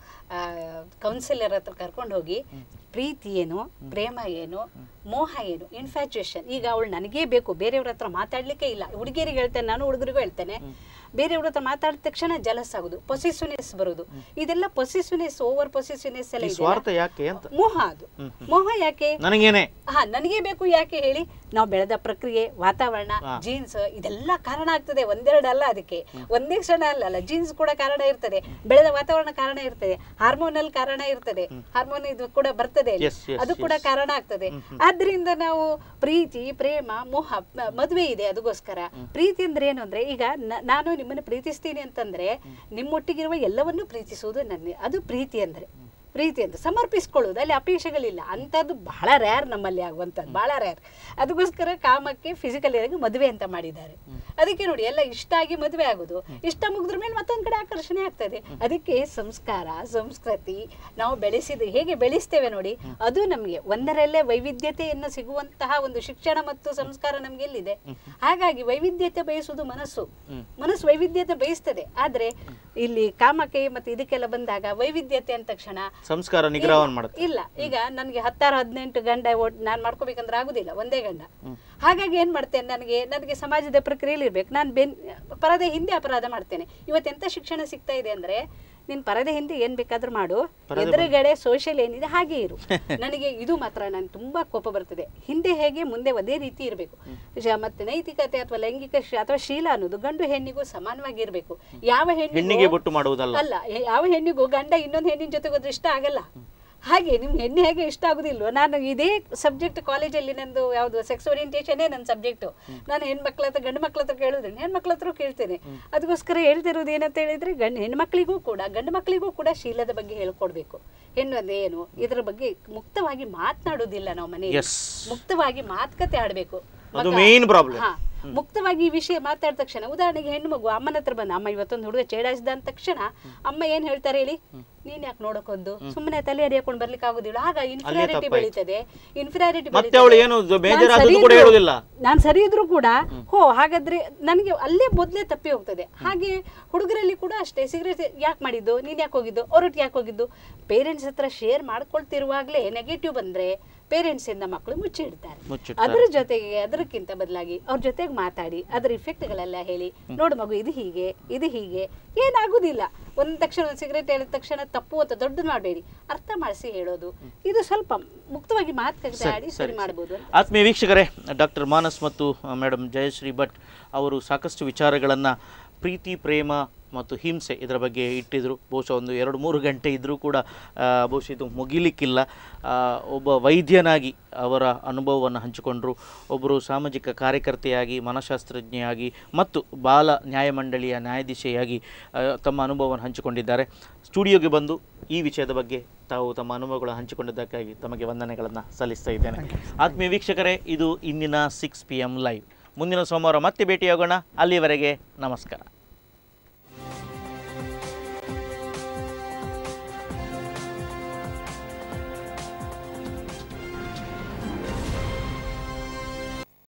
ಕೌನ್ಸಿಲರ್ ಹತ್ರ ಕರ್ಕೊಂಡು ಹೋಗಿ ಪ್ರೀತಿ ಏನು ಪ್ರೇಮ ಏನು ಮೋಹ ಏನು ಇನ್ಫ್ಯಾಚುಯೇಷನ್ ಈಗ ಅವಳು ನನಗೇ ಬೇಕು ಬೇರೆಯವ್ರ ಹತ್ರ ಮಾತಾಡ್ಲಿಕ್ಕೆ ಇಲ್ಲ ಹುಡುಗಿಯರಿಗೆ ಹೇಳ್ತೇನೆ ನಾನು ಹುಡುಗರಿಗೂ ಹೇಳ್ತೇನೆ ಬೇರೆಯವ್ರ ಹತ್ರ ಮಾತಾಡಿದ ತಕ್ಷಣ ಜಲಸ್ ಆಗುದು ಪೊಸಿಸಿವ್ನೆಸ್ ಬರುದು ಇದೆಲ್ಲ ಪೊಸಿಸಿವ್ನೆಸ್ ಓವರ್ ಪೊಸಿಸಿವ್ನೆಸ್ ಎಲ್ಲ ಈ ಇದೆಯಲ್ಲ, ಸ್ವಾರ್ಥ ಯಾಕೆ ಅಂತ ಮೋಹ ಅದು ಮೋಹ ಯಾಕೆ ನನಗೇನೆ ಹಾ ನನಗೆ ಬೇಕು ಯಾಕೆ ಹೇಳಿ ನಾವು ಬೆಳೆದ ಪ್ರಕ್ರಿಯೆ ವಾತಾವರಣ ಹಾ. ಜೀನ್ಸ್ ಇದೆಲ್ಲ ಕಾರಣ ಆಗ್ತದೆ ಒಂದೆರಡು ಅಲ್ಲ ಅದಕ್ಕೆ ಒಂದೇ ಕ್ಷಣ ಅಲ್ಲ ಅಲ್ಲ ಜೀನ್ಸ್ ಕೂಡ ಕಾರಣ ಇರ್ತದೆ ಬೆಳೆದ ವಾತಾವರಣ ಕಾರಣ ಇರ್ತದೆ ಹಾರ್ಮೋನಲ್ ಕಾರಣ ಇರ್ತದೆ ಹಾರ್ಮೋನ್ ಇದು ಕೂಡ ಬರ್ತದೆ ಅಲ್ಲಿ. Yes, yes, ಅದು ಕೂಡ yes. ಕಾರಣ ಆಗ್ತದೆ ಆದ್ರಿಂದ ನಾವು ಪ್ರೀತಿ ಪ್ರೇಮ ಮೋಹ ಮ- ಮದುವೆ ಇದೆ ಅದಕ್ಕೋಸ್ಕರ ಪ್ರೀತಿ ಅಂದ್ರೆ ಏನು ಅಂದ್ರೆ ಈಗ ನ- ನಾನು ನಿಮ್ಮನ್ನು ಪ್ರೀತಿಸ್ತೀನಿ ಅಂತಂದ್ರೆ ನಿಮ್ಮೊಟ್ಟಿಗಿರುವ ಎಲ್ಲವನ್ನೂ ಪ್ರೀತಿಸುವುದು ನನ್ನ ಅದು ಪ್ರೀತಿ ಅಂದ್ರೆ ಪ್ರೀತಿ ಅಂತ ಸಮರ್ಪಿಸ್ಕೊಳ್ಳೋದು ಅಲ್ಲಿ ಅಪೇಕ್ಷೆಗಳಿಲ್ಲ ಅಂಥದ್ದು ಬಹಳ ರ್ಯಾರ್ ನಮ್ಮಲ್ಲಿ ಆಗುವಂಥದ್ದು ಬಹಳ ರ್ಯಾರ್ ಅದಕ್ಕೋಸ್ಕರ ಕಾಮಕ್ಕೆ ಫಿಸಿಕಲ್ ಆಗಿ ಮದುವೆ ಅಂತ ಮಾಡಿದ್ದಾರೆ ಅದಕ್ಕೆ ನೋಡಿ ಎಲ್ಲ ಇಷ್ಟ ಆಗಿ ಮದುವೆ ಆಗೋದು ಇಷ್ಟ ಮುಗಿದ್ರ ಮೇಲೆ ಮತ್ತೊಂದು ಕಡೆ ಆಕರ್ಷಣೆ ಆಗ್ತದೆ ಅದಕ್ಕೆ ಸಂಸ್ಕಾರ ಸಂಸ್ಕೃತಿ ನಾವು ಬೆಳೆಸಿದ ಹೇಗೆ ಬೆಳೆಸ್ತೇವೆ ನೋಡಿ ಅದು ನಮಗೆ ಒಂದರಲ್ಲೇ ವೈವಿಧ್ಯತೆಯನ್ನು ಸಿಗುವಂತಹ ಒಂದು ಶಿಕ್ಷಣ ಮತ್ತು ಸಂಸ್ಕಾರ ನಮ್ಗೆ ಎಲ್ಲಿದೆ ಹಾಗಾಗಿ ವೈವಿಧ್ಯತೆ ಬಯಸುವುದು ಮನಸ್ಸು ಮನಸ್ಸು ವೈವಿಧ್ಯತೆ ಬಯಸ್ತದೆ ಆದ್ರೆ ಇಲ್ಲಿ ಕಾಮಕ್ಕೆ ಮತ್ತೆ ಇದಕ್ಕೆಲ್ಲ ಬಂದಾಗ ವೈವಿಧ್ಯತೆ ಅಂದ ತಕ್ಷಣ ಸಂಸ್ಕಾರ ನಿಗ್ರಹವನ್ನು ಮಾಡುತ್ತೆ ಇಲ್ಲ ಈಗ ನನಗೆ ಹತ್ತಾರು ಹದಿನೆಂಟು ಗಂಡ ಒಟ್ ನಾನು ಮಾಡ್ಕೋಬೇಕಂದ್ರೆ ಆಗುದಿಲ್ಲ ಒಂದೇ ಗಂಡ ಹಾಗಾಗಿ ಏನ್ ಮಾಡ್ತೇನೆ ನನಗೆ ನನಗೆ ಸಮಾಜದ ಪ್ರಕ್ರಿಯೆಯಲ್ಲಿ ಇರ್ಬೇಕು ನಾನು ಬೆನ್ ಪರದೆ ಹಿಂದೆ ಅಪರಾಧ ಮಾಡ್ತೇನೆ ಇವತ್ತೆಂತ ಶಿಕ್ಷಣ ಸಿಗ್ತಾ ಇದೆ ಅಂದ್ರೆ ನೀನ್ ಪರದೆ ಹಿಂದೆ ಏನ್ ಬೇಕಾದ್ರೂ ಮಾಡು ಎದುರುಗಡೆ ಸೋಷಿಯಲ್ ಏನಿದೆ ಹಾಗೆ ಇರು ನನಗೆ ಇದು ಮಾತ್ರ ನನ್ ತುಂಬಾ ಕೋಪ ಬರ್ತದೆ ಹಿಂದೆ ಹೇಗೆ ಮುಂದೆ ಅದೇ ರೀತಿ ಇರಬೇಕು ಮತ್ತೆ ನೈತಿಕತೆ ಅಥವಾ ಲೈಂಗಿಕ ಶೀ- ಅಥವಾ ಶೀಲ ಅನ್ನೋದು ಗಂಡು ಹೆಣ್ಣಿಗೂ ಸಮಾನವಾಗಿ ಇರಬೇಕು ಯಾವ ಹೆಣ್ಣಿಗೆ ಹೆಣ್ಣಿಗೆ ಬೊಟ್ಟು ಮಾಡುವುದಲ್ಲ ಅಲ್ಲ ಯ- ಯಾವ ಹೆಣ್ಣಿಗೂ ಗಂಡ ಇನ್ನೊಂದು ಹೆಣ್ಣಿನ ಜೊತೆ ಹೋದ್ರೆ ಇಷ್ಟ ಆಗಲ್ಲ ಹಾಗೆ ನಿಮ್ಗೆ ಹೆಣ್ಣು ಹೇಗೆ ಇಷ್ಟ ಆಗುದಿಲ್ವೋ ನಾನು ಇದೇ ಸಬ್ಜೆಕ್ಟ್ ಕಾಲೇಜಲ್ಲಿ ನಂದು ಯಾವುದು ಸೆಕ್ಸ್ ಓರಿಯಂಟೇಷನ್ನೇ ನನ್ನ ಸಬ್ಜೆಕ್ಟು ನಾನು ಹೆಣ್ಮಕ್ಳ ಹತ್ರ ಗಂಡು ಮಕ್ಳ ಹತ್ರ ಕೇಳಿದ್ರೆ ಹೆಣ್ಮಕ್ಳ ಹತ್ರ ಕೇಳ್ತೇನೆ ಅದಕ್ಕೋಸ್ಕರ ಹೇಳ್ತಿರೋದು ಏನಂತ ಹೇಳಿದ್ರೆ ಗಂಡು ಹೆಣ್ಮಕ್ಳಿಗೂ ಕೂಡ ಗಂಡು ಮಕ್ಕಳಿಗೂ ಕೂಡ ಶೀಲದ ಬಗ್ಗೆ ಹೇಳ್ಕೊಡ್ಬೇಕು ಹೆಣ್ಣು ಅಂದ್ರೆ ಏನು ಇದರ ಬಗ್ಗೆ ಮುಕ್ತವಾಗಿ ಮಾತನಾಡೋದಿಲ್ಲ ನಾವು ಮನೆಯಲ್ಲಿ Yes. ಮುಕ್ತವಾಗಿ ಮಾತುಕತೆ ಆಡಬೇಕು ಅದು main problem. ಹಾ ಮುಕ್ತವಾಗಿ ಈ ವಿಷಯ ಮಾತಾಡಿದ ತಕ್ಷಣ ಉದಾಹರಣೆಗೆ ಹೆಣ್ಣು ಮಗು ಅಮ್ಮನ ಹತ್ರ ಬಂದ ಅಮ್ಮ ಇವತ್ತೊಂದು ಹುಡುಗ ಚೇಡಾಯಿಸಿದ ಅಂದ ತಕ್ಷಣ ಅಮ್ಮ ಏನ್ ಹೇಳ್ತಾರೆ ಹೇಳಿ ನೀನ್ ಯಾಕೆ ನೋಡಕ್ಕೊಂದು ಸುಮ್ಮನೆ ತಲೆ ಅಡಿಯಾಕೊಂಡು ಬರ್ಲಿಕ್ಕೆ ಆಗುದಿಲ್ಲ ಆಗ ಇನ್ಫಿರಾರಿಟಿ ತಪ್ಪಾಯ್ತು. ಬೆಳೀತದೆ ಇನ್ಫಿರಾರಿಟಿ ಮತ್ತೆ ಅವಳು ಏನು ಬೇಜಾರಾದದ್ದು ಕೂಡ ಹೇಳುದಿಲ್ಲ ನಾನು ಸರಿ ಇದ್ರು ಕೂಡ ಹೋ ಹಾಗಾದ್ರೆ ನನಗೆ ಅಲ್ಲೇ ಮೊದಲೇ ತಪ್ಪಿ ಹೋಗ್ತದೆ ಹಾಗೆ ಹುಡುಗರಲ್ಲಿ ಕೂಡ ಅಷ್ಟೇ ಸಿಗರೇಟ್ ಯಾಕೆ ಮಾಡಿದ್ದು ನೀನ್ ಯಾಕೆ ಹೋಗಿದ್ದು ಅವ್ರೊಟ್ಟಿಗೆ ಯಾಕೆ ಹೋಗಿದ್ದು ಪೇರೆಂಟ್ಸ್ ಹತ್ರ ಶೇರ್ ಮಾಡ್ಕೊಳ್ತಿರುವಾಗಲೇ ನೆಗೆಟಿವ್ ಬಂದ್ರೆ ಪೇರೆಂಟ್ಸಿಂದ ಮಕ್ಕಳು ಮುಚ್ಚಿಡ್ತಾರೆ ಮುಚ್ಚಿಡ್ತಾರೆ. ಅದರ ಜೊತೆಗೆ ಅದಕ್ಕಿಂತ ಬದಲಾಗಿ ಅವ್ರ ಜೊತೆಗೆ ಮಾತಾಡಿ ಅದರ ಇಫೆಕ್ಟ್ಗಳೆಲ್ಲ ಹೇಳಿ ನೋಡು ಮಗು ಇದು ಹೀಗೆ ಇದು ಹೀಗೆ ಏನಾಗುದಿಲ್ಲ ಒಂದ್ ತಕ್ಷಣ ಒಂದು ಸಿಗರೇಟ್ ಹೇಳಿದ ತಕ್ಷಣ ತಪ್ಪು ಅಂತ ದೊಡ್ಡದು ಮಾಡಬೇಡಿ ಅರ್ಥ ಮಾಡಿಸಿ ಹೇಳೋದು ಇದು ಸ್ವಲ್ಪ ಮುಕ್ತವಾಗಿ ಮಾತುಕತೆ ಆಡಿ ಸರಿ ಮಾಡ್ಬೋದು ಅಂತ ಆತ್ಮೀಯ ವೀಕ್ಷಕರೇ ಡಾಕ್ಟರ್ ಮಾನಸ್ ಮತ್ತು ಮೇಡಮ್ ಜಯಶ್ರೀ ಭಟ್ ಅವರು ಸಾಕಷ್ಟು ವಿಚಾರಗಳನ್ನು ಪ್ರೀತಿ ಪ್ರೇಮ ಮತ್ತು ಹಿಂಸೆ ಇದರ ಬಗ್ಗೆ ಇಟ್ಟಿದ್ರು ಬಹುಶಃ ಒಂದು ಎರಡು ಮೂರು ಗಂಟೆ ಇದ್ದರೂ ಕೂಡ ಆ, ಬಹುಶಃ ಇದು ಮುಗಿಲಿಕ್ಕಿಲ್ಲ ಆ, ಒಬ್ಬ ವೈದ್ಯನಾಗಿ ಅವರ ಅನುಭವವನ್ನು ಹಂಚಿಕೊಂಡರು ಒಬ್ಬರು ಸಾಮಾಜಿಕ ಕಾರ್ಯಕರ್ತೆಯಾಗಿ ಮನಃಶಾಸ್ತ್ರಜ್ಞೆಯಾಗಿ ಮತ್ತು ಬಾಲ ನ್ಯಾಯಮಂಡಳಿಯ ನ್ಯಾಯಾಧೀಶೆಯಾಗಿ ಆ, ತಮ್ಮ ಅನುಭವವನ್ನು ಹಂಚಿಕೊಂಡಿದ್ದಾರೆ ಸ್ಟುಡಿಯೋಗೆ ಬಂದು ಈ ವಿಷಯದ ಬಗ್ಗೆ ತಾವು ತಮ್ಮ ಅನುಭವಗಳನ್ನು ಹಂಚಿಕೊಂಡಿದ್ದಕ್ಕಾಗಿ ತಮಗೆ ವಂದನೆಗಳನ್ನು ಸಲ್ಲಿಸ್ತಾ ಇದ್ದೇನೆ ಆತ್ಮೀಯ ವೀಕ್ಷಕರೇ ಇದು ಇಂದಿನ ಸಿಕ್ಸ್ ಪಿ ಎಮ್ ಲೈವ್ ಮುಂದಿನ ಸೋಮವಾರ ಮತ್ತೆ ಭೇಟಿಯಾಗೋಣ ಅಲ್ಲಿಯವರೆಗೆ ನಮಸ್ಕಾರ